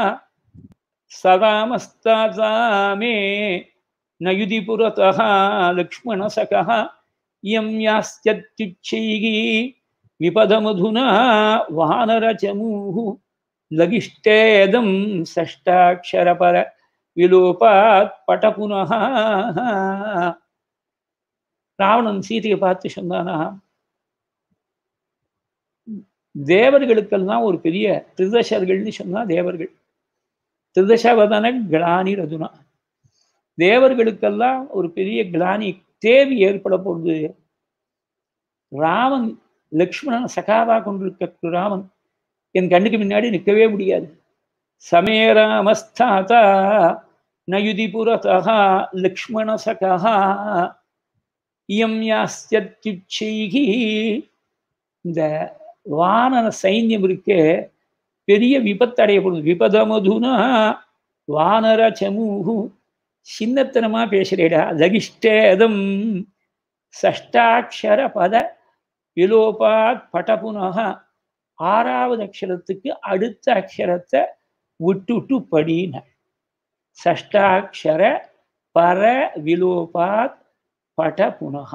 சதாமஸ்தாமே நயுதி புரதः லக்ஷ்மணசகः இயம் யாஸ்யத்யுச்சைः விபதமதுனா வானரச்சமூः லகிஷ்டேதம் சஷ்டாட்சரபர விலோபாத் பட புனः ராவணன் சீதையை பார்த்து சொன்னானா தேவர்களுக்கெல்லாம் ஒரு பெரிய திருதசர்கள்னு சொன்னா தேவர்கள் திருதசவதன கிளானி ரதுனா தேவர்களுக்கெல்லாம் ஒரு பெரிய கிளானி தேவி ஏற்பட போகுது ராமன் லக்ஷ்மணன் சகாவா கொண்டிருக்க ராமன் என் கண்ணுக்கு முன்னாடி நிற்கவே முடியாது சமேராமஸ்தாதா நயுதி புரதா லக்ஷ்மண சகா இயம் யாஸ்தியுச்சைகி இந்த வானன சைன்யம் இருக்கே பெரிய விபத்து அடையப்படுது விபதமதுனா வானர சமூகு சின்னத்தனமா பேசுறேடா லகிஷ்டேதம் சஷ்டாட்சர பத விலோபாத் படபுனக ஆறாவது அக்ஷரத்துக்கு அடுத்த அக்ஷரத்தை விட்டுட்டு படின சஷ்டாட்சர பர விலோபாத் பட புனக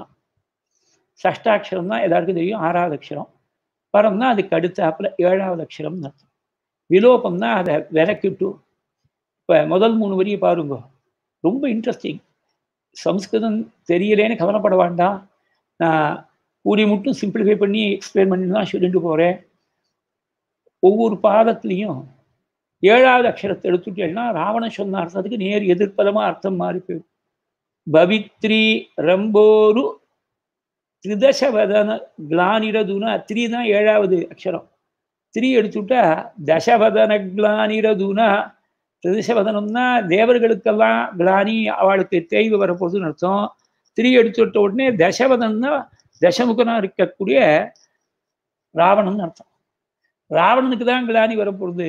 சஷ்டாட்சரம் தான் எல்லாருக்கும் தெரியும் ஆறாவது அக்ஷரம் பரம்னா அதுக்கு அடுத்தாப்புல ஏழாவது அக்ஷரம் அர்த்தம் விலோபம்னா அதை விரக்கிட்டு இப்போ முதல் மூணு வரியை பாருங்க ரொம்ப இன்ட்ரெஸ்டிங் சம்ஸ்கிருதம் தெரியலேன்னு கவலைப்பட வேண்டாம் நான் கூடி மட்டும் சிம்பிளிஃபை பண்ணி எக்ஸ்பிளைன் பண்ணி தான் சொல்லிட்டு போகிறேன் ஒவ்வொரு பாதத்துலேயும் ஏழாவது அக்ஷரத்தை எடுத்துட்டேன்னா ராவணன் சொன்ன அர்த்தத்துக்கு நேர் எதிர்ப்பதமாக அர்த்தம் மாறி போயிடும் பவித்ரி ரம்போரு திரிதசவதன கிளானிரதுனா த்ரீ தான் ஏழாவது அக்ஷரம் த்ரீ எடுத்துட்டா தசவதன கிளானிரதுனா திரிதசவதனம்னா தேவர்களுக்கெல்லாம் கிளானி அவளுக்கு தேய்வு வரப்போகுதுன்னு அர்த்தம் த்ரீ எடுத்துட்ட உடனே தசவதன்னா தசமுகனா இருக்கக்கூடிய ராவணன் அர்த்தம் ராவணனுக்கு தான் கிளானி வரப்போகுது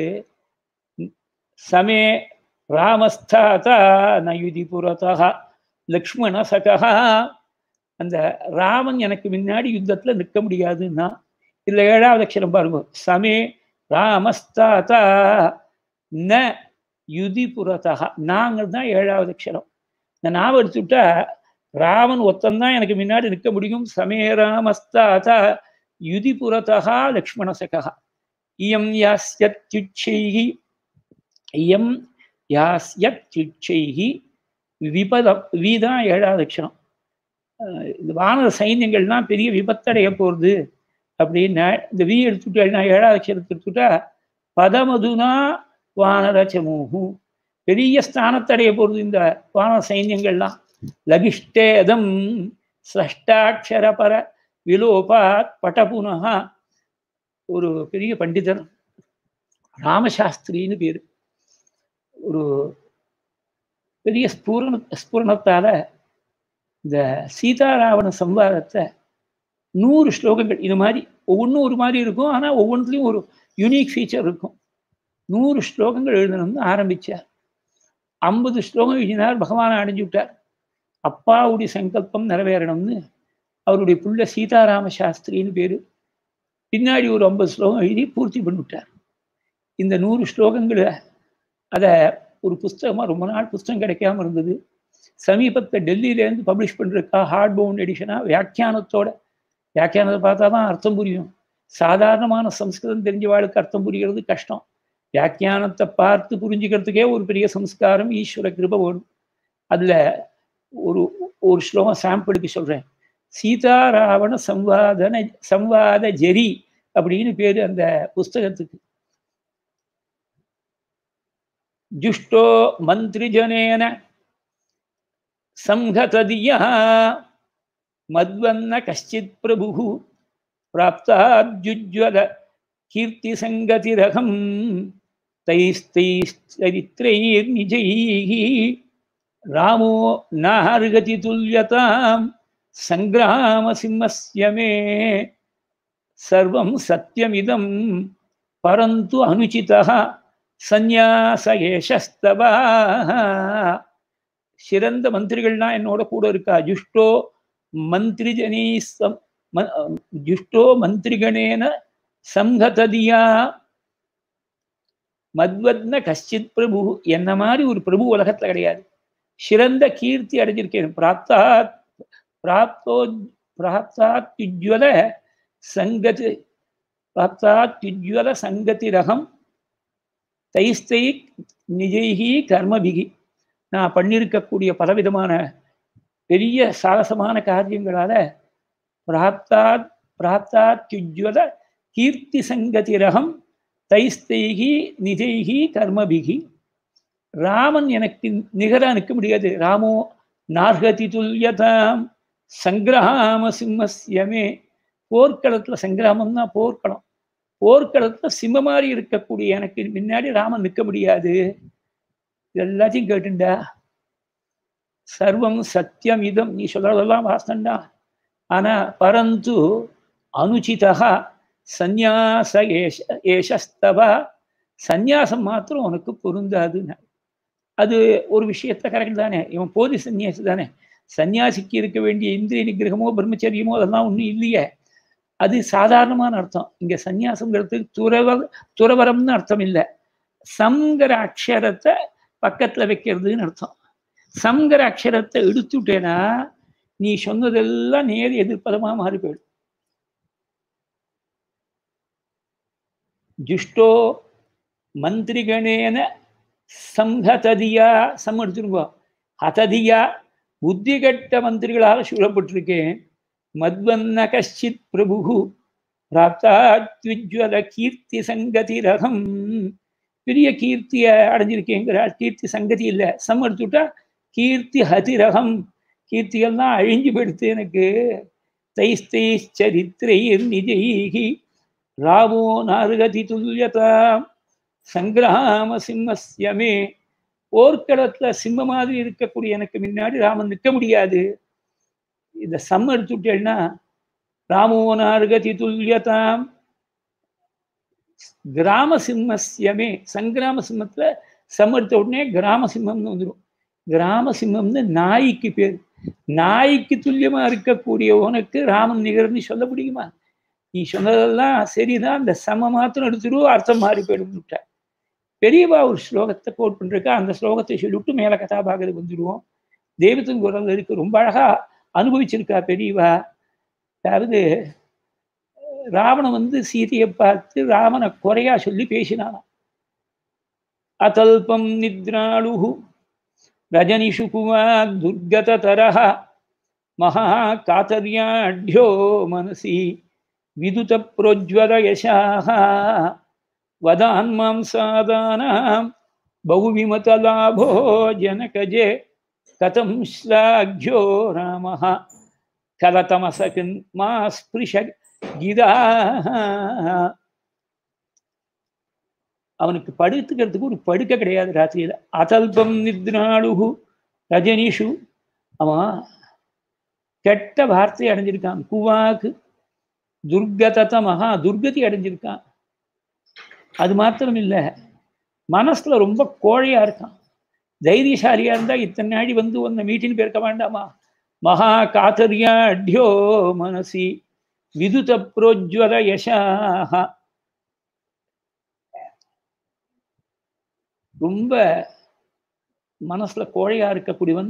சமே ராமஸ்தாதா நயுதி புறத்தா லக்ஷ்மண சகா அந்த ராமன் எனக்கு முன்னாடி யுத்தத்தில் நிற்க முடியாதுன்னா இதில் ஏழாவது அக்ஷரம் பாருங்க சமே ராமஸ்தாதா ந யுதி புறத்தகா நாங்கள் தான் ஏழாவது அக்ஷரம் இந்த நாம எடுத்துட்டா ராமன் ஒத்தந்தான் எனக்கு முன்னாடி நிற்க முடியும் சமே ராமஸ்தாதா யுதி புறத்தகா லக்ஷ்மண சகா இயம் யாஸ்யத்யுச்சைகி இயம் யாஸ்யத்யுச்சைகி விபதம் வீதான் ஏழாவது அக்ஷரம் இந்த வானர சைன்யங்கள்லாம் பெரிய விபத்தடைய போகிறது அப்படின்னா இந்த வி எடுத்துட்டா ஏழாவது அக்ஷரத்தை எடுத்துட்டா பதமதுனா வானர சமூகு பெரிய ஸ்தானத்தடைய போகிறது இந்த வானர சைன்யங்கள்லாம் லகிஷ்டேதம் சிரஷ்டாட்சர பர விலோபாத் பட்டபுனகா ஒரு பெரிய பண்டிதர் ராமசாஸ்திரின்னு பேர் ஒரு பெரிய ஸ்பூரண ஸ்பூரணத்தால இந்த சீதாராவண சம்வாதத்தை நூறு ஸ்லோகங்கள் இது மாதிரி ஒவ்வொன்றும் ஒரு மாதிரி இருக்கும் ஆனால் ஒவ்வொன்றுலையும் ஒரு யூனிக் ஃபீச்சர் இருக்கும் நூறு ஸ்லோகங்கள் எழுதணும்னு ஆரம்பித்தார் ஐம்பது ஸ்லோகம் எழுதினார் பகவானை அடைஞ்சு விட்டார் அப்பாவுடைய சங்கல்பம் நிறைவேறணும்னு அவருடைய புள்ள சீதாராம சாஸ்திரின்னு பேர் பின்னாடி ஒரு ஐம்பது ஸ்லோகம் எழுதி பூர்த்தி பண்ணிவிட்டார் இந்த நூறு ஸ்லோகங்களை அதை ஒரு புஸ்தகமாக ரொம்ப நாள் புஸ்தகம் கிடைக்காம இருந்தது சமீபத்தில் டெல்லியிலேருந்து பப்ளிஷ் பண்ணுறதுக்கா ஹார்ட் பவுண்ட் எடிஷனாக வியாக்கியானத்தோட வியாக்கியானத்தை பார்த்தா தான் அர்த்தம் புரியும் சாதாரணமான சம்ஸ்கிருதம் தெரிஞ்சவாளுக்கு அர்த்தம் புரிகிறது கஷ்டம் வியாக்கியானத்தை பார்த்து புரிஞ்சுக்கிறதுக்கே ஒரு பெரிய சம்ஸ்காரம் ஈஸ்வர கிருப வேணும் அதில் ஒரு ஒரு ஸ்லோகம் சாம்பிளுக்கு சொல்கிறேன் சீதாராவண சம்வாதன சம்வாத ஜெரி அப்படின்னு பேர் அந்த புஸ்தகத்துக்கு ஜுஷ்டோ மந்திரிஜனேன சம்ஹததியா மத்வன்ன கஷ்டித் பிரபு பிராப்தாத்யுஜ்வல கீர்த்திசங்கதிரகம் தைஸ்தைஸ்தரித்ரைர்நிஜைः ராமோ நார்கதி துல்யதாம் சங்கிராமசிம்மஸ்ய மே சர்வம் சத்தியமிதம் பரந்து அனுச்சிதः சந்நியாச ஏஷஸ்தவா சிறந்த மந்திரிகள்லாம் என்னோட கூட இருக்கா ஜுஷ்டோ மந்திரிஜனீ சம் ஜுஷ்டோ மந்திரிகணேன சம்ஹததியா மத்வத்ன கஷ்டித் பிரபு என்ன மாதிரி ஒரு பிரபு உலகத்துல கிடையாது சிறந்த கீர்த்தி அடைஞ்சிருக்கேன் பிராப்தா பிராப்தோ பிராப்தாத்யுஜ்வல சங்கதி பிராப்தாத்யுஜ்வல சங்கதி ரகம் தைஸ்தை நிஜைகி கர்மபிகி நான் பண்ணியிருக்கக்கூடிய பலவிதமான பெரிய சாகசமான காரியங்களால பிராப்தாத் பிராப்தாத்யுஜ்வல கீர்த்தி சங்கதி ரகம் தைஸ்தைகி நிஜைகி கர்மபிகி ராமன் எனக்கு நிகராக நிற்க முடியாது ராமோ நார்கதி துல்யதாம் சங்கிரகாம சிம்மஸ்யமே போர்க்களத்தில் சங்கிராமம்னா போர்க்களம் போர்க்களத்தில் சிம்ம மாதிரி இருக்கக்கூடிய எனக்கு முன்னாடி ராமன் நிற்க முடியாது எல்லாத்தையும் கேட்டுண்டா சர்வம் சத்தியம் இதம் நீ சொல்றதெல்லாம் வாஸ்தண்டா ஆனா பரந்து அனுச்சிதா சந்நியாச ஏஷ ஏஷஸ்தவா சந்நியாசம் மாத்திரம் உனக்கு பொருந்தாதுன்னு அது ஒரு விஷயத்த கரெக்ட் தானே இவன் போதி சன்னியாசி தானே சன்னியாசிக்கு இருக்க வேண்டிய இந்திரிய நிகிரகமோ பிரம்மச்சரியமோ அதெல்லாம் ஒன்றும் இல்லையே அது சாதாரணமான அர்த்தம் இங்க சந்நியாசங்கிறது துறவர் துறவரம்னு அர்த்தம் இல்லை சங்கிற அக்ஷரத்தை பக்கத்துல வைக்கிறதுன்னு அர்த்தம் சங்கிற அக்ஷரத்தை எடுத்துட்டேன்னா நீ சொன்னதெல்லாம் நேர் எதிர்ப்பதமா மாறி போயிடும் ஜுஷ்டோ மந்திரிகணேன சம்ஹததியா சம் எடுத்துருங்கோ ஹததியா புத்தி கட்ட மந்திரிகளால் சூழப்பட்டிருக்கேன் மத்வன்ன கஷ்டித் பிரபு பிராப்தாத்விஜ்வல கீர்த்தி சங்கதி ரகம் பெரிய கீர்த்தியை அடைஞ்சிருக்கேங்கிறார் கீர்த்தி சங்கதி இல்லை சம் எடுத்துட்டா கீர்த்தி ஹதிரகம் கீர்த்தியெல்லாம் அழிஞ்சு போயிடுத்து எனக்கு தைஸ்தைச்சரித்திரைர் நிஜைகி ராமோ நாருகதி துல்யதாம் சங்கிராம சிம்மஸ்யமே போர்க்களத்துல சிம்ம மாதிரி இருக்கக்கூடிய எனக்கு முன்னாடி ராமன் நிற்க முடியாது இந்த சம் எடுத்துட்டேன்னா ராமோ நாருகதி துல்யதாம் கிராம சிம்மஸ்யமே சங்கிராம சிம்மத்துல சம் எடுத்த உடனே கிராம சிம்மம்னு வந்துடும் கிராம சிம்மம்னு நாய்க்கு பேர் நாய்க்கு துல்லியமா இருக்கக்கூடிய உனக்கு ராமன் நிகர்னு சொல்ல முடியுமா நீ சொன்னதெல்லாம் சரிதான் இந்த சம மாத்திரம் எடுத்துருவோம் அர்த்தம் மாறி போயிடும் பெரியவா ஒரு ஸ்லோகத்தை கோட் பண்ணிருக்கா அந்த ஸ்லோகத்தை சொல்லிவிட்டு மேல கதாபாகத்துக்கு வந்துடுவோம் தெய்வத்தின் குரல் இருக்கு ரொம்ப அழகா அனுபவிச்சிருக்கா பெரியவா அதாவது ராவணன் வந்து சீதையை பார்த்து ராமனை குறையா சொல்லி பேசினானா அதல்பம் நித்ராளு ரஜனிஷு குமார் துர்கதரः மகா காத்தர்யாಢ்யோ மனசி விதுத புரோஜ்வல யசாக வதான்மாம்சாதானாம் பகுவிமதலாபோ ஜனகஜே கதம் ஸ்லாக்யோ ராமः கலதமசகின் மா ஸ்பிருஷ கீதா அவனுக்கு படுத்துக்கிறதுக்கு ஒரு படுக்கை கிடையாது ராத்திரியில அதல்பம் நித்ராளுகு ரஜனிஷு அவன் கெட்ட வார்த்தை அடைஞ்சிருக்கான் குவாக்கு துர்கதத மகா துர்கதி அடைஞ்சிருக்கான் அது மாத்திரம் இல்லை மனசுல ரொம்ப கோழையா இருக்கான் தைரியசாலியா இருந்தா இத்தனை நாடி வந்து உன்னை மீட்டின்னு பேர்க்க வேண்டாமா மகா காத்தரியா அட்யோ மனசி விதுத புரோஜ்வல யசாக ரொம்ப மனசுல கோழையா இருக்கக்கூடியவன்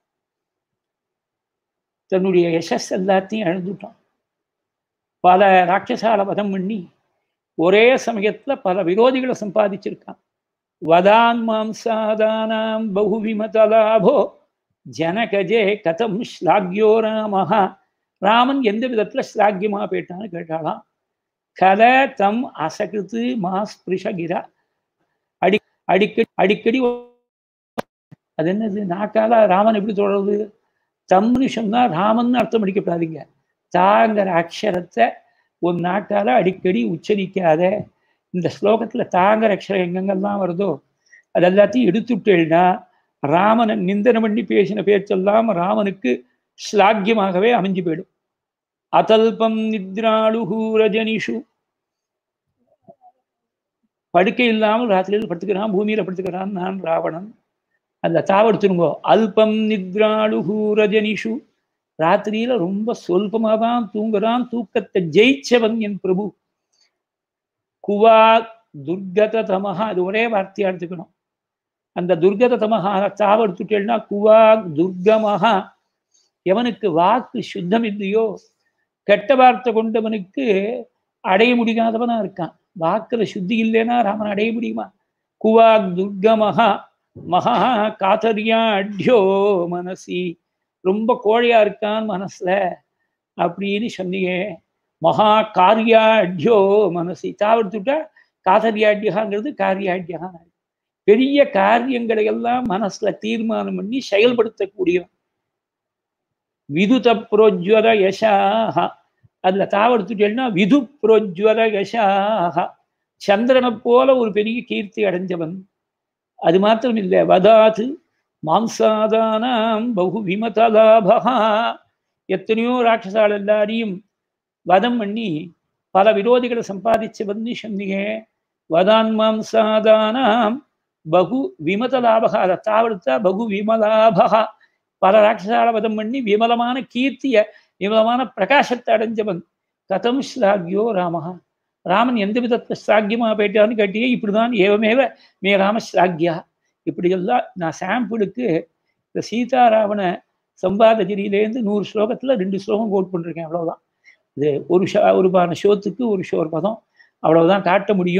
தன்னுடைய யசஸ் எல்லாத்தையும் இழந்துட்டான் பல ராட்சசால வதம் பண்ணி ஒரே சமயத்துல பல விரோதிகளை சம்பாதிச்சிருக்கான் வதான் மாம்சாதானாம் பகுவிமதலாபோ ஜனகஜே கதம் ஸ்லாக்யோ ராமஹா ராமன் எந்த விதத்துல ஸ்லாக்கியமா போயிட்டான்னு கேட்டாலாம் கல தம் அசகிருத்து மாஸ்பிருஷகிரா அடி அடிக்கடி அடிக்கடி அது என்னது நாக்கால ராமன் எப்படி தொடருது தம்னு சொன்னா ராமன் அர்த்தம் அடிக்கப்படாதீங்க தாங்கிற அக்ஷரத்தை ஒரு நாட்டால அடிக்கடி உச்சரிக்காத இந்த ஸ்லோகத்துல தாங்கிற அக்ஷரம் எங்கெங்கெல்லாம் வருதோ அது எல்லாத்தையும் எடுத்துட்டேன்னா ராமனை நிந்தனை பண்ணி பேசின பேச்செல்லாம் ராமனுக்கு ஸ்லாக்கியமாகவே அமைஞ்சு போயிடும் அதல்பம் நித்ராளுஹூ ரஜனிஷு படுக்கை இல்லாமல் ராத்திரியில் படுத்துக்கிறான் பூமியில படுத்துக்கிறான் நான் ராவணன் அந்த தாவெடுத்துருங்கோ அல்பம் நித்ராளுஹூ ரஜனிஷு ராத்திரியில ரொம்ப சொல்பமா தான் தூங்குறான் தூக்கத்தை ஜெயிச்சவன் என் பிரபு குவா துர்கத தமஹா அது ஒரே வார்த்தையா எடுத்துக்கணும் அந்த துர்கத தமஹா தாவ எடுத்துட்டேன்னா குவா துர்கமஹா எவனுக்கு வாக்கு சுத்தம் இல்லையோ கெட்ட வார்த்தை கொண்டவனுக்கு அடைய முடியாதவனா இருக்கான் வாக்குல சுத்தி இல்லைன்னா ராமன் அடைய முடியுமா குவா துர்கமஹா மகா காத்தரியா அட்யோ மனசி ரொம்ப கோழையா இருக்கான் மனசுல அப்படின்னு சொன்னீங்க மகா காரியாட்யோ மனசி தாவடுத்துட்டா காதரியாட்யகாங்கிறது காரியாட்யகா பெரிய காரியங்களை எல்லாம் மனசுல தீர்மானம் பண்ணி செயல்படுத்தக்கூடியவன் விதுத புரோஜ்வல யசாக அதுல தாவடுத்துட்டேன்னா விது புரோஜ்வல யசாக சந்திரனை போல ஒரு பெரிய கீர்த்தி அடைஞ்சவன் அது மாத்திரம் இல்லை வதாது மாம்சாதானாம் பகு விமதலாபகா எத்தனையோ ராட்சசால் எல்லாரையும் வதம் பண்ணி பல விரோதிகளை சம்பாதிச்சு வந்து சொன்னீங்க வதான் மாம்சாதானாம் பகு விமதலாபகா அதை தாவடுத்தா பகு விமலாபகா பல ராட்சசால வதம் பண்ணி விமலமான கீர்த்திய விமலமான பிரகாசத்தை அடைஞ்சவன் கதம் ஸ்லாக்யோ ராமஹா ராமன் எந்த விதத்துல ஸ்லாக்கியமா போயிட்டான்னு கேட்டியே இப்படிதான் ஏவமேவ மே ராம ஸ்லாக்யா இப்படியெல்லாம் நான் சாம்பிளுக்கு இந்த சீதாராவண சம்பாதகிரியிலேருந்து நூறு ஸ்லோகத்துல ரெண்டு ஸ்லோகம் கோட் பண்ணிருக்கேன் அவ்வளவுதான் இது ஒரு ஷா ஒரு பான ஷோத்துக்கு ஒரு ஷோர் பதம் அவ்வளவுதான் காட்ட முடியும்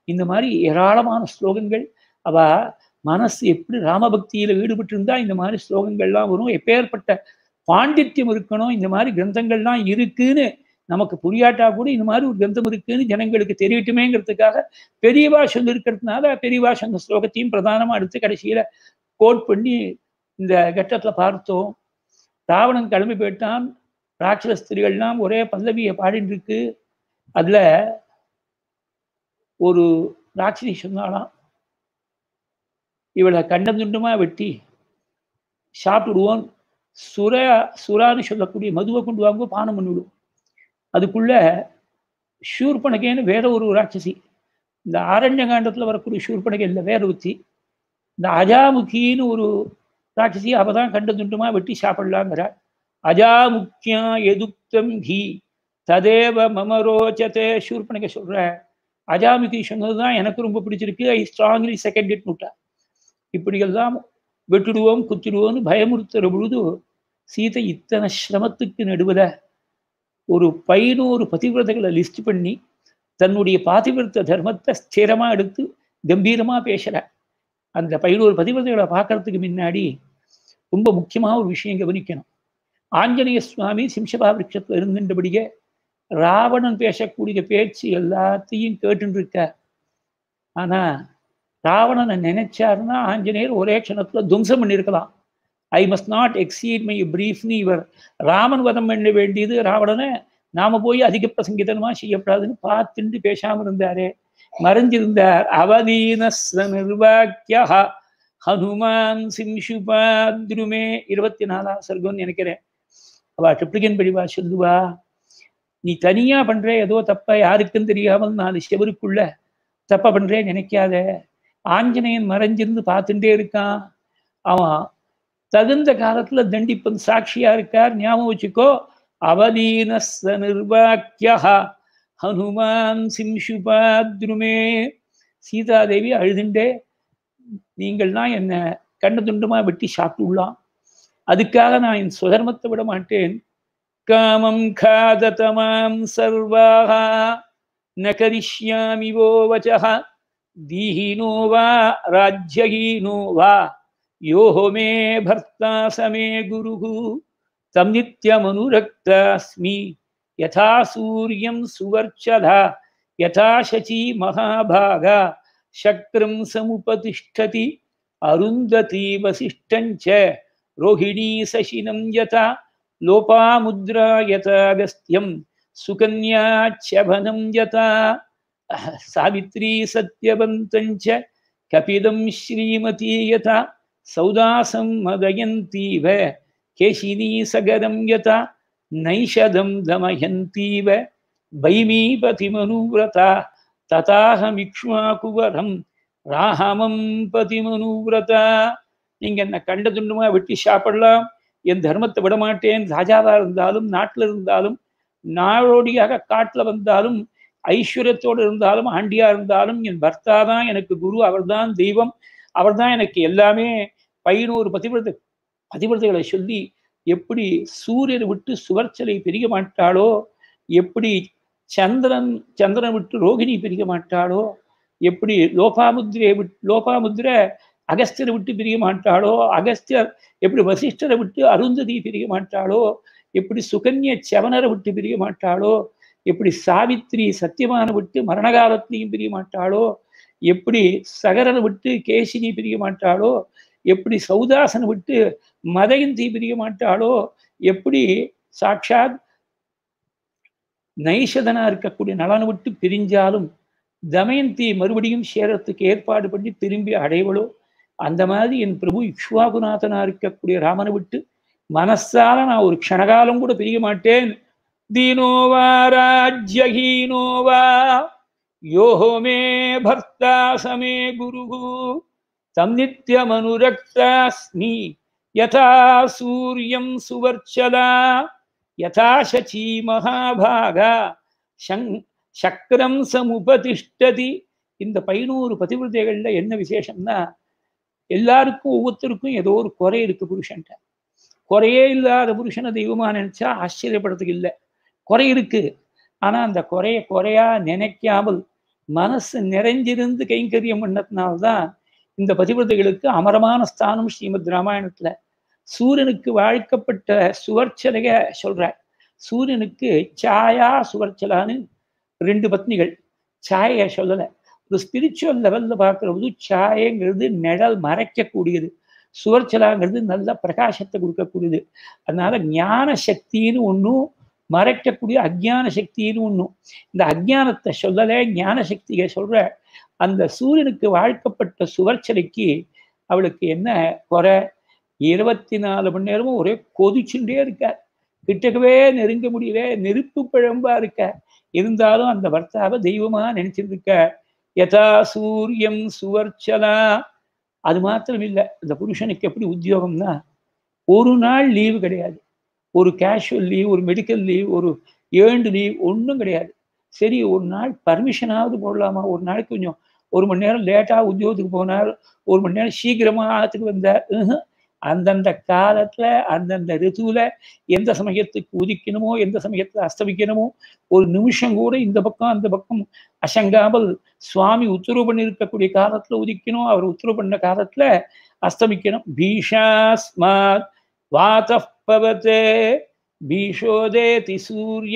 இந்த மாதிரி ஏராளமான ஸ்லோகங்கள் அவ மனசு எப்படி ராமபக்தியில ஈடுபட்டு இருந்தா இந்த மாதிரி ஸ்லோகங்கள்லாம் வரும் எப்பேற்பட்ட பாண்டித்யம் இருக்கணும் இந்த மாதிரி கிரந்தங்கள்லாம் இருக்குன்னு நமக்கு புரியாட்டா கூட இந்த மாதிரி ஒரு கிரந்தம் இருக்குன்னு ஜனங்களுக்கு தெரியட்டுமேங்கிறதுக்காக பெரியவா சொல்லியிருக்கிறதுனால பெரியவா சொன்ன ஸ்லோகத்தையும் பிரதானமா எடுத்து கடைசியில கோட் பண்ணி இந்த கட்டத்துல பார்த்தோம் ராவணன் கிளம்பி போயிட்டான் ராட்சத ஸ்திரிகள்லாம் ஒரே பல்லவியை பாடிட்டு இருக்கு அதுல ஒரு ராட்சசி சொன்னாலாம் இவளை கண்டம் துண்டமா வெட்டி சாப்பிடுவோம் சுர சுறான்னு சொல்லக்கூடிய மதுவை கொண்டு வாங்க பானம் பண்ணிவிடும் அதுக்குள்ள ஷூர்பனகேன்னு வேற ஒரு ராட்சசி இந்த ஆரண்ய காண்டத்துல வரக்கூடிய ஷூர்பனகை இல்லை வேற ஒருத்தி இந்த அஜாமுகின்னு ஒரு ராட்சசி அவ தான் கண்ட துண்டமா வெட்டி சாப்பிடலாங்கிறாள் அஜாமுக்கியா எதுக்தம் கி ததேவ மமரோச்சதே ஷூர்பனகை சொல்ற அஜாமுகி சொன்னது தான் எனக்கு ரொம்ப பிடிச்சிருக்கு ஐ ஸ்ட்ராங்லி செகண்ட் இட் நுட்டா இப்படியெல்லாம் வெட்டுடுவோம் குத்திடுவோம்னு பயமுறுத்துற பொழுது சீதை இத்தனை சிரமத்துக்கு நடுவில் ஒரு பதினோரு பதிவிரதைகளை லிஸ்ட் பண்ணி தன்னுடைய பாதிவிரத்த தர்மத்தை ஸ்திரமா எடுத்து கம்பீரமா பேசுற அந்த பதினோரு பதிவிரதைகளை பார்க்கறதுக்கு முன்னாடி ரொம்ப முக்கியமான ஒரு விஷயம் கவனிக்கணும் ஆஞ்சநேய சுவாமி சிம்சபா விருட்சத்தில் இருந்துட்டபடியே ராவணன் பேசக்கூடிய பேச்சு எல்லாத்தையும் கேட்டுன்னு இருக்க ஆனா ராவணனை நினைச்சாருன்னா ஆஞ்சநேயர் ஒரே க்ஷணத்துல துவம்சம் பண்ணியிருக்கலாம் I must not exceed my பிரீஃப்னு இவர் ராமன் வதம் பண்ண வேண்டியது ராவணனை நாம போய் அதிக பிரசங்கிதனமா செய்யப்படாதுன்னு பார்த்துட்டு பேசாம இருந்தாரே மறைஞ்சிருந்தார் அவதீன நிர்வாக்கியா ஹனுமான் சிம்சுபாத்ருமே இருபத்தி நாலாம் சர்க்கம் நினைக்கிறேன் அவ ட்ரிப்ளிகன் படிவா சொல்லுவா நீ தனியா பண்ற ஏதோ தப்ப யாருக்கும் தெரியாமல் நாலு செவருக்குள்ள தப்ப பண்றே நினைக்காத ஆஞ்சநேயன் மறைஞ்சிருந்து பார்த்துட்டே இருக்கான் அவன் தகுந்த காலத்துல தண்டிப்பன் சாட்சியா இருக்கார் ஞாபகம் வச்சுக்கோ அவதீன நிர்வாக்கியா ஹனுமான் சிம்சுபாத்ருமே சீதாதேவி அழுதுண்டே நீங்கள்லாம் என்ன கண்ண துண்டமா வெட்டி சாப்பிட்டுள்ளாம் அதுக்காக நான் என் சுதர்மத்தை விட மாட்டேன் காமம் காததமாம் சர்வாக ந கரிஷ்யாமி வோ வச்சः दीहिनो वा राज्यहीनो वा यो मे भर्ता स मे गुरुः तं नित्यमनुरक्तास्मि यथा सूर्यं सुवर्चला यथा शची महाभागा शक्रं समुपतिष्ठति अरुन्धती वसिष्ठं च रोहिणी शशिनं यथा लोपामुद्रा यथागस्त्यं सुकन्याच्छबनं यथा सावित्री सत्यवन्तञ्च कपिलं श्रीमती यथा सौदासं मदयन्तीव केशिनी सगरं यथा नैषदं दमयन्तीव भैमीपतिमनुव्रता ததாகமிக்ஷ்வாகுவரம் ராமம் பதிமனுவிரதா நீங்க என்ன கண்ட துண்டுமா வெட்டி சாப்பிடலாம் என் தர்மத்தை விட மாட்டேன் ராஜாவா இருந்தாலும் நாட்டில் இருந்தாலும் நாடோடியாக காட்டில் வந்தாலும் ஐஸ்வர்யத்தோடு இருந்தாலும் ஆண்டியா இருந்தாலும் என் பர்த்தா தான் எனக்கு குரு அவர்தான் தெய்வம் அவர்தான் எனக்கு எல்லாமே பதினோரு பதிவிரத பதிவிரதைகளை சொல்லி எப்படி சூரியனை விட்டு சுவர்ச்சலை பிரிய மாட்டாளோ எப்படி சந்திரன் சந்திரன் விட்டு ரோகிணி பிரிய மாட்டாளோ எப்படி லோபாமுத்திரையை விட்டு லோபாமுத்திரை அகஸ்தியரை விட்டு பிரிய மாட்டாளோ அகஸ்தியர் எப்படி வசிஷ்டரை விட்டு அருந்ததி பிரிய மாட்டாளோ எப்படி சுகன்ய செவனரை விட்டு பிரிய மாட்டாளோ எப்படி சாவித்ரி சத்தியமான விட்டு மரண காலத்திலையும் பிரிய மாட்டாளோ எப்படி சகரனை விட்டு கேசினி பிரிய மாட்டாளோ எப்படி சௌதாசனை விட்டு மதயந்தி பிரிய மாட்டாளோ எப்படி சாட்சாத் நைஷதனா இருக்கக்கூடிய நலனை விட்டு பிரிஞ்சாலும் தமயந்தி மறுபடியும் சேரத்துக்கு ஏற்பாடு பண்ணி திரும்பி அடைவளோ அந்த மாதிரி என் பிரபு இக்ஷ்வாகுநாதனா இருக்கக்கூடிய ராமனை விட்டு மனசால நான் ஒரு க்ஷணகாலம் கூட பிரிய மாட்டேன் दीनो वा राज्यहीनो वा यो मे भर्ता स मे गुरुः तं नित्यमनुरक्तास्मि यथा सूर्यं सुवर्चला यथा शची महाभागा शங் சக்கரம் சமுபதிஷ்டதி இந்த பதினோரு பதிவிரதைகள்ல என்ன விசேஷம்னா எல்லாருக்கும் ஒவ்வொருத்தருக்கும் ஏதோ ஒரு குறை இருக்கு புருஷன்ட்ட குறையே இல்லாத புருஷனை தெய்வமா நினைச்சா ஆச்சரியப்படுறதுக்கு இல்லை குறை இருக்கு ஆனா அந்த குறைய குறையா நினைக்காமல் மனசு நிறைஞ்சிருந்து கைங்கரியம் பண்ணதுனால்தான் இந்த பதிவிரதைகளுக்கு அமரமான ஸ்தானம் ஸ்ரீமத் ராமாயணத்துல சூரியனுக்கு வாழ்க்கப்பட்ட சுவர்ச்சலைய சொல்றார் சூரியனுக்கு சாயா சுவர்ச்சலான்னு ரெண்டு பத்னிகள் சாயை சொல்லலை ஒரு ஸ்பிரிச்சுவல் லெவல்ல பார்க்குற போது சாயங்கிறது நிழல் மறைக்கக்கூடியது சுவர்ச்சலாங்கிறது நல்ல பிரகாசத்தை கொடுக்கக்கூடியது அதனால ஞான சக்தின்னு ஒன்றும் மறைக்கக்கூடிய அஜ்ஞான சக்தின்னு ஒன்றும் இந்த அஜ்ஞானத்தை சொல்லலை ஞான சக்தியை சொல்ற அந்த சூரியனுக்கு வாழ்க்கப்பட்ட சுவர்ச்சலைக்கு அவளுக்கு என்ன குறை இருபத்தி நாலு மணி நேரமும் ஒரே கொதிச்சுட்டே இருக்க கிட்டக்கவே நெருங்க முடியல நெருப்பு பிழம்பா இருக்க இருந்தாலும் அந்த பர்த்தாவை தெய்வமா நினைச்சிட்டு இருக்க யதா சூரியம் சுவர்ச்சலா அது மாத்திரம் இல்லை இந்த புருஷனுக்கு எப்படி உத்தியோகம்னா ஒரு நாள் லீவு கிடையாது ஒரு கேஷுவல் லீவ் ஒரு மெடிக்கல் லீவ் ஒரு ஏர்ன்டு லீவ் ஒன்றும் கிடையாது சரி ஒரு நாள் பர்மிஷனாவது போடலாமா ஒரு நாளைக்கு கொஞ்சம் ஒரு மணி நேரம் லேட்டாக உத்தியோகத்துக்கு போனார் ஒரு மணி நேரம் சீக்கிரமாக ஆற்றுக்கு வந்தார் அந்தந்த காலத்துல அந்தந்த ரிதுவில் எந்த சமயத்துக்கு உதிக்கணுமோ எந்த சமயத்துல அஸ்தமிக்கணுமோ ஒரு நிமிஷம் கூட இந்த பக்கம் அந்த பக்கம் அசங்காமல் சுவாமி உத்தரவு பண்ணியிருக்கக்கூடிய காலத்துல உதிக்கணும் அவர் உத்தரவு பண்ண காலத்துல அஸ்தமிக்கணும் பீஷாஸ்மாத் வாத்தப்பவத்தே பீஷோதேதி சூரிய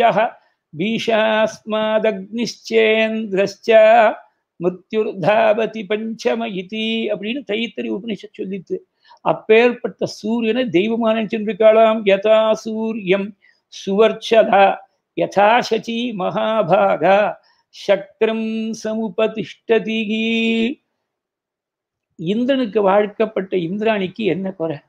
பீஷாஸ்மாதக்னிச்சேந்திரச்ச மிருத்யுர்தாபதி பஞ்சம இதி அப்படின்னு தைத்தறி உபனிஷத் சொல்லித்து அப்பேற்பட்ட சூரியனை தெய்வமா நினைச்சிருக்காளாம் யதா சூரியம் சுவர்ச்சதா யதா சச்சி மகாபாகா சக்கரம் சமுபதிஷ்டதி இந்திரனுக்கு வாழ்க்கப்பட்ட இந்திராணிக்கு என்ன குறை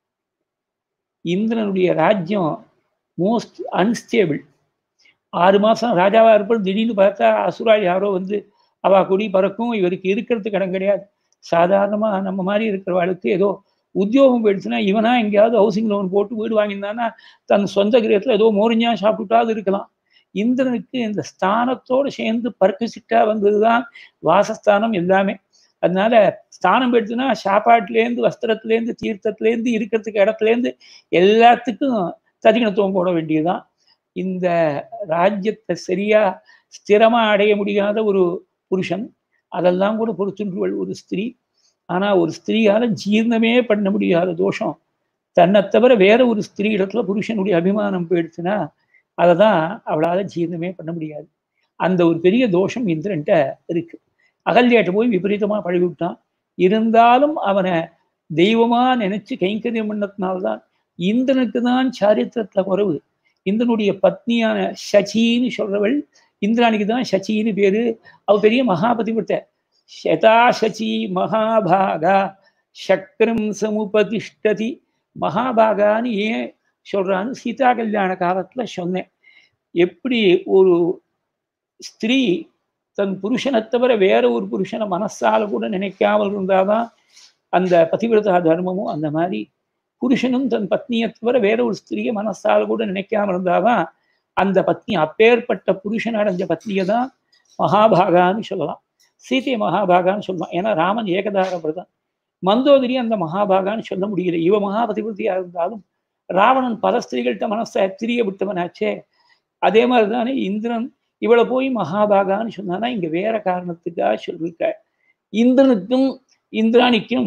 இந்திரனுடைய ராஜ்யம் மோஸ்ட் அன்ஸ்டேபிள் ஆறு மாதம் ராஜாவாக இருப்பது திடீர்னு பார்த்தா அசுரா யாரோ வந்து அவா கொடி பறக்கும் இவருக்கு இருக்கிறதுக்கு இடம் கிடையாது சாதாரணமாக நம்ம மாதிரி இருக்கிறவாளுக்கு ஏதோ உத்தியோகம் போயிடுச்சுன்னா இவனா எங்கேயாவது ஹவுசிங் லோன் போட்டு வீடு வாங்கியிருந்தானா தன் சொந்த கிரகத்தில் ஏதோ மோரிஞ்சா சாப்பிட்டுட்டாவது இருக்கலாம் இந்திரனுக்கு இந்த ஸ்தானத்தோடு சேர்ந்து பர்க்கசிட்டா வந்ததுதான் வாசஸ்தானம் எல்லாமே அதனால ஸ்தானம் போயிடுச்சுன்னா சாப்பாட்டுலேருந்து வஸ்திரத்துலேருந்து தீர்த்தத்துலேருந்து இருக்கிறதுக்கு இடத்துலேருந்து எல்லாத்துக்கும் ததிகணத்துவம் போட வேண்டியதுதான் இந்த ராஜ்யத்தை சரியா ஸ்திரமா அடைய முடியாத ஒரு புருஷன் அதெல்லாம் கூட பொறுத்துன்றவள் ஒரு ஸ்திரீ ஆனா ஒரு ஸ்திரீயால ஜீர்ணமே பண்ண முடியாத தோஷம் தன்னை தவிர வேற ஒரு ஸ்திரீ இடத்துல புருஷனுடைய அபிமானம் போயிடுச்சுன்னா அதை தான் அவளால் ஜீர்ணமே பண்ண முடியாது அந்த ஒரு பெரிய தோஷம் இந்திரன்ட்ட இருக்கு அகல்யாட்ட போய் விபரீதமா பழகி விட்டான் இருந்தாலும் அவனை தெய்வமா நினைச்சு கைங்கரியம் பண்ணதுனால்தான் இந்திரனுக்கு தான் சாரித்திரத்துல குறைவு இந்திரனுடைய பத்னியான சச்சின்னு சொல்றவள் இந்திராணிக்கு தான் சச்சின்னு பேரு அவ பெரிய மகாபதிவிட்ட ஷதா சச்சி மகாபாகா சக்கரம் சமுபதிஷ்டதி மகாபாகான்னு ஏன் சொல்றான்னு சீதா கல்யாண காலத்துல சொன்னேன் எப்படி ஒரு ஸ்திரீ தன் புருஷனை தவிர வேற ஒரு புருஷனை மனசால கூட நினைக்காமல் இருந்தாதான் அந்த பதிவிரதா தர்மமும் அந்த மாதிரி புருஷனும் தன் பத்னியை தவிர வேற ஒரு ஸ்திரீயை மனசால கூட நினைக்காம இருந்தாதான் அந்த பத்னி அப்பேற்பட்ட புருஷன் அடைஞ்ச பத்னியை தான் மகாபாகான்னு சொல்லலாம் சீதை மகாபாகான்னு சொல்லலாம் ஏன்னா ராமன் ஏகதார பிரதான் மந்தோதரி அந்த மகாபாகான்னு சொல்ல முடியல இவ மகாபதிபதியா இருந்தாலும் ராவணன் பல ஸ்திரீகள்கிட்ட மனசை திரிய விட்டவனாச்சே அதே மாதிரி தானே இந்திரன் இவளை போய் மகாபாகான்னு சொன்னானா இங்க வேற காரணத்துக்காக சொல்லியிருக்க இந்திரனுக்கும் இந்திராணிக்கும்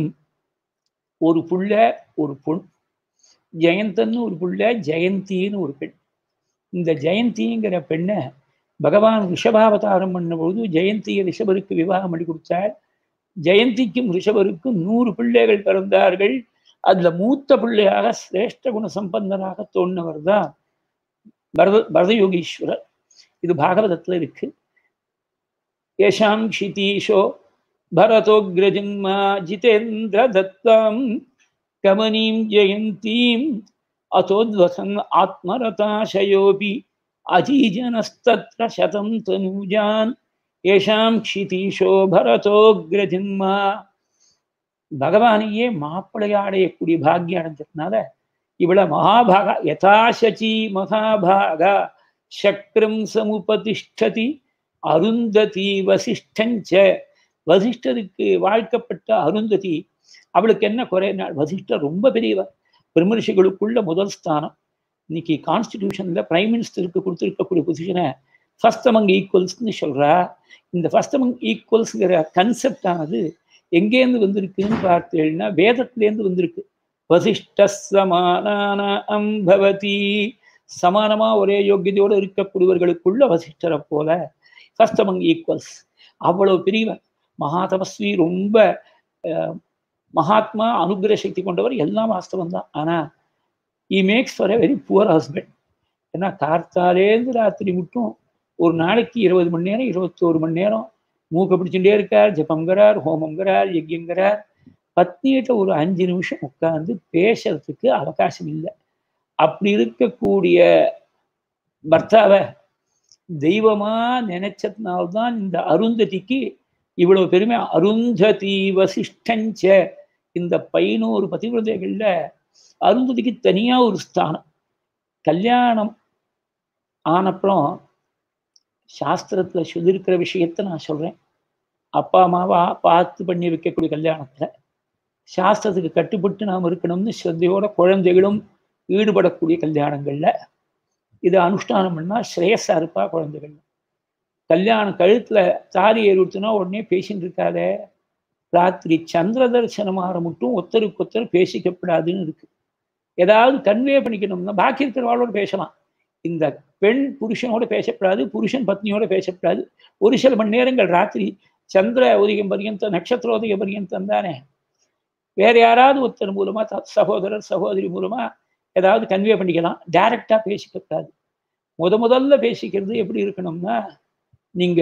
ஒரு புள்ள ஒரு பொன் ஜெயந்தன்னு ஒரு புள்ள ஜெயந்தின்னு ஒரு பெண் இந்த ஜெயந்திங்கிற பெண்ணை பகவான் ரிஷபாவதாரம் பண்ணும்போது ஜெயந்தியை ரிஷபருக்கு விவாகம் பண்ணி கொடுத்தார் ஜெயந்திக்கும் ரிஷபருக்கும் நூறு பிள்ளைகள் பிறந்தார்கள் அதுல மூத்த பிள்ளையாக சிரேஷ்ட குண சம்பந்தனாக தோன்றவர் தான் பரத பரதயோகீஸ்வரர் இது பாகவதத்துல இருக்கு யஷாம் க்ஷிதீஷோ பரதோக்ரஜன்மா ஜிதேந்திர தத்தாம் கமனீம் ஜெயந்தீம் அதோத்வசன் ஆத்மரதாசயோபி அஜீஜனஸ்தத்ர சதம் தனூஜான் ஏஷாம் க்ஷிதீஷோ பரதோக்ரஜன்மா பகவானையே மாப்பிள்ளையாடையக்கூடிய பாக்கியம் அடைஞ்சதுனால இவள மகாபாகா யதாசச்சி மகாபாகா சக்கரம் சமுபதிஷ்டதி அருந்ததி வசிஷ்டஞ்ச வசிஷ்டருக்கு வாழ்க்கப்பட்ட அருந்ததி அவளுக்கு என்ன குறை வசிஷ்டர் ரொம்ப பெரியவர் பிரம்மரிஷிகளுக்குள்ள முதல் ஸ்தானம் இன்னைக்கு கான்ஸ்டிடியூஷன்ல பிரைம் மினிஸ்டருக்கு கொடுத்துருக்கக்கூடிய பொசிஷனை ஃபர்ஸ்ட் அமங் ஈக்குவல்ஸ்னு சொல்றா இந்த ஃபர்ஸ்ட் அமங் ஈக்குவல்ஸ்ங்கிற கன்செப்ட் ஆனது எங்கேருந்து வந்திருக்குன்னு பார்த்தேன்னா வேதத்திலேருந்து வந்திருக்கு வசிஷ்ட சமானான அம்பவதி சமானமா ஒரே யோக்கியதையோடு இருக்கக்கூடியவர்களுக்குள்ள வசிஷ்டரை போல ஃபர்ஸ்ட் அமங் ஈக்குவல்ஸ் அவ்வளவு பெரியவன் மகா தபஸ்வி ரொம்ப மகாத்மா அனுகிரக சக்தி கொண்டவர் எல்லாம் வாஸ்தவம் தான் ஆனா he makes for a very poor husband ஏன்னா கார்த்தாலேருந்து ராத்திரி மட்டும் ஒரு நாளைக்கு இருபது மணி நேரம் இருபத்தோரு மணி நேரம் மூக்க பிடிச்சுட்டே இருக்கார் ஜபங்கிறார் ஹோமங்கிறார் யஜ்யங்கிறார் பத்னிகிட்ட ஒரு அஞ்சு நிமிஷம் உட்கார்ந்து பேசுறதுக்கு அவகாசம் இல்லை அப்படி இருக்கக்கூடிய பர்த்தாவை தெய்வமா நினைச்சதுனால்தான் இந்த அருந்ததிக்கு இவ்வளவு பெருமை அருந்ததி வசிஷ்டஞ்ச இந்த பதினோரு பதிவிரதைகள்ல அருந்ததிக்கு தனியா ஒரு ஸ்தானம் கல்யாணம் ஆனப்புறம் சாஸ்திரத்துல சொல்லியிருக்கிற விஷயத்த நான் சொல்றேன் அப்பா அம்மாவா பார்த்து பண்ணி வைக்கக்கூடிய கல்யாணத்துல சாஸ்திரத்துக்கு கட்டுப்பட்டு நாம் இருக்கணும்னு ஸ்ரத்தையோட குழந்தைகளும் ஈடுபடக்கூடிய கல்யாணங்கள்ல இதை அனுஷ்டானம் பண்ணா ஸ்ரேயஸா இருப்பா குழந்தைகள் கல்யாணம் கழுத்துல தாரி ஏறிடுத்துனா உடனே பேசிட்டு இருக்காத ராத்திரி சந்திர தரிசனமாக மட்டும் ஒருத்தருக்கு ஒருத்தர் பேசிக்கப்படாதுன்னு இருக்கு ஏதாவது கன்வே பண்ணிக்கணும்னா பாக்கி இருக்கிறவாளோட பேசலாம் இந்த பெண் புருஷனோட பேசப்படாது புருஷன் பத்னியோட பேசப்படாது ஒரு சில மணி நேரங்கள் ராத்திரி சந்திர உதயம் பரியந்தம் நட்சத்திரோதய பரியந்தம் தானே வேற யாராவது ஒருத்தர் மூலமா சகோதரர் சகோதரி மூலமா ஏதாவது கன்வே பண்ணிக்கலாம் டைரக்டா பேசிக்கப்படாது முத முதல்ல பேசிக்கிறது எப்படி இருக்கணும்னா நீங்க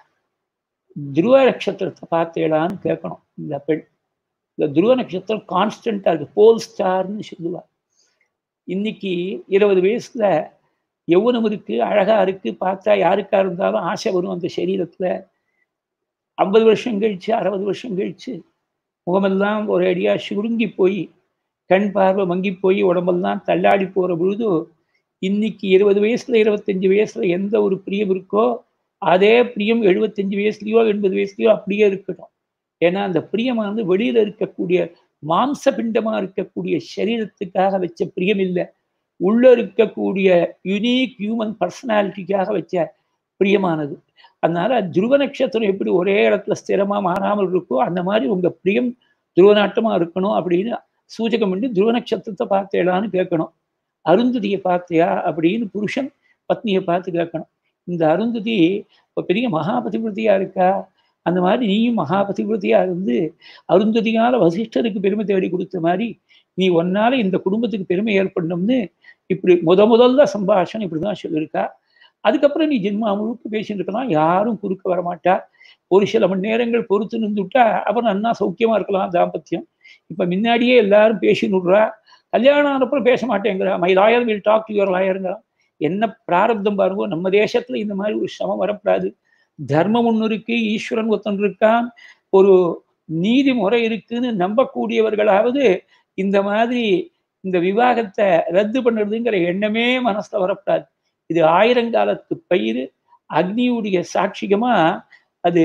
துருவ நட்சத்திரத்தை பார்த்தேடான்னு கேட்கணும் இந்த பெண் இந்த துருவ நட்சத்திரம் கான்ஸ்டண்டா இருக்கு போல் ஸ்டார்னு சொல்லுவா இன்னைக்கு இருபது வயசுல எவ்வளவு இருக்கு அழகா இருக்கு பார்த்தா யாருக்கா இருந்தாலும் ஆசை வரும் அந்த சரீரத்துல ஐம்பது வருஷம் கழிச்சு அறுபது வருஷம் கழிச்சு முகமெல்லாம் ஒரு அடியா சுருங்கி போய் கண் பார்வை மங்கி போய் உடம்பெல்லாம் தள்ளாடி போற பொழுது இன்னைக்கு இருபது வயசுல இருபத்தஞ்சு வயசுல எந்த ஒரு பிரியம் இருக்கோ அதே பிரியம் எழுபத்தஞ்சு வயசுலயோ எண்பது வயசுலயோ அப்படியே இருக்கட்டும் ஏன்னா அந்த பிரியமானது வெளியில இருக்கக்கூடிய மாம்ச பிண்டமா இருக்கக்கூடிய சரீரத்துக்காக வச்ச பிரியம் இல்லை உள்ள இருக்கக்கூடிய யுனீக் ஹியூமன் பர்சனாலிட்டிக்காக வச்ச பிரியமானது அதனால துருவ நட்சத்திரம் எப்படி ஒரே இடத்துல ஸ்திரமா மாறாமல் இருக்கோ அந்த மாதிரி உங்க பிரியம் துருவநாட்டமா இருக்கணும் அப்படின்னு சூச்சகம் பண்ணி துருவ நட்சத்திரத்தை பார்த்தேடான்னு கேட்கணும் அருந்ததியை பார்த்தியா அப்படின்னு புருஷன் பத்னியை பார்த்து கேட்கணும் இந்த அருந்ததி இப்போ பெரிய மகாபதிவிருத்தியா இருக்கா அந்த மாதிரி நீயும் மகாபதிவிருத்தியா இருந்து அருந்ததியால வசிஷ்டருக்கு பெருமை தேடி கொடுத்த மாதிரி நீ ஒன்னால இந்த குடும்பத்துக்கு பெருமை ஏற்படணும்னு இப்படி முத முதல்ல சம்பாஷணம் இப்படிதான் சொல்லியிருக்கா அதுக்கப்புறம் நீ ஜென்மா முழுக்க பேசிட்டு இருக்கலாம் யாரும் குறுக்க வரமாட்டா ஒரு சில மணி நேரங்கள் பொறுத்து நின்றுட்டா அப்புறம் அண்ணா சௌக்கியமா இருக்கலாம் தாம்பத்தியம் இப்ப முன்னாடியே எல்லாரும் பேசினுடுறா கல்யாணம் ஆனப்புறம் பேச மாட்டேங்கிறா my lawyer will talk to your லாயருங்கிறா என்ன பிராரப்தம் பாருங்க நம்ம தேசத்துல இந்த மாதிரி ஒரு சமம் வரப்படாது தர்மம் ஒன்று இருக்கு ஈஸ்வரன் ஒருத்தன் இருக்கான் ஒரு நீதி முறை இருக்குன்னு நம்பக்கூடியவர்களாவது இந்த மாதிரி இந்த விவாகத்தை ரத்து பண்ணுறதுங்கிற எண்ணமே மனசுல வரப்படாது இது ஆயிரங்காலத்து பயிர் அக்னியுடைய சாட்சிகமா அது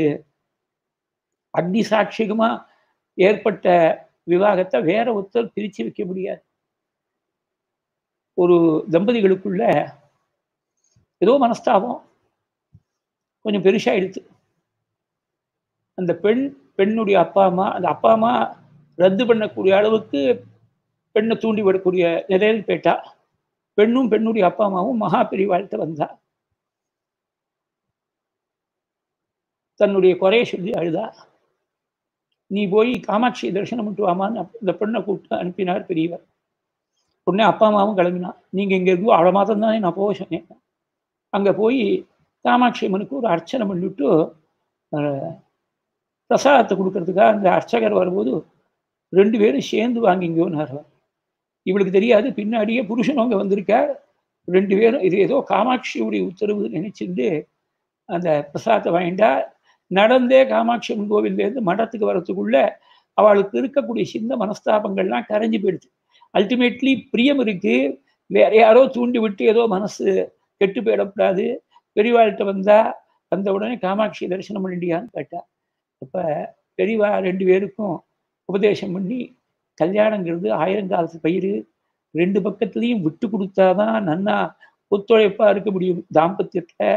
அக்னி சாட்சிகமா ஏற்பட்ட விவாகத்தை வேற ஒருத்தர் பிரிச்சு வைக்க முடியாது ஒரு தம்பதிகளுக்குள்ள ஏதோ மனஸ்தாபம் கொஞ்சம் பெருசாயிடுச்சு அந்த பெண் பெண்ணுடைய அப்பா அம்மா அந்த அப்பா அம்மா ரத்து பண்ணக்கூடிய அளவுக்கு பெண்ணை தூண்டி விடக்கூடிய நிலையில் போயிட்டா பெண்ணும் பெண்ணுடைய அப்பா அம்மாவும் மகா பிரிவாழ்த்த வந்தா தன்னுடைய குறைய சொல்லி அழுதா நீ போய் காமாட்சி தரிசனம் பண்ணிட்டு வாமான்னு இந்த பெண்ணை கூப்பிட்டு அனுப்பினார் பெரியவர் உடனே அப்பா அம்மாவும் கிளம்பினான் நீங்க இங்க இருக்கோ அவ்வளோ மாதம் தானே நான் போக சொன்னேன் அங்க போய் காமாட்சி அம்மனுக்கு ஒரு அர்ச்சனை பண்ணிவிட்டு பிரசாதத்தை கொடுக்கறதுக்காக அந்த அர்ச்சகர் வரும்போது ரெண்டு பேரும் சேர்ந்து வாங்கிங்கோன்னார் இவளுக்கு தெரியாது பின்னாடியே புருஷன் அங்கே வந்திருக்கார் ரெண்டு பேரும் இது ஏதோ காமாட்சியுடைய உத்தரவு நினைச்சிருந்து அந்த பிரசாதத்தை வாங்கிட்டா நடந்தே காமாட்சி அம்மன் கோவிலேருந்து மடத்துக்கு வரத்துக்குள்ள அவளுக்கு இருக்கக்கூடிய சின்ன மனஸ்தாபங்கள்லாம் கரைஞ்சு போயிடுச்சு அல்டிமேட்லி பிரியம் இருக்கு வேற யாரோ தூண்டி விட்டு ஏதோ மனசு கெட்டு போயிடக்கூடாது பெரியவாள்கிட்ட வந்தா வந்த உடனே காமாட்சி தரிசனம் பண்ணிட்டியான்னு கேட்டா அப்ப பெரியவா ரெண்டு பேருக்கும் உபதேசம் பண்ணி கல்யாணங்கிறது ஆயிரங்காலத்து பயிர் ரெண்டு பக்கத்துலையும் விட்டு கொடுத்தாதான் நன்னா ஒத்துழைப்பா இருக்க முடியும் தாம்பத்தியத்துல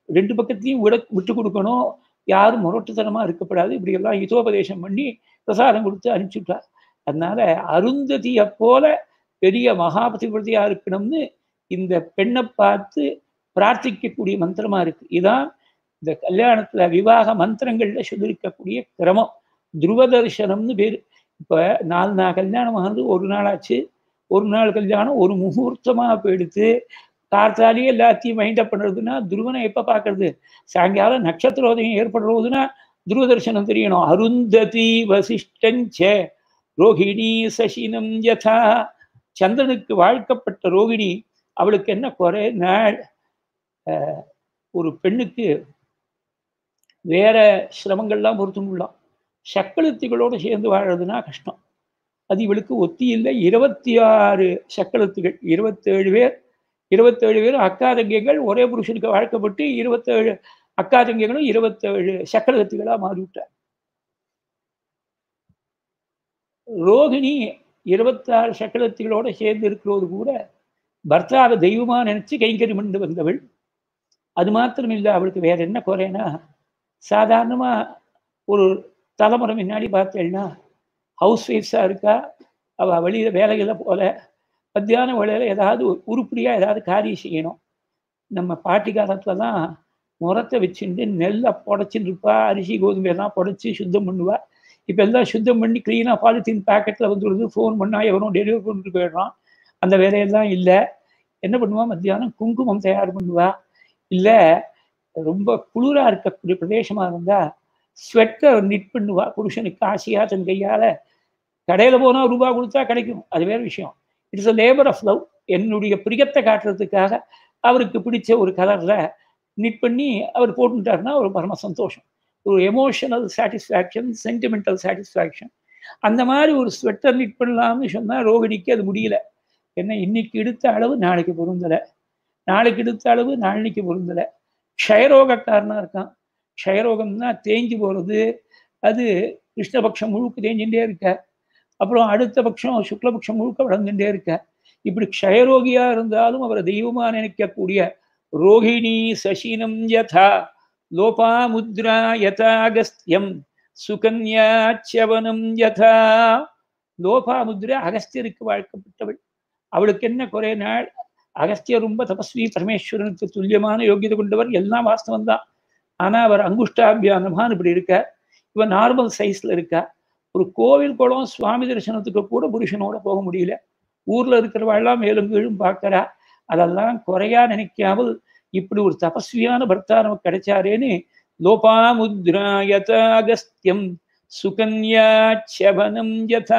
ரெண்டு பக்கத்தையும் விட விட்டு கொடுக்கணும் யாரும் முரட்டுத்தனமா இருக்கப்படாது இப்படி எல்லாம் இதோபதேசம் பண்ணி பிரசாதம் கொடுத்து அனுப்பிச்சுட்டார் அதனால அருந்ததியை போல பெரிய மகாபதிபதியா இருக்கணும்னு இந்த பெண்ணை பார்த்து பிரார்த்திக்கக்கூடிய மந்திரமா இருக்கு இதான் இந்த கல்யாணத்துல விவாக மந்திரங்கள்ல சொல்லியிருக்கக்கூடிய கிரமம் துருவ தரிசனம்னு பேரு இப்ப நாலு நாள் கல்யாணம் ஆனது ஒரு நாள் ஆச்சு ஒரு நாள் கல்யாணம் ஒரு முகூர்த்தமா போயிடுத்து கார்த்தாலேயே எல்லாத்தையும் மைண்ட் அப் பண்ணுறதுன்னா துருவனை எப்ப பார்க்கறது சாயங்காலம் நட்சத்திரோதயம் ஏற்படுறதுன்னா துருவ தரிசனம் தெரியணும் அருந்ததி வசிஷ்டஞ்ச ரோஹிணி சசினம் யதா சந்திரனுக்கு வாழ்க்கப்பட்ட ரோகிணி அவளுக்கு என்ன குறை நாள் ஒரு பெண்ணுக்கு வேற சிரமங்கள்லாம் பொறுத்துமுள்ளலாம் சக்களத்துகளோடு சேர்ந்து வாழறதுனா கஷ்டம் அது இவளுக்கு ஒத்தி இல்லை இருபத்தி ஆறு சக்களத்துகள் இருபத்தேழு பேர் இருபத்தேழு பேரும் அக்கா தங்கைகள் ஒரே புருஷனுக்கு வாழ்க்கப்பட்டு இருபத்தேழு அக்கா தங்கைகளும் இருபத்தேழு சக்கரகத்துகளா மாறிவிட்டார் ரோகிணி இருபத்தாறு சக்கரத்துகளோட சேர்ந்து இருக்கிறது கூட பர்த்தாவை தெய்வமா நினைச்சு கைங்கறி பண்ணி வந்தவள் அது மாத்திரம் இல்லை அவளுக்கு வேற என்ன குறைனா சாதாரணமா ஒரு தலைமுறை முன்னாடி பார்த்தேன்னா ஹவுஸ் ஒய்ஃப்ஸாக இருக்கா அவள் வெளியில் வேலைகளை போல மத்தியான வேலையில் ஏதாவது உருப்படியாக ஏதாவது காரியம் செய்யணும் நம்ம பாட்டி காலத்துல தான் முரத்தை வச்சுட்டு நெல்லை புடச்சின்னு இருப்பா அரிசி கோதுமை எல்லாம் புடச்சி சுத்தம் பண்ணுவா இப்போ எல்லாம் சுத்தம் பண்ணி க்ளீனாக பாலித்தீன் பேக்கெட்டில் வந்துடுது ஃபோன் பண்ணால் எவனும் டெலிவரி பண்ணிட்டு போயிடுறான் அந்த வேலையெல்லாம் இல்லை என்ன பண்ணுவா மத்தியானம் குங்குமம் தயார் பண்ணுவா இல்லை ரொம்ப குளிராக இருக்கக்கூடிய பிரதேசமாக இருந்தால் ஸ்வெட்டர் நிட் பண்ணுவா புருஷனுக்கு ஆசையாக தன் கையால் கடையில் போனால் ரூபா கொடுத்தா கிடைக்கும் அது வேறு விஷயம் it's a labour of love என்னுடைய பிரியத்தை காட்டுறதுக்காக அவருக்கு பிடிச்ச ஒரு கலரில் நிட் பண்ணி அவர் போட்டுட்டாருன்னா ஒரு பரம சந்தோஷம் ஒரு எமோஷனல் சாட்டிஸ்ஃபேக்ஷன் சென்டிமெண்டல் சாட்டிஸ்ஃபேக்ஷன் அந்த மாதிரி ஒரு ஸ்வெட்டர் நிட் பண்ணலாம்னு சொன்னால் ரோகிணிக்கு அது முடியல என்ன இன்னைக்கு எடுத்த அளவு நாளைக்கு பொருந்தலை நாளைக்கு எடுத்த அளவு நாளைக்கு பொருந்தலை க்ஷயரோகக்காரனாக இருக்கான் க்ஷயரோகம்னா தேஞ்சு போகிறது அது கிருஷ்ணபக்ஷம் முழுக்க தேஞ்சுட்டே இருக்க அப்புறம் அடுத்த பட்சம் சுக்லபக்ஷம் முழுக்க வளர்ந்துட்டே இருக்க இப்படி க்ஷயரோகியா இருந்தாலும் அவரை தெய்வமா நினைக்கக்கூடிய ரோஹிணி சசினம் யதா லோபாமுத்ரா யதாகஸ்தியம் சுகன்யாச்சவனம் யதா லோபாமுத்ரா அகஸ்தியருக்கு வாழ்க்கப்பட்டவள் அவளுக்கு என்ன குறை நாள் அகஸ்தியர் ரொம்ப தபஸ்வி பரமேஸ்வரனுக்கு துல்லியமான யோகியதை கொண்டவர் எல்லாம் வாஸ்தவம் தான் ஆனா அவர் அங்குஷ்டாபியானமான் இப்படி இருக்க இவன் நார்மல் சைஸ்ல இருக்கா ஒரு கோவில் குளம் சுவாமி தரிசனத்துக்கு கூட புருஷனோட போக முடியல ஊர்ல இருக்கிறவாள்லாம் மேலும் கீழும் பார்க்கறா அதெல்லாம் குறையா நினைக்காமல் இப்படி ஒரு தபஸ்வியான பர்த்தா நமக்கு கிடைச்சாரேன்னு லோபாமுத்ரா யதாகஸ்தியம் சுகன்யா சபனம் யதா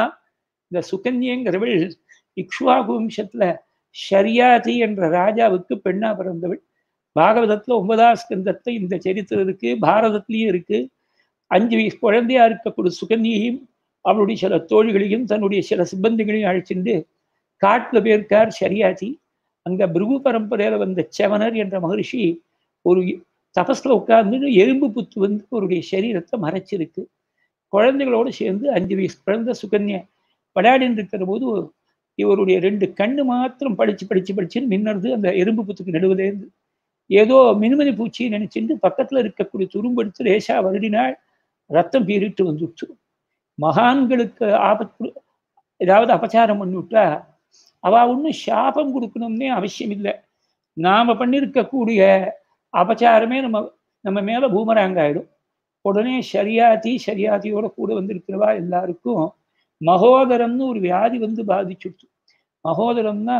இந்த சுகன்யங்கிறவள் இக்ஷ்வாகு வம்சத்துல ஷரியாதி என்ற ராஜாவுக்கு பெண்ணா பிறந்தவள் பாகவதத்துல ஒன்பதாம் ஸ்கந்தத்தை இந்த சரித்திரம் இருக்கு பாரதத்திலையும் இருக்கு அஞ்சு வயசு குழந்தையா இருக்கக்கூடிய சுகன்யையும் அவளுடைய சில தோழிகளையும் தன்னுடைய சில சிப்பந்திகளையும் அழைச்சிட்டு காட்டுல போயிருக்கார் ஷரியாதி அங்க பிருகு பரம்பரையில வந்த செவனர் என்ற மகரிஷி ஒரு தபஸ்ல உட்கார்ந்து எறும்பு புத்து வந்து அவருடைய சரீரத்தை மறைச்சிருக்கு குழந்தைகளோடு சேர்ந்து அஞ்சு வயசு குழந்தை சுகன்யா விளையாடின்னு இருக்கிற போது இவருடைய ரெண்டு கண்ணு மாத்திரம் படிச்சு படிச்சு படிச்சுன்னு மின்னறது அந்த எறும்பு புத்துக்கு நடுவுலேருந்து ஏதோ மினுமினி பூச்சி நினைச்சிட்டு பக்கத்துல இருக்கக்கூடிய துரும்பெடுத்து லேசா வருடினாள் ரத்தம் பீறிட்டு வந்துடுச்சு மகான்களுக்கு ஆபத்து ஏதாவது அபச்சாரம் பண்ணிவிட்டா அவ ஒன்றும் சாபம் கொடுக்கணும்னே அவசியம் இல்லை நாம பண்ணியிருக்கக்கூடிய அபச்சாரமே நம்ம நம்ம மேல பூமராங்க ஆயிடும் உடனே சரியாத்தி சரியாத்தியோட கூட வந்திருக்கிறவா எல்லாருக்கும் மகோதரம்னு ஒரு வியாதி வந்து பாதிச்சுடுச்சு மகோதரம்னா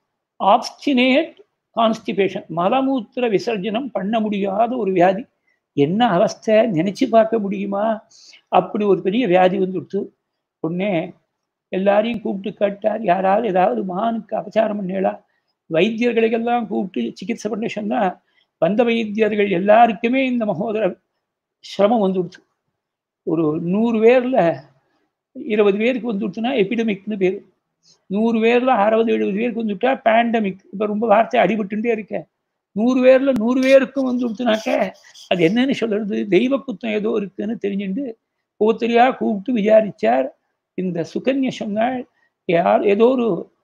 ஆப்ஸ்டினேட் கான்ஸ்டிபேஷன் மலமூத்திர விசர்ஜனம் பண்ண முடியாத ஒரு வியாதி என்ன அவஸ்தை நினைச்சு பார்க்க முடியுமா அப்படி ஒரு பெரிய வியாதி வந்துடுச்சு உடனே எல்லாரையும் கூப்பிட்டு கேட்டார் யாராவது ஏதாவது மகானுக்கு அபச்சாரம் பண்ணலா வைத்தியர்களுக்கெல்லாம் கூப்பிட்டு சிகிச்சை பண்ண சொன்னா வந்த வைத்தியர்கள் எல்லாருக்குமே இந்த மகோதர சிரமம் வந்துடுச்சு ஒரு நூறு பேர்ல இருபது பேருக்கு வந்துடுச்சுன்னா எபிடமிக்னு பேர் நூறு பேர்ல அறுபது எழுபது பேருக்கு வந்துட்டா பேண்டமிக் இப்ப ரொம்ப வார்த்தை அடிபட்டுட்டே இருக்க நூறு பேர்ல நூறு பேருக்கும் வந்து கொடுத்தனாக்க அது என்னன்னு சொல்றது தெய்வ குத்தம் ஏதோ இருக்குன்னு தெரிஞ்சுட்டு ஒவ்வொருத்தரையா கூப்பிட்டு விசாரிச்சார் இந்த சுகன்ய சொன்னாள் யார் ஏதோ ஒரு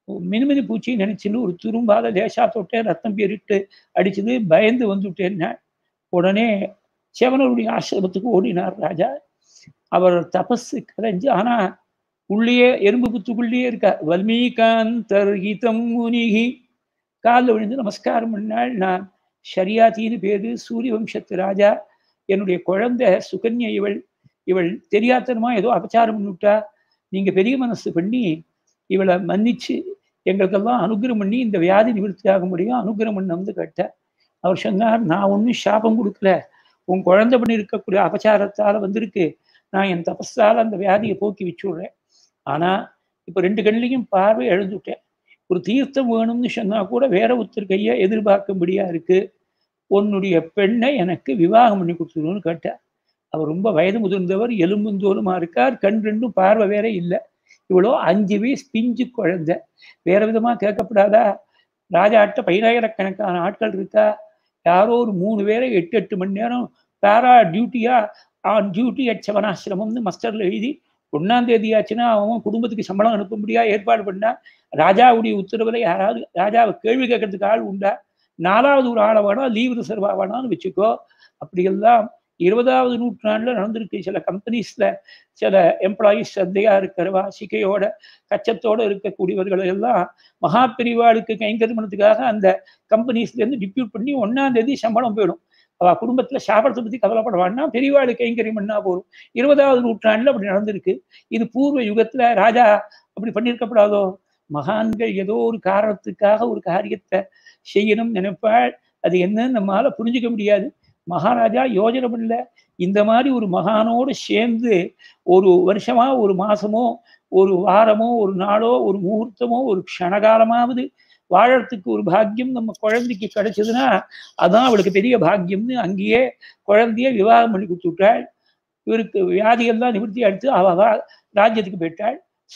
மினுமினு பூச்சி நினைச்சுன்னு ஒரு துரும்பாத லேசா தொட்டேன் ரத்தம் பேரிட்டு அடிச்சது பயந்து வந்துட்டேன்னா உடனே செவனருடைய ஆசிரமத்துக்கு ஓடினார் ராஜா அவர் தபஸு கரைஞ்சு ஆனா உள்ளேயே எறும்பு புத்துக்குள்ளேயே இருக்கார் வல்மீகாந்தர் ஹிதம் முனிகி காலில் விழுந்து நமஸ்காரம் பண்ணாள் நான் ஷரியாத்தின்னு பேரு சூரிய வம்சத்து ராஜா என்னுடைய குழந்தை சுகன்யா இவள் இவள் தெரியாதனமா ஏதோ அபச்சாரம் பண்ணிவிட்டா நீங்க பெரிய மனசு பண்ணி இவளை மன்னிச்சு எங்களுக்கெல்லாம் அனுகிரம் பண்ணி இந்த வியாதி நிவர்த்தி ஆக முடியும் அனுகிரம் பண்ண வந்து கேட்டார் அவர் சொன்னார் நான் ஒன்றும் சாபம் கொடுக்கல உன் குழந்தை பண்ணி இருக்கக்கூடிய அபச்சாரத்தால வந்திருக்கு நான் என் தபஸால அந்த வியாதியை போக்கி வச்சுடுறேன் ஆனா இப்ப ரெண்டு கண்ணிலையும் பார்வை எழுந்துட்டேன் ஒரு தீர்த்தம் வேணும்னு சொன்னா கூட வேற ஒருத்தர் கையை எதிர்பார்க்கும்படியா இருக்கு உன்னுடைய பெண்ணை எனக்கு விவாகம் பண்ணி கொடுத்துருன்னு கேட்டார் அவர் ரொம்ப வயது முதிர்ந்தவர் எலும்புந்தோலுமா இருக்கார் கண் ரெண்டும் பார்வை வேற இல்லை இவ்வளோ அஞ்சு வயசு பிஞ்சு குழந்தை வேற விதமா கேட்கப்படாதா ராஜாட்ட பைனாயிரக்கணக்கான ஆட்கள் இருக்கா யாரோ ஒரு மூணு பேரை எட்டு எட்டு மணி நேரம் பேரா டியூட்டியா ஆன் டியூட்டி அட் சவனாசிரமம்னு மஸ்டர்ல எழுதி ஒன்னாம் தேதி ஆச்சுன்னா அவன் குடும்பத்துக்கு சம்பளம் அனுப்ப முடியா ஏற்பாடு பண்ணா ராஜாவுடைய உத்தரவுல யாராவது ராஜாவை கேள்வி கேட்கறதுக்கு ஆள் உண்டா நாலாவது ஒரு ஆளை வேணா லீவ் ரிசர்வ் வேணாம்னு வச்சுக்கோ அப்படியெல்லாம் இருபதாவது நூற்றாண்டுல நடந்திருக்கு சில கம்பெனிஸ்ல சில எம்ப்ளாயீஸ் சந்தையா இருக்கிறவா சிக்கையோட கச்சத்தோட இருக்கக்கூடியவர்கள் எல்லாம் மகா பெரிவாளுக்கு கைங்கரிமணத்துக்காக அந்த கம்பெனிஸ்ல இருந்து டிப்யூட் பண்ணி ஒன்னாம் தேதி சம்பளம் போயிடும் அவ குடும்பத்துல சாப்பிடத்தை பத்தி கவலைப்படுவான்னா பெரியவாளுக்கு கைங்கரியம் பண்ணா போதும் இருபதாவது நூற்றாண்டுல அப்படி நடந்திருக்கு இது பூர்வ யுகத்துல ராஜா அப்படி பண்ணியிருக்கப்படாதோ மகான்கள் ஏதோ ஒரு காரணத்துக்காக ஒரு காரியத்தை செய்யணும் நினைப்பாள் அது என்னன்னு நம்மளால புரிஞ்சுக்க முடியாது மகாராஜா யோஜனை பண்ணல இந்த மாதிரி ஒரு மகானோடு சேர்ந்து ஒரு வருஷமா ஒரு மாசமோ ஒரு வாரமோ ஒரு நாளோ ஒரு முகூர்த்தமோ ஒரு க்ஷணகாலமாவது வாழறதுக்கு ஒரு பாக்கியம் நம்ம குழந்தைக்கு கிடைச்சதுன்னா அதான் அவளுக்கு பெரிய பாக்கியம்னு அங்கேயே குழந்தைய விவாகம் பண்ணி கொடுத்துட்டாள் இவருக்கு வியாதியெல்லாம் நிவர்த்தி எடுத்து அவ ராஜ்யத்துக்கு போயிட்டாள்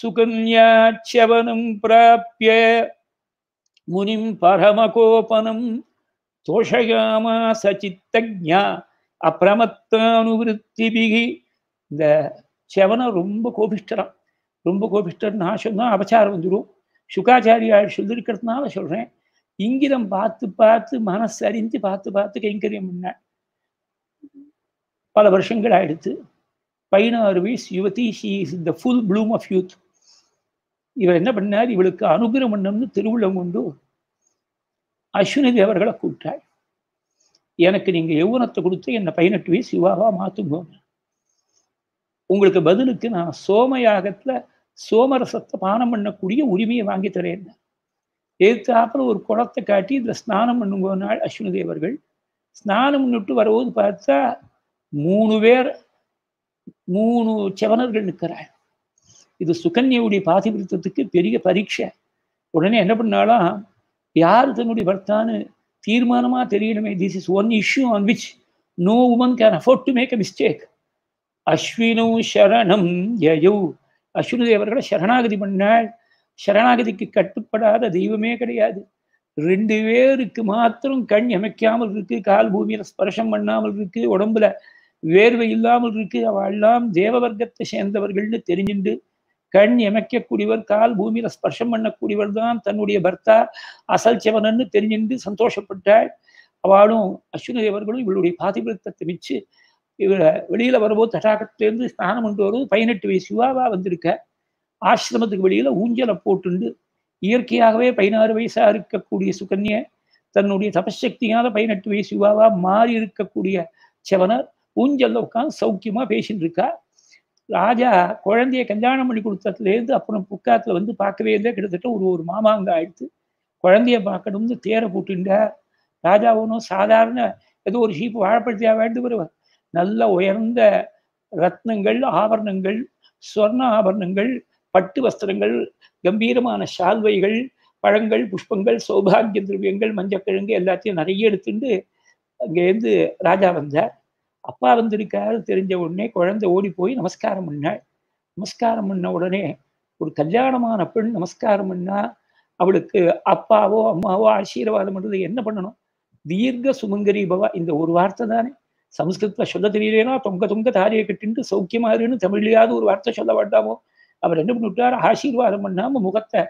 சுகன்யாச்சவனம் பிராப்பிய முனிம் பரமகோபனம் தோஷயாமா சச்சித்தஜா அப்பிரமத்தானுவிருத்திபிகி இந்த செவனம் ரொம்ப கோபிஷ்டரான் ரொம்ப கோபிஷ்டர் நான் சொன்னா அபச்சாரம் வந்துடும் சுகாச்சாரியால் சொல்லியிருக்கிறதுனால சொல்றேன் இங்கிதம் பார்த்து பார்த்து மனசு அறிந்து பார்த்து பார்த்து கைங்கரியம் பண்ண பல வருஷங்கள் ஆயிடுத்து பதினாறு வயசு யுவதி she is the full bloom of youth இவர் என்ன பண்ணார் இவளுக்கு அனுகிரம் பண்ணம்னு திருவிழம் கொண்டு அஸ்வினி தேவர்களை கூப்பிட்டாள் எனக்கு நீங்க யௌவனத்தை கொடுத்து என்னை பதினெட்டு வயசு யுவாவா மாத்துங்க உங்களுக்கு பதிலுக்கு நான் சோமயாகத்துல சோமரசத்தை பானம் பண்ணக்கூடிய உரிமையை வாங்கி தரேன் எதிர்த்தாப்புல ஒரு குளத்தை காட்டி இதுல ஸ்நானம் பண்ணுங்க நாள் அஸ்வினி தேவர்கள் ஸ்நானம் பண்ணிட்டு வரும்போது பார்த்தா மூணு பேர் மூணு செவனர்கள் நிற்கிறாள் இது சுகன்யாவுடைய பாதிபிருத்தத்துக்கு பெரிய பரீட்சை உடனே என்ன பண்ணாலும் யார் தன்னுடைய பர்த்தான்னு தீர்மானமா தெரியணுமே this is one issue on which no woman can afford to make a mistake அஸ்வினோ சரணம் யயோ அஸ்வினி தேவர்களை சரணாகதி பண்ணாள் சரணாகதிக்கு கட்டுப்படாத தெய்வமே கிடையாது ரெண்டு பேருக்கு மாத்திரம் கண் அமைக்காமல் இருக்கு கால் பூமியில ஸ்பர்ஷம் பண்ணாமல் இருக்கு உடம்புல வேர்வை இல்லாமல் இருக்கு அவெல்லாம் தேவ வர்க்கத்தை சேர்ந்தவர்கள்னு தெரிஞ்சுண்டு கண் எமைக்கக்கூடியவர் கால் பூமியில ஸ்பர்ஷம் பண்ணக்கூடியவர் தான் தன்னுடைய பர்த்தா அசல் செவனன்னு தெரிஞ்சுண்டு சந்தோஷப்பட்டாள் அவளும் அஸ்வினி தேவர்களும் இவளுடைய பாதிபிரத்தத்தை மிச்சு இவரை வெளியில வரும்போது தடாகத்திலேருந்து ஸ்நானம் கொண்டு வரும்போது பதினெட்டு வயசு யுவாவா வந்திருக்க ஆசிரமத்துக்கு வெளியில ஊஞ்சலை போட்டுண்டு இயற்கையாகவே பதினாறு வயசா இருக்கக்கூடிய சுகன்ய தன்னுடைய தபசக்தியால பதினெட்டு வயசு யுவாவா மாறி இருக்கக்கூடிய செவனர் ஊஞ்சல்ல உட்காந்து சௌக்கியமா பேசிட்டு இருக்கா ராஜா குழந்தைய கல்யாணம் பண்ணி கொடுத்ததுலேருந்து அப்புறம் புக்காத்துல வந்து பார்க்கவே இல்லை கிட்டத்தட்ட ஒரு ஒரு மாமாங்க ஆயிடுத்து குழந்தைய பார்க்கணும்னு தேரை போட்டுட்டார் ராஜா ஒன்றும் சாதாரண ஏதோ ஒரு ஷீப்பு வாழைப்பழத்தையா வேண்டு வருவார் நல்ல உயர்ந்த ரத்னங்கள் ஆபரணங்கள் சொர்ண ஆபரணங்கள் பட்டு வஸ்திரங்கள் கம்பீரமான சால்வைகள் பழங்கள் புஷ்பங்கள் சௌபாகிய திரவியங்கள் மஞ்சக்கிழங்கு எல்லாத்தையும் நிறைய எடுத்துட்டு அங்கேருந்து ராஜா வந்தார் அப்பா வந்திருக்காரு தெரிஞ்ச உடனே குழந்தை ஓடி போய் நமஸ்காரம் பண்ணாள் நமஸ்காரம் பண்ண உடனே ஒரு கல்யாணமான பெண் நமஸ்காரம் பண்ணா அவளுக்கு அப்பாவோ அம்மாவோ ஆசீர்வாதம் பண்றது என்ன பண்ணணும் தீர்க்க சுமங்கரி பவா இந்த ஒரு வார்த்தை தானே சம்ஸ்கிருத்துல சொல்ல தெரியலேனா தொங்க தொங்க தாரியை கட்டின்ட்டு சௌக்கியமா இருன்னு தமிழ்லையாவது ஒரு வார்த்தை சொல்ல வேண்டாமோ அவர் என்ன பண்ணிவிட்டார் ஆசீர்வாதம் பண்ணாம முகத்தை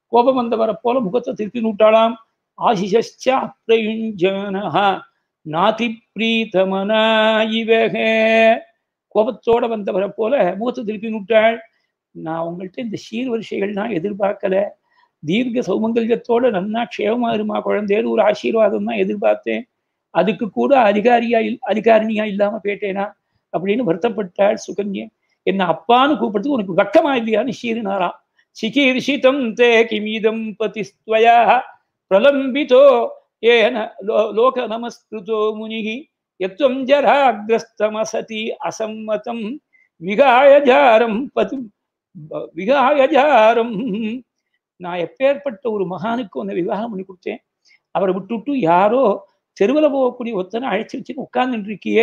கோபம் வந்தவரை போல முகத்தை திருப்பி நூட்டாளாம் ஆசிஷச்ச அப்ரயுஞ்சனஹா நாதி பிரீதமனா இவக கோபத்தோட வந்தவரை போல முகத்தை திருப்பி நூட்டாள் நான் உங்கள்கிட்ட இந்த சீர்வரிசைகள் நான் எதிர்பார்க்கல தீர்க்க சௌமங்கல்யத்தோட நன்னா க்ஷேமமா இருமா குழந்தைன்னு ஒரு ஆசீர்வாதம் தான் எதிர்பார்த்தேன் அதுக்கு கூட அதிகாரியா இல் அதிகாரினியா இல்லாம போயிட்டேனா அப்படின்னு வருத்தப்பட்டாள் சுகன்யா என்ன அப்பான்னு கூப்பிடுறதுக்கு உனக்கு வெக்கமா இல்லையான்னு சீரினாராம் சிகீர்ஷிதம் தே கிமீதம் பதிஸ்துவயா பிரலம்பிதோ ஏன லோ லோக நமஸ்கிருதோ முனிகி எத்வம் ஜராகிரஸ்தமசதி அசம்மதம் விகாயஜாரம் பதி விகாயஜாரம் நான் எப்பேற்பட்ட ஒரு மகானுக்கு உன்னை விவாகம் பண்ணி கொடுத்தேன் அவரை விட்டுவிட்டு யாரோ தெருவில் போகக்கூடிய ஒத்தனை அழைச்சி வச்சுன்னு உட்கார்ந்துட்டு இருக்கியே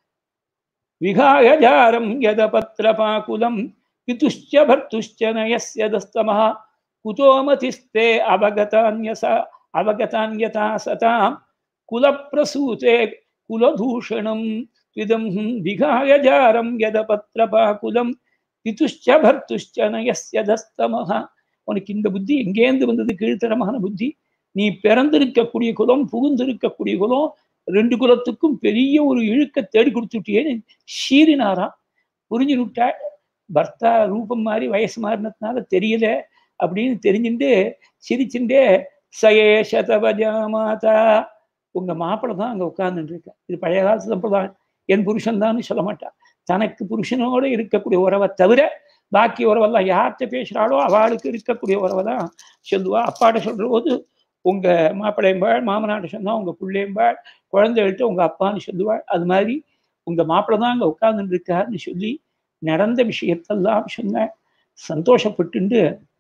விகாயஜாரம் யதபத்ரபாகுலம் பிதுஷ்ச பர்த்துஷ்ச நயஸ்ய தஸ்தமः குதோமதிஸ்தே அவகதான்யச அவகதான்யதா சதாம் குலப்பிரசூதே குலதூஷணம் இதம் விகாயஜாரம் யதபத்ரபாகுலம் பிதுஷ்ச பர்த்துஷ்ச நயஸ்ய தஸ்தமः உனக்கு இந்த புத்தி எங்கேருந்து வந்தது கீழ்த்தரமான புத்தி நீ பிறந்திருக்கக்கூடிய குலம் புகுந்திருக்கக்கூடிய குலம் ரெண்டு குலத்துக்கும் பெரிய ஒரு இழுக்க தேடி கொடுத்துட்டியேன்னு சீரினாராம் புரிஞ்சு விட்டா பர்த்தா ரூபம் மாதிரி வயசு மாறினதுனால தெரியல அப்படின்னு தெரிஞ்சுட்டு சிரிச்சுட்டே சயேஷதவஜா மாதா உங்க மாப்பிள்ளை தான் அங்க உட்கார்ந்துட்டு இருக்க இது பழைய காலத்து சம்பிரதாயம் என் புருஷன் தான் சொல்ல மாட்டா தனக்கு புருஷனோட இருக்கக்கூடிய உறவை தவிர பாக்கி உறவெல்லாம் யார்கிட்ட பேசுறாளோ அவளுக்கு இருக்கக்கூடிய உறவை தான் சொல்லுவா அப்பாட்ட சொல்ற போது உங்க மாப்பிள்ளையம்பாள் மாமனாட்ட சொன்னா உங்க பிள்ளையம்பாள் குழந்தைகள்கிட்ட உங்க அப்பான்னு சொல்லுவாள் அது மாதிரி உங்க மாப்பிள்ளை தான் அங்க உட்கார்ந்துட்டு இருக்காருன்னு சொல்லி நடந்த விஷயத்தெல்லாம் சொன்னேன் சந்தோஷப்பட்டுண்டு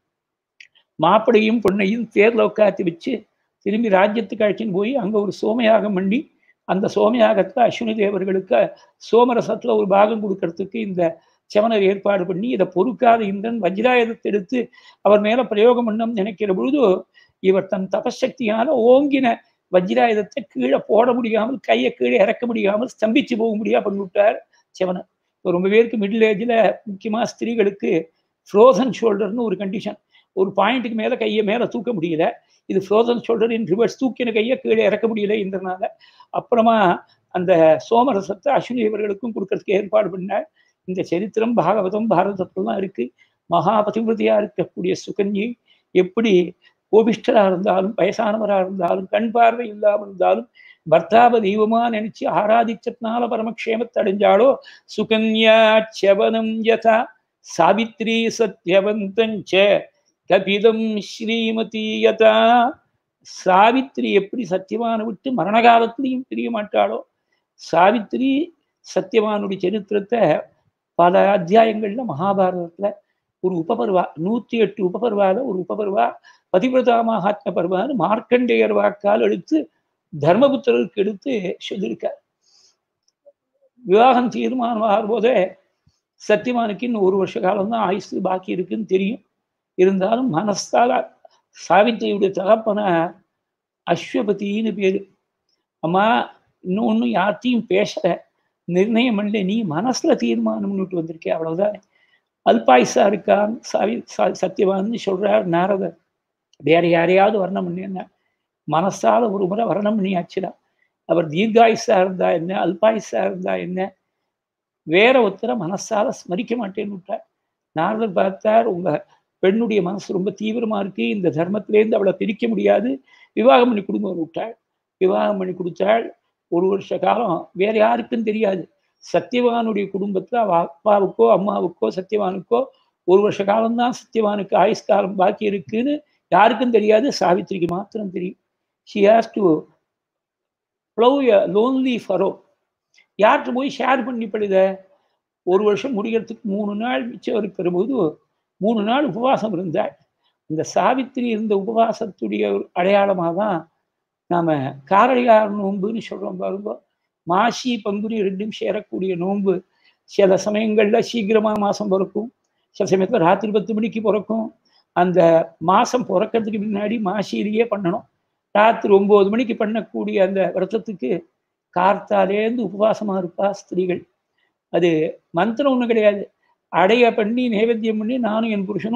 மாப்பிளையும் பொண்ணையும் தேர்ல உட்காத்தி வச்சு திரும்பி ராஜ்யத்துக்கு அழைச்சின்னு போய் அங்க ஒரு சோமயாகம் பண்ணி அந்த சோமயாகத்துல அஸ்வினி தேவர்களுக்கு சோமரசத்துல ஒரு பாகம் கொடுக்கறதுக்கு இந்த செவனர் ஏற்பாடு பண்ணி இதை பொறுக்காத இந்திரன் வஜ்ராயுதத்தை எடுத்து அவர் மேல பிரயோகம் பண்ணம் நினைக்கிற பொழுது இவர் தன் தபசக்தியால ஓங்கின வஜ்ராயுதத்தை கீழே போட முடியாமல் கையை கீழே இறக்க முடியாமல் ஸ்தம்பிச்சு போக முடியா பண்ணிவிட்டார் செவனர் இப்போ ரொம்ப பேருக்கு மிடில் ஏஜில் முக்கியமாக ஸ்திரீகளுக்கு ஃப்ரோசன் ஷோல்டர்னு ஒரு கண்டிஷன் ஒரு பாயிண்ட்டுக்கு மேலே கையை மேலே தூக்க முடியல இது ஃப்ரோசன் ஷோல்டர் இன் ரிவர்ஸ் தூக்கின கையை கீழே இறக்க முடியல இன்றனால அப்புறமா அந்த சோமரசத்தை அஸ்வினி இவர்களுக்கும் கொடுக்கறதுக்கு ஏற்பாடு பண்ணார் இந்த சரித்திரம் பாகவதம் பாரதத்தில் தான் இருக்கு மகாபதிவிரதியா இருக்கக்கூடிய சுகன்யை எப்படி கோபிஷ்டராக இருந்தாலும் வயசானவராக இருந்தாலும் கண் பார்வை இல்லாமல் இருந்தாலும் பர்த்தாவ தெய்வமா நினைச்சு ஆராதிச்சதுனால பரமக்ஷேமத்தை அடைஞ்சாலோ சுகன்யா செவனம் யதா சாவித்ரி சத்யவந்தஞ்ச கபிலம் ஸ்ரீமதி யதா சாவித்ரி எப்படி சத்தியவான விட்டு மரண காலத்திலையும் பிரிய மாட்டாளோ சாவித்ரி சத்தியவானுடைய சரித்திரத்தை பல அத்தியாயங்கள்ல மகாபாரதத்துல ஒரு உபபர்வா நூத்தி எட்டு உபபர்வால ஒரு உபபர்வா பதிவிரதா மகாத்ம பர்வான்னு மார்க்கண்டேயர் வாக்கால் எடுத்து தர்மபுத்திரருக்கு எடுத்து சொல்லியிருக்கார் விவாகம் தீர்மானம் ஆகும் போதே சத்தியவானுக்கு இன்னும் ஒரு வருஷ காலம் தான் ஆயுசு பாக்கி இருக்குன்னு தெரியும் இருந்தாலும் மனசால சாவித்திரியுடைய தகப்பன அஸ்வபதினு பேரு அம்மா இன்னும் ஒன்றும் யார்த்தையும் பேசல நிர்ணயம் பண்ணல நீ மனசுல தீர்மானம்னுட்டு வந்திருக்கே அவ்வளவுதான் அல்பாயுசா இருக்கான் சாவி சத்தியவான்னு சொல்றார் நாரதர் வேற யாரையாவது வர்ணம் பண்ணி மனசால ஒரு முறை வர்ணம் பண்ணியாச்சுடா அவர் தீர்காயுசா இருந்தா என்ன அல்பாயுசா இருந்தா என்ன வேற ஒருத்தரை மனசால ஸ்மரிக்க மாட்டேன்னு விட்டார் நாரதர் பார்த்தார் உங்க பெண்ணுடைய மனசு ரொம்ப தீவிரமா இருக்கு இந்த தர்மத்திலேருந்து அவளை பிரிக்க முடியாது விவாகம் பண்ணி கொடுங்க விட்டாள் விவாகம் பண்ணி கொடுத்தாள் ஒரு வருஷ காலம் வேற யாருக்கும் தெரியாது சத்தியவானுடைய குடும்பத்துல அவ அப்பாவுக்கோ அம்மாவுக்கோ சத்தியவானுக்கோ ஒரு வருஷ காலம்தான் சத்தியவானுக்கு ஆயுஷ் காலம் பாக்கி இருக்குன்னு யாருக்கும் தெரியாது சாவித்திரிக்கு மாத்திரம் தெரியும் she has to plough a lonely furrow யார்கிட்ட போய் ஷேர் பண்ணி படுத ஒரு வருஷம் முடிகிறதுக்கு மூணு நாள் மிச்சம் இருக்கிற போது மூணு நாள் உபவாசம் இருந்தாள் இந்த சாவித்திரி இருந்த உபவாசத்துடைய ஒரு அடையாளமாக தான் நாம் காரடிகார நோன்புன்னு சொல்கிறோம் பாருங்க மாசி பங்குனி ரெண்டும் சேரக்கூடிய நோன்பு சில சமயங்களில் சீக்கிரமாக மாதம் பிறக்கும் சில சமயத்தில் ராத்திரி பத்து மணிக்கு பிறக்கும் அந்த மாதம் பிறக்கிறதுக்கு முன்னாடி மாசியிலேயே பண்ணணும் ராத்திரி ஒம்பது மணிக்கு பண்ணக்கூடிய அந்த விரதத்துக்கு கார்த்தாலேருந்து உபவாசமாக இருப்பா ஸ்திரீகள் அது மந்திரம் ஒன்றும் கிடையாது அடைய பண்ணி நைவேத்தியம் பண்ணி நானும் என் புருஷனும்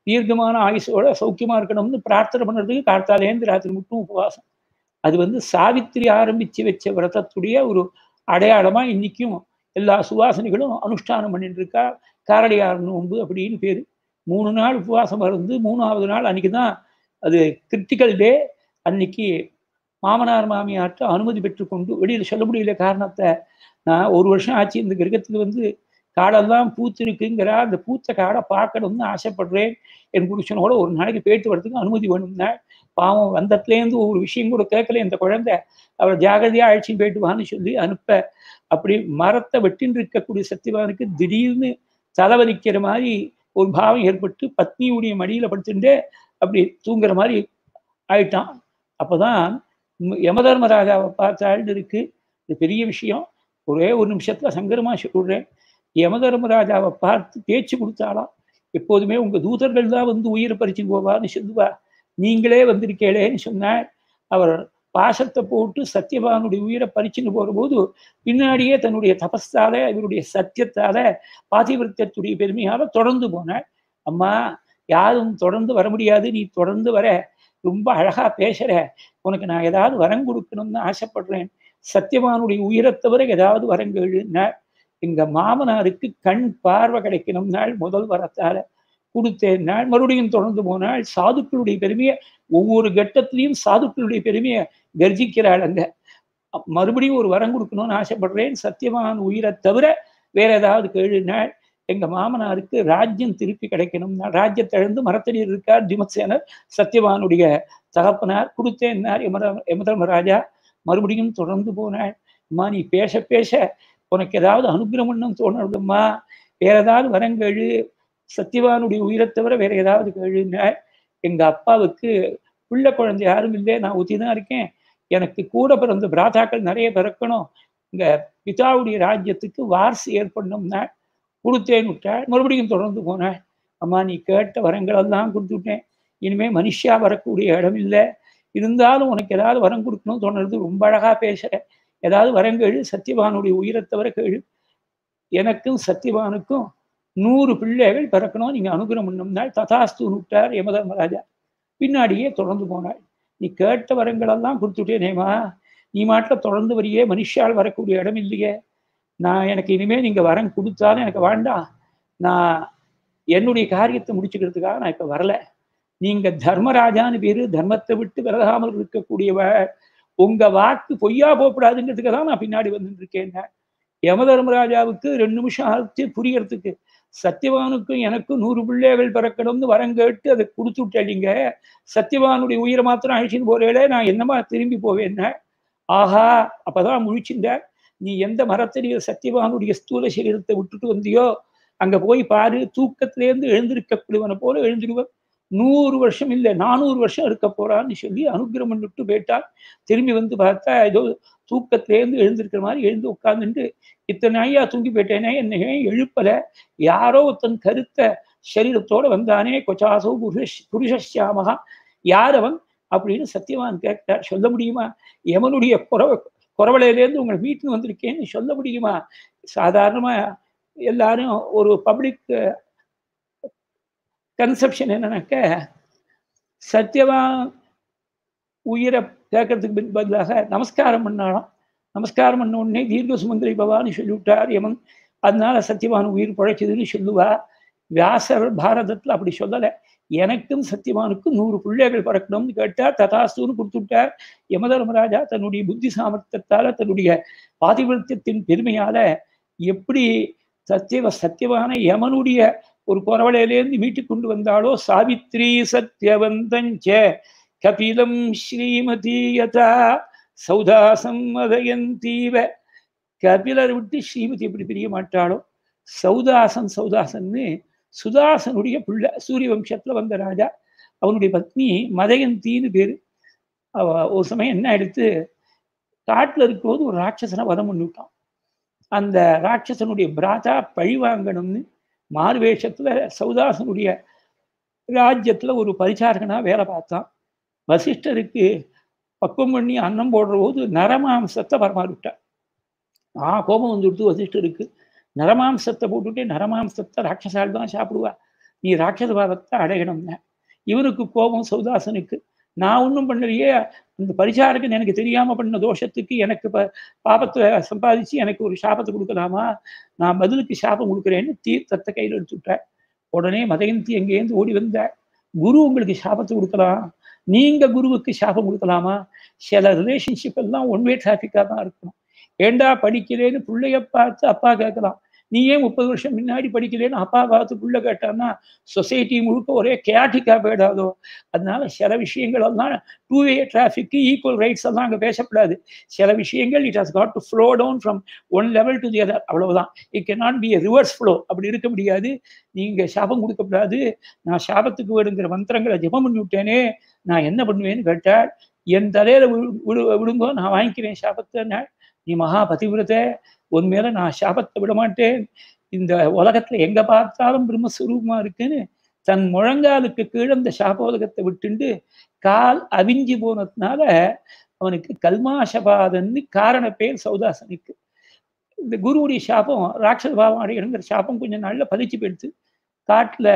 தீர்க்கமான ஆயுசோட சௌக்கியமா இருக்கணும்னு பிரார்த்தனை பண்ணுறதுக்கு கார்த்தாலேந்து ராத்திரி மட்டும் உபவாசம் அது வந்து சாவித்திரி ஆரம்பிச்சு வச்ச விரதத்துடைய ஒரு அடையாளமா இன்னைக்கும் எல்லா சுவாசனைகளும் அனுஷ்டானம் பண்ணிட்டு இருக்கா காரடியார் நோன்பு அப்படின்னு பேரு மூணு நாள் உபவாசம் இருந்து மூணாவது நாள் அன்னைக்கு தான் அது கிரிட்டிக்கல் டே அன்னைக்கு மாமனார் மாமியார்ட்ட அனுமதி பெற்றுக்கொண்டு வெளியில் சொல்ல முடியல காரணத்தை நான் ஒரு வருஷம் ஆச்சு இந்த கிரகத்துக்கு வந்து காடெல்லாம் பூத்து இருக்குங்கிறா அந்த பூத்த காடை பார்க்கணும்னு ஆசைப்படுறேன் என் புருஷனோட ஒரு நாளைக்கு போயிட்டு வரதுக்கு அனுமதி வேணும்னா பாவம் வந்தத்துலேருந்து ஒரு விஷயம் கூட கேட்கல இந்த குழந்தை அவள் ஜாகிரதையாக அழைச்சின்னு போயிட்டு வான்னு சொல்லி அனுப்ப அப்படி மரத்தை வெட்டின்னு இருக்கக்கூடிய சத்தியவானுக்கு திடீர்னு தலைவலிக்கிற மாதிரி ஒரு பாவம் ஏற்பட்டு பத்னியுடைய மடியில் படுத்துட்டு அப்படி தூங்குற மாதிரி ஆயிட்டான் அப்போதான் யமதர்மராஜாவை பார்த்தாள்னு இருக்கு இது பெரிய விஷயம் ஒரே ஒரு நிமிஷத்துல சங்கரமா சொல்றேன் யமதர்மராஜாவை பார்த்து பேச்சு கொடுத்தாலாம் எப்போதுமே உங்க தூதர்கள் தான் வந்து உயிரை பறிச்சு போவான்னு சொல்லுவா நீங்களே வந்திருக்கேளேன்னு சொன்னார் அவர் பாசத்தை போட்டு சத்தியவானுடைய உயிரை பறிச்சுன்னு போகிற போது பின்னாடியே தன்னுடைய தபஸால இவருடைய சத்தியத்தால பாதிவிரத்தியத்துடைய பெருமையால தொடர்ந்து போனார் அம்மா யாரும் தொடர்ந்து வர முடியாது நீ தொடர்ந்து வர ரொம்ப அழகா பேசுற உனக்கு நான் ஏதாவது வரம் கொடுக்கணும்னு ஆசைப்படுறேன் சத்தியவானுடைய உயிரை தவிர ஏதாவது வரங்கேழுன்னா எங்க மாமனாருக்கு கண் பார்வை கிடைக்கணும் நாள் முதல் வரத்தால கொடுத்தேன் நாள் மறுபடியும் தொடர்ந்து போனாள் சாதுக்களுடைய பெருமையை ஒவ்வொரு கட்டத்திலையும் சாதுக்களுடைய பெருமையை கர்ஜிக்கிறாள் அங்க மறுபடியும் ஒரு வரம் கொடுக்கணும்னு ஆசைப்படுறேன் சத்தியவான் உயிரை தவிர வேற ஏதாவது கேழு நாள் எங்க மாமனாருக்கு ராஜ்யம் திருப்பி கிடைக்கணும் ராஜ்யத்தை எழுந்து மரத்தடியில் இருக்கார் திமசேனர் சத்தியவானுடைய தகப்பனார் கொடுத்தேன்னார் யமத யமதர்மராஜா மறுபடியும் தொடர்ந்து போனாள் அம்மா நீ பேச பேச உனக்கு ஏதாவது அனுகிரமம்னு தோணுறதும்மா வேற ஏதாவது வரங்கேழு சத்தியவானுடைய உயிரை தவிர வேற ஏதாவது கேளுன்னார் எங்க அப்பாவுக்கு பிள்ளை குழந்தை யாரும் இல்லை நான் ஒத்தி தான் இருக்கேன் எனக்கு கூட பிறந்த பிராதாக்கள் நிறைய பிறக்கணும் இங்க பிதாவுடைய ராஜ்யத்துக்கு வாரிசு ஏற்படணும்னா கொடுத்தேன்னு விட்டாள் மறுபடியும் தொடர்ந்து போனேன் அம்மா நீ கேட்ட வரங்கள் எல்லாம் கொடுத்துட்டேன் இனிமே மனுஷா வரக்கூடிய இடம் இல்லை இருந்தாலும் உனக்கு ஏதாவது வரம் கொடுக்கணும்னு தோணுறது ரொம்ப அழகா பேசுற ஏதாவது வரங்கேழு சத்தியவானுடைய உயிரை தவிர கேளு எனக்கும் சத்தியவானுக்கும் நூறு பிள்ளைகள் பிறக்கணும் நீங்க அனுகிரம் பண்ணும்னாள் ததாஸ்து விட்டார் யமதர்மராஜா பின்னாடியே தொடர்ந்து போனாள் நீ கேட்ட வரங்களெல்லாம் கொடுத்துட்டேனேமா நீ மாட்டில் தொடர்ந்து வரியே மனுஷால் வரக்கூடிய இடம் இல்லையே நான் எனக்கு இனிமேல் நீங்க வரம் கொடுத்தாலும் எனக்கு வேண்டாம் நான் என்னுடைய காரியத்தை முடிச்சுக்கிறதுக்காக நான் இப்போ வரல நீங்க தர்மராஜான்னு பேரு தர்மத்தை விட்டு விலகாமல் இருக்கக்கூடியவ உங்க வாக்கு பொய்யா போகக்கூடாதுங்கிறதுக்கு தான் நான் பின்னாடி வந்துட்டு இருக்கேன் யம தர்மராஜாவுக்கு ரெண்டு நிமிஷம் ஆச்சு புரியறதுக்கு சத்தியவானுக்கும் எனக்கும் நூறு பிள்ளைகள் பிறக்கணும்னு வரம் கேட்டு அதை கொடுத்து விட்டீங்க சத்தியவானுடைய உயிரை மாத்திரம் அழிச்சின்னு போறேளே நான் என்னமா திரும்பி போவேன்னா ஆஹா அப்பதான் முழிச்சுட்ட நீ எந்த மரத்தடியில் சத்தியவானுடைய ஸ்தூல சரீரத்தை விட்டுட்டு வந்தியோ அங்க போய் பாரு தூக்கத்திலேருந்து எழுந்திருக்கக்கூடியவனை போல எழுந்திருவன் நூறு வருஷம் இல்லை நானூறு வருஷம் இருக்க போறான்னு சொல்லி அனுகிரம் பண்ணிட்டு போயிட்டான் திரும்பி வந்து பார்த்தா ஏதோ தூக்கத்திலேருந்து எழுந்திருக்கிற மாதிரி எழுந்து உட்கார்ந்துட்டு இத்தனை ஐயா தூங்கி போயிட்டேனே என்னை எழுப்பல யாரோ ஒருத்தன் கருத்த சரீரத்தோட வந்தானே கொச்சாசோ புருஷ புருஷாமகா யார் அவன் அப்படின்னு சத்தியவான் கேட்டார் சொல்ல முடியுமா எவனுடைய குறவ குறவலையிலேருந்து உங்களை வீட்டுக்கு வந்திருக்கேன்னு சொல்ல முடியுமா சாதாரணமா எல்லாரும் ஒரு பப்ளிக் கன்செப்ஷன் என்னன்னாக்க சத்தியவான் உயிரை கேட்கறதுக்கு பதிலாக நமஸ்காரம் பண்ணாலும் நமஸ்காரம் பண்ண உடனே தீர்க்க சுமந்திரி பவான்னு சொல்லிவிட்டார் யமன் அதனால சத்தியவான் உயிர் பழைச்சதுன்னு சொல்லுவா வியாசர் பாரதத்தில் அப்படி சொல்லலை எனக்கும் சத்தியவானுக்கும் நூறு பிள்ளைகள் பிறக்கணும்னு கேட்டார் ததாஸ்துன்னு கொடுத்துட்டார் யமதர்மராஜா தன்னுடைய புத்தி சாமர்த்தியத்தால தன்னுடைய பாதிவிருத்தியத்தின் பெருமையால எப்படி சத்தியவ சத்தியவான யமனுடைய ஒரு குறவலையிலேருந்து மீட்டுக் கொண்டு வந்தாலோ சாவித்ரி சத்யவந்தஞ்ச கபிலம் ஸ்ரீமதி யதா சௌதாசம் மதயந்தீவ கபிலர் விட்டு ஸ்ரீமதி எப்படி பிரிய மாட்டாளோ சௌதாசன் சௌதாசன்னு சுதாசனுடைய பிள்ளை சூரிய வம்சத்துல வந்த ராஜா அவனுடைய பத்னி மதயந்தின்னு பேரு அவ ஒரு சமயம் என்ன எடுத்து காட்டுல இருக்கும்போது ஒரு ராட்சசனை வதம் பண்ணிவிட்டான் அந்த ராட்சசனுடைய பிராதா பழி வாங்கணும்னு மார்வேஷத்துல சௌதாசனுடைய ராஜ்யத்துல ஒரு பரிசாரகனா வேலை பார்த்தான் வசிஷ்டருக்கு பக்குவம் பண்ணி அன்னம் போடுற போது நரமாம்சத்தை பரமாறிவிட்டார் ஆ கோபம் வந்துடுத்து வசிஷ்டருக்கு நரமாம்சத்தை போட்டுட்டு நரமாம்சத்தை ராட்சசால் தான் சாப்பிடுவா நீ ராட்சத பாவத்தை அடையணும்ன இவனுக்கு கோபம் சௌதாசனுக்கு நான் ஒன்றும் பண்ணலையே அந்த பரிசாரகன் எனக்கு தெரியாம பண்ண தோஷத்துக்கு எனக்கு ப பாபத்தை சம்பாதிச்சு எனக்கு ஒரு சாபத்தை கொடுக்கலாமா நான் பதிலுக்கு சாபம் கொடுக்குறேன்னு தீர்த்தத்தை கையில் எடுத்துட்டேன் உடனே மதயந்தி எங்கேருந்து ஓடி வந்த குரு உங்களுக்கு சாபத்தை கொடுக்கலாம் நீங்க குருவுக்கு சாபம் கொடுக்கலாமா சில ரிலேஷன்ஷிப் எல்லாம் ஒன் வே டிராஃபிக்காக தான் இருக்கணும் ஏண்டா படிக்கிறேன்னு பிள்ளைய பார்த்து அப்பா கேட்கலாம் நீ ஏன் முப்பது வருஷம் முன்னாடி படிக்கிறேன்னு அப்பா பார்த்து புள்ள கேட்டான்னா சொசைட்டி முழுக்க ஒரே கேட்டிக்காக போயிடாதோ அதனால சில விஷயங்கள் எல்லாம் டூ வே டிராஃபிக்கு ஈக்குவல் ரைட்ஸ் எல்லாம் அங்கே பேசப்படாது சில விஷயங்கள் it has got to flow down from one level to the other அவ்வளவுதான் it can not be a reverse flow அப்படி இருக்க முடியாது நீங்க சாபம் கொடுக்கப்படாது நான் சாபத்துக்கு வேணுங்கிற மந்திரங்களை ஜெபம் பண்ணி விட்டேனே நான் என்ன பண்ணுவேன்னு கேட்டால் என் தலையில விடு விடுங்கோ நான் வாங்கிக்கிறேன் சாபத்தை நீ மகா பதிவிரத்தை உன் மேல நான் சாபத்தை விட மாட்டேன் இந்த உலகத்துல எங்க பார்த்தாலும் பிரம்மஸ்வரூபமா இருக்குன்னு தன் முழங்காலுக்கு கீழே இந்த சாபோதகத்தை விட்டுண்டு கால் அவிஞ்சி போனதுனால அவனுக்கு கல்மாஷபாதன்னு காரண பேர் சௌதாசனுக்கு இந்த குருவுடைய சாபம் ராட்சத பாவம் அடையணுங்கிற சாபம் கொஞ்சம் நாள்ல பதிச்சு போயிடுத்து காட்டுல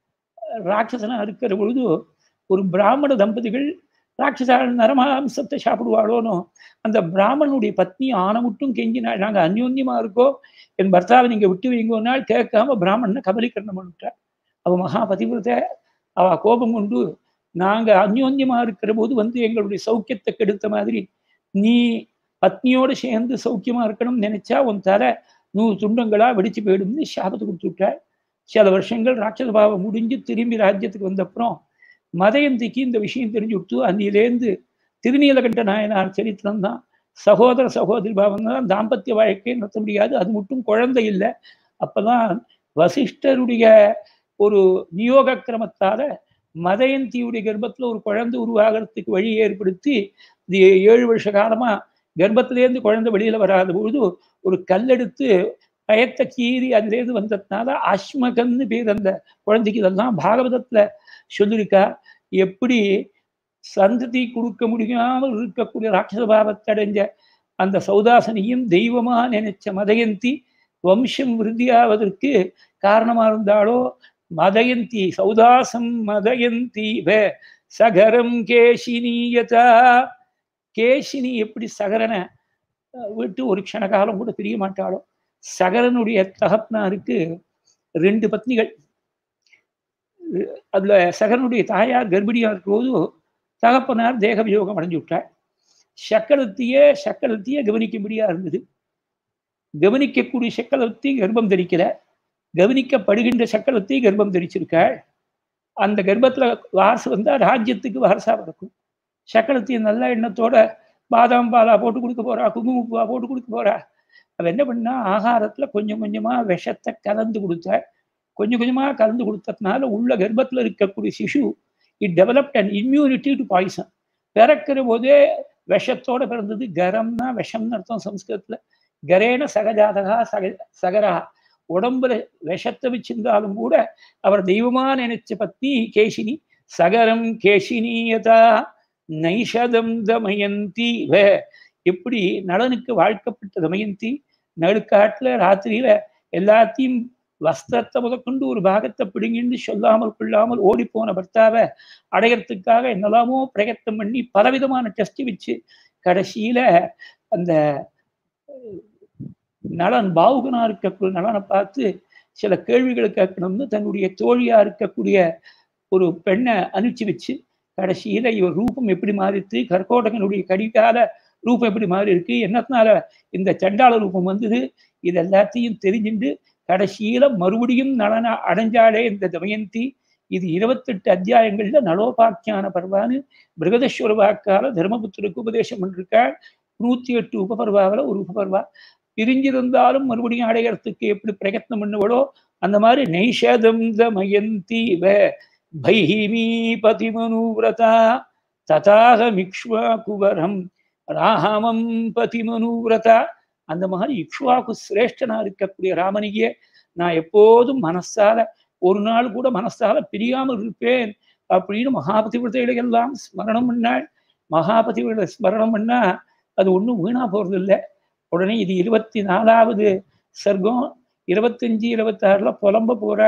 ராட்சசனா இருக்கிற பொழுது ஒரு பிராமண தம்பதிகள் ராட்சசால் நரமாம்சத்தை சாப்பிடுவாளோனோ அந்த பிராமணனுடைய பத்னி ஆனமுட்டும் கெஞ்சினாள் நாங்கள் அந்யோன்யமா இருக்கோம் என் பர்த்தாவை நீங்க விட்டு வைங்க நாள் கேட்காம பிராமணனை கபலீகரணம் பண்ணிவிட்டார் அவ மகா பதிவிரத்தை அவ கோபம் கொண்டு நாங்க அந்யோன்யமா இருக்கிற போது வந்து எங்களுடைய சௌக்கியத்தை கெடுத்த மாதிரி நீ பத்னியோடு சேர்ந்து சௌக்கியமா இருக்கணும்னு நினைச்சா உன் தலை நூறு துண்டங்களா வெடிச்சு போயிடும்னு சாபத்தை கொடுத்து விட்டாள் சில வருஷங்கள் ராட்சத பாவம் முடிஞ்சு திரும்பி ராஜ்யத்துக்கு வந்தப்புறம் மதயந்திக்கு இந்த விஷயம் தெரிஞ்சு விட்டு அன்னிலேருந்து திருநீலகண்ட நாயனார் சரித்திரம் தான் சகோதர சகோதரி பாவம் தான் தாம்பத்திய வாழ்க்கை நடத்த முடியாது அது மட்டும் குழந்தை இல்லை அப்பதான் வசிஷ்டருடைய ஒரு நியோக கிரமத்தால மதயந்தியுடைய கர்ப்பத்துல ஒரு குழந்தை உருவாகிறதுக்கு வழி ஏற்படுத்தி இது ஏழு வருஷ காலமா கர்ப்பத்திலேருந்து குழந்தை வெளியில வராத பொழுது ஒரு கல்லெடுத்து பயத்தை கீறி அதுலேருந்து வந்ததுனால அஸ்மகன்னு பேர் அந்த குழந்தைக்கு இதெல்லாம் பாகவதத்துல சொல்லியிருக்கா எப்படி சந்ததி கொடுக்க முடியாமல் இருக்கக்கூடிய ராட்சச பாவத்தை அடைஞ்ச அந்த சௌதாசனையும் தெய்வமா நினைச்ச மதயந்தி வம்சம் விருத்தியாவதற்கு காரணமா இருந்தாலோ மதயந்தி சௌதாசம் மதயந்தி வே சகரம் கேஷினியதா கேஷினி எப்படி சகரனை விட்டு ஒரு க்ஷண காலம் கூட பிரிய மாட்டாளோ சகரனுடைய தகப்பனாருக்கு ரெண்டு பத்னிகள் அதுல சகரனுடைய தாயார் கர்ப்பிணியா இருக்கும்போது தகப்பனார் தேக வியோகம் அடைஞ்சு விட்டார் சக்கரத்தையே சக்கரத்தையே கவனிக்கும்படியா இருந்தது கவனிக்கக்கூடிய சக்கரத்தை கர்ப்பம் தரிக்கல கவனிக்கப்படுகின்ற சக்கரத்தை கர்ப்பம் தரிச்சிருக்காள் அந்த கர்ப்பத்துல வாரசு வந்தா ராஜ்யத்துக்கு வாரசா பிறக்கும் சக்கரத்தையும் நல்ல எண்ணத்தோட பாதாம் பாலா போட்டு கொடுக்க போறா குங்குமப்பூவா போட்டு கொடுக்க போறா அவ என்ன பண்ணா ஆகாரத்துல கொஞ்சம் கொஞ்சமா விஷத்தை கலந்து கொடுத்தா கொஞ்சம் கொஞ்சமா கலந்து கொடுத்ததுனால உள்ள கர்ப்பத்துல இருக்கக்கூடிய சிசு it developed and immunity to poison பிறக்கிற போதே விஷத்தோட பிறந்தது கரம்னா விஷம்னு அர்த்தம் சம்ஸ்கிருதத்துல கரேன சகஜாதகா சக சகரா உடம்புல விஷத்தை வச்சிருந்தாலும் கூட அவர் தெய்வமா நினைச்ச பத்னி கேஷினி சகரம் கேஷினியதா நைஷதம் தமயந்தி வே எப்படி நலனுக்கு வாழ்க்கப்பட்ட தமயந்தி நடுக்காட்டுல ராத்திரியில எல்லாத்தையும் வஸ்திரத்தை முதற்கொண்டு ஒரு பாகத்தை பிடுங்கின்னு சொல்லாமல் கொள்ளாமல் ஓடி போன பர்த்தாவை அடையறதுக்காக என்னெல்லாமோ பிரயத்தனம் பண்ணி பலவிதமான டெஸ்ட் வச்சு கடைசியில அந்த நலன் பாவுகனா இருக்கக்கூடிய நலனை பார்த்து சில கேள்விகளை கேட்கணும்னு தன்னுடைய தோழியா இருக்கக்கூடிய ஒரு பெண்ணை அனுப்பிச்சு வச்சு கடைசியில இவர் ரூபம் எப்படி மாறித்து கர்கோடகனுடைய கடிகால ரூபம் எப்படி மாறி இருக்கு என்னத்தினால இந்த சண்டாள ரூபம் வந்தது இது எல்லாத்தையும் தெரிஞ்சுட்டு கடைசியில மறுபடியும் நலன அடைஞ்சாலே இந்த தமயந்தி இது இருபத்தெட்டு அத்தியாயங்கள்ல நலோபாக்கியான பர்வான்னு பிரகதேஸ்வர வாக்கால தர்மபுத்தருக்கு உபதேசம் பண்ணிருக்காள் நூத்தி எட்டு உபபர்வாவில் ஒரு உபபர்வா பிரிஞ்சிருந்தாலும் மறுபடியும் அடையறதுக்கு எப்படி பிரயத்னம் பண்ணுவளோ அந்த மாதிரி நைஷதம் தமயந்தி வ பைஹிமீ பதிமனுவிரதா ததாக மிக்ஷ்வா குவரம் ராமம் பதிமனுவிரதா அந்த மாதிரி இக்ஷ்வாக்கு சிரேஷ்டனா இருக்கக்கூடிய ராமனையே நான் எப்போதும் மனசால ஒரு நாள் கூட மனசால பிரியாமல் இருப்பேன் அப்படின்னு மகாபதிவிரதைகளை எல்லாம் ஸ்மரணம் பண்ணாள் மகாபதிவிரதை ஸ்மரணம் பண்ணா அது ஒன்றும் வீணா போறது இல்லை உடனே இது இருபத்தி நாலாவது சர்க்கம் இருபத்தஞ்சு இருபத்தாறுல புலம்ப போறாள்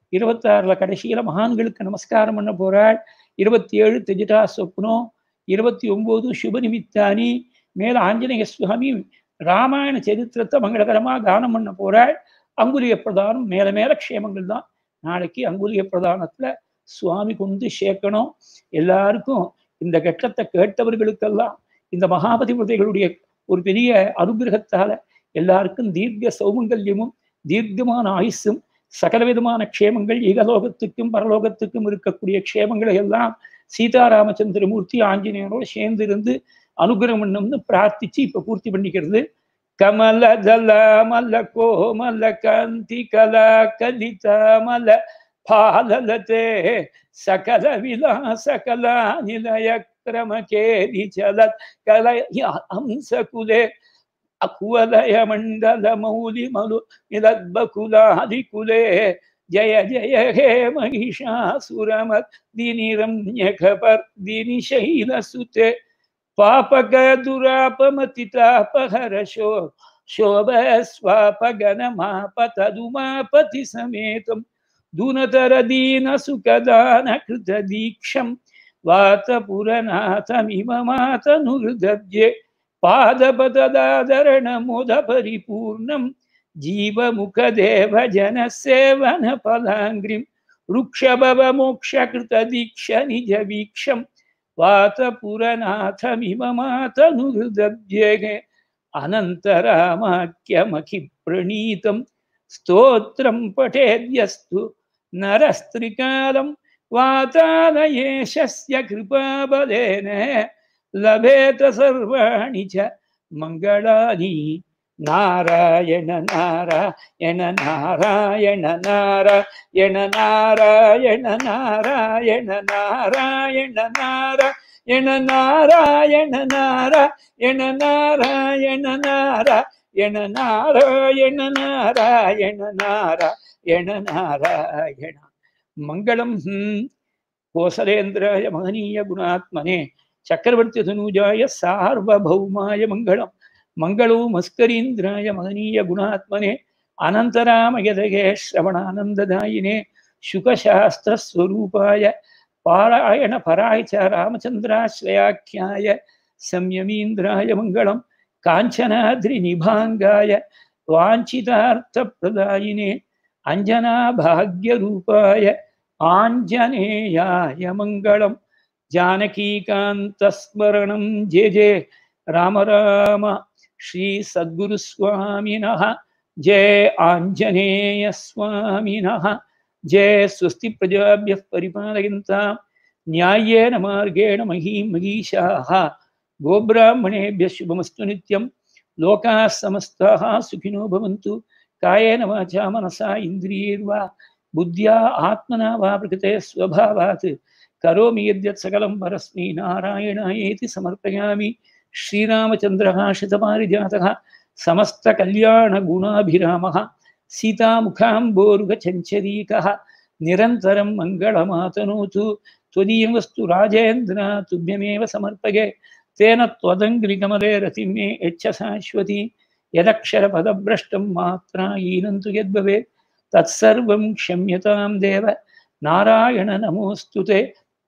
இருபத்தாறுல கடைசியில மகான்களுக்கு நமஸ்காரம் பண்ண போறாள் இருபத்தி ஏழு தெஜிடா சொப்னம் இருபத்தி ஒன்பது சுபநிமித்தானி மேல ஆஞ்சநேய சுவாமி ராமாயண சரித்திரத்தை மங்களகரமா கானம் பண்ண போறாள் அங்குலிய பிரதானம் மேல மேல க்ஷேமங்கள் தான் நாளைக்கு அங்குலிய பிரதானத்துல சுவாமி கொண்டு சேர்க்கணும் எல்லாருக்கும் இந்த கட்டத்தை கேட்டவர்களுக்கெல்லாம் இந்த மகாபதிபதிகளுடைய ஒரு பெரிய அனுகிரகத்தால எல்லாருக்கும் தீர்க்க சௌமங்கல்யமும் தீர்க்கமான ஆயுசும் சகலவிதமான க்ஷேமங்கள் ஈகலோகத்துக்கும் பரலோகத்துக்கும் இருக்கக்கூடிய க்ஷேமங்களை எல்லாம் சீதாராமச்சந்திரமூர்த்தி ஆஞ்சநேயரோடு சேர்ந்து இருந்து அனுகிரகம் பண்ணணும்னு பிரார்த்திச்சு இப்ப பூர்த்தி பண்ணிக்கிறது கமல ஜல மல்ல கோமல கந்தி கலா கலிதமல பாலலதே சகல விலாச கலா நிலய கிரம கேதி சலத் கலய ஹம்சகுலே அக்குவலய மண்டல மௌலி மலு நிலத்பகுலாதிகுலே ஜய ஜய ஹே மகிஷாசுரமத் தினிரம்யகபர் தினிஷைலசுதே பாபக துராபமதிதாபஹரஷோ शोभ स्वापगणमापतदुमापति समेतं दूनतरदीनसुखदानकृतदीक्षं वातपुरनाथमिममातनुहृदब्जे पादपददादरणमुदपरिपूर्णं जीवमुखदेवजनसेवनफलाङ्घ्रिं वृक्षभवमोक्षकृतदीक्षनिजवीक्षं वातपुरनाथमिममातनुहृदब्जे अनन्तरामाख्यमखिप्रणीतं स्तोत्रं पठेद्यस्तु नरस्त्रिकालं वातालयेशस्य कृपाबलेन लभेत सर्वाणि च मङ्गलानि नारायण नारायण नारायण नारायण नारायण नारायण नारायण नारायण नारायण नारायण नारायण नारायण नारायण नारायण नारायण नारायण मङ्गलं कोसलेन्द्राय महनीय गुणात्मने चक्रवर्ति तनूजाय सार्वभौमाय मङ्गलम् मङ्गलो मस्करीन्द्राय महनीय गुणात्मने अनन्तरामयदगे श्रवणानन्ददायिने शुकशास्त्रस्वरूपाय पारायण पराय च रामचन्द्राश्रयाख्याय संयमीन्द्राय मङ्गलं काञ्चनाद्रिनिभाङ्गाय वाञ्छितार्थप्रदायिने अञ्जनाभाग्यरूपाय आञ्जनेयाय मङ्गलं जानकीकान्तस्मरणं जे जे राम राम श्रीसद्गुरुस्वामिनः जय आञ्जनेयस्वामिनः जय स्वस्ति प्रजाभ्यः परिपालयन्तां न्याय्येन मार्गेण महीं महीषाः गोब्राह्मणेभ्यः शुभमस्तु नित्यं लोकाः समस्ताः सुखिनो भवन्तु कायेन वाचा मनसा इन्द्रियैर्वा बुद्ध्या आत्मना वा प्रकृते स्वभावात् करोमि यद्यत् सकलं परस्मै नारायणायेति समर्पयामि श्रीरामचन्द्रः शतपारिजातः समस्तकल्याणगुणाभिरामः सीतामुखाम्बोरुगचञ्चरीकः निरन्तरं मङ्गलमातनोतु त्वदीयमस्तु राजेन्द्र तुभ्यमेव समर्पगे तेन त्वदङ्घ्रिकमले रतिं मे यच्छ शाश्वती यदक्षरपदभ्रष्टं मात्रा हीनन्तु यद्भवेत् तत्सर्वं क्षम्यतां देव नारायण नमोऽस्तु ते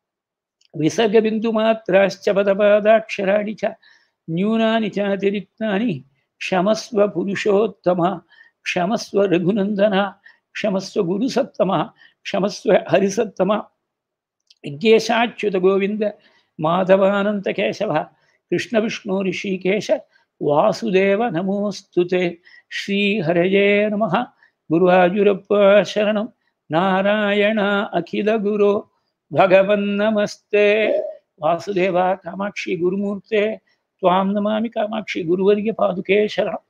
विसर्गबिन्दुमात्राश्च पदपादाक्षराणि च न्यूनानि चातिरिक्तानि क्षमस्व पुरुषोत्तम क्षमस्व रघुनन्दन क्षमस्व गुरुसत्तम क्षमस्व हरिसत्तम यज्ञेशाच्युत गोविन्द माधवानन्तकेशव कृष्णविष्णु ऋषिकेश वासुदेव नमोऽस्तु ते श्रीहरये नमः गुरुवायुरप्प शरणं नारायण अखिलगुरो भगवन्नमस्ते वासुदेवा कामाक्षि गुरुमूर्ते त्वां नमामि कामाक्षि गुरुवर्य पादुके शरणम्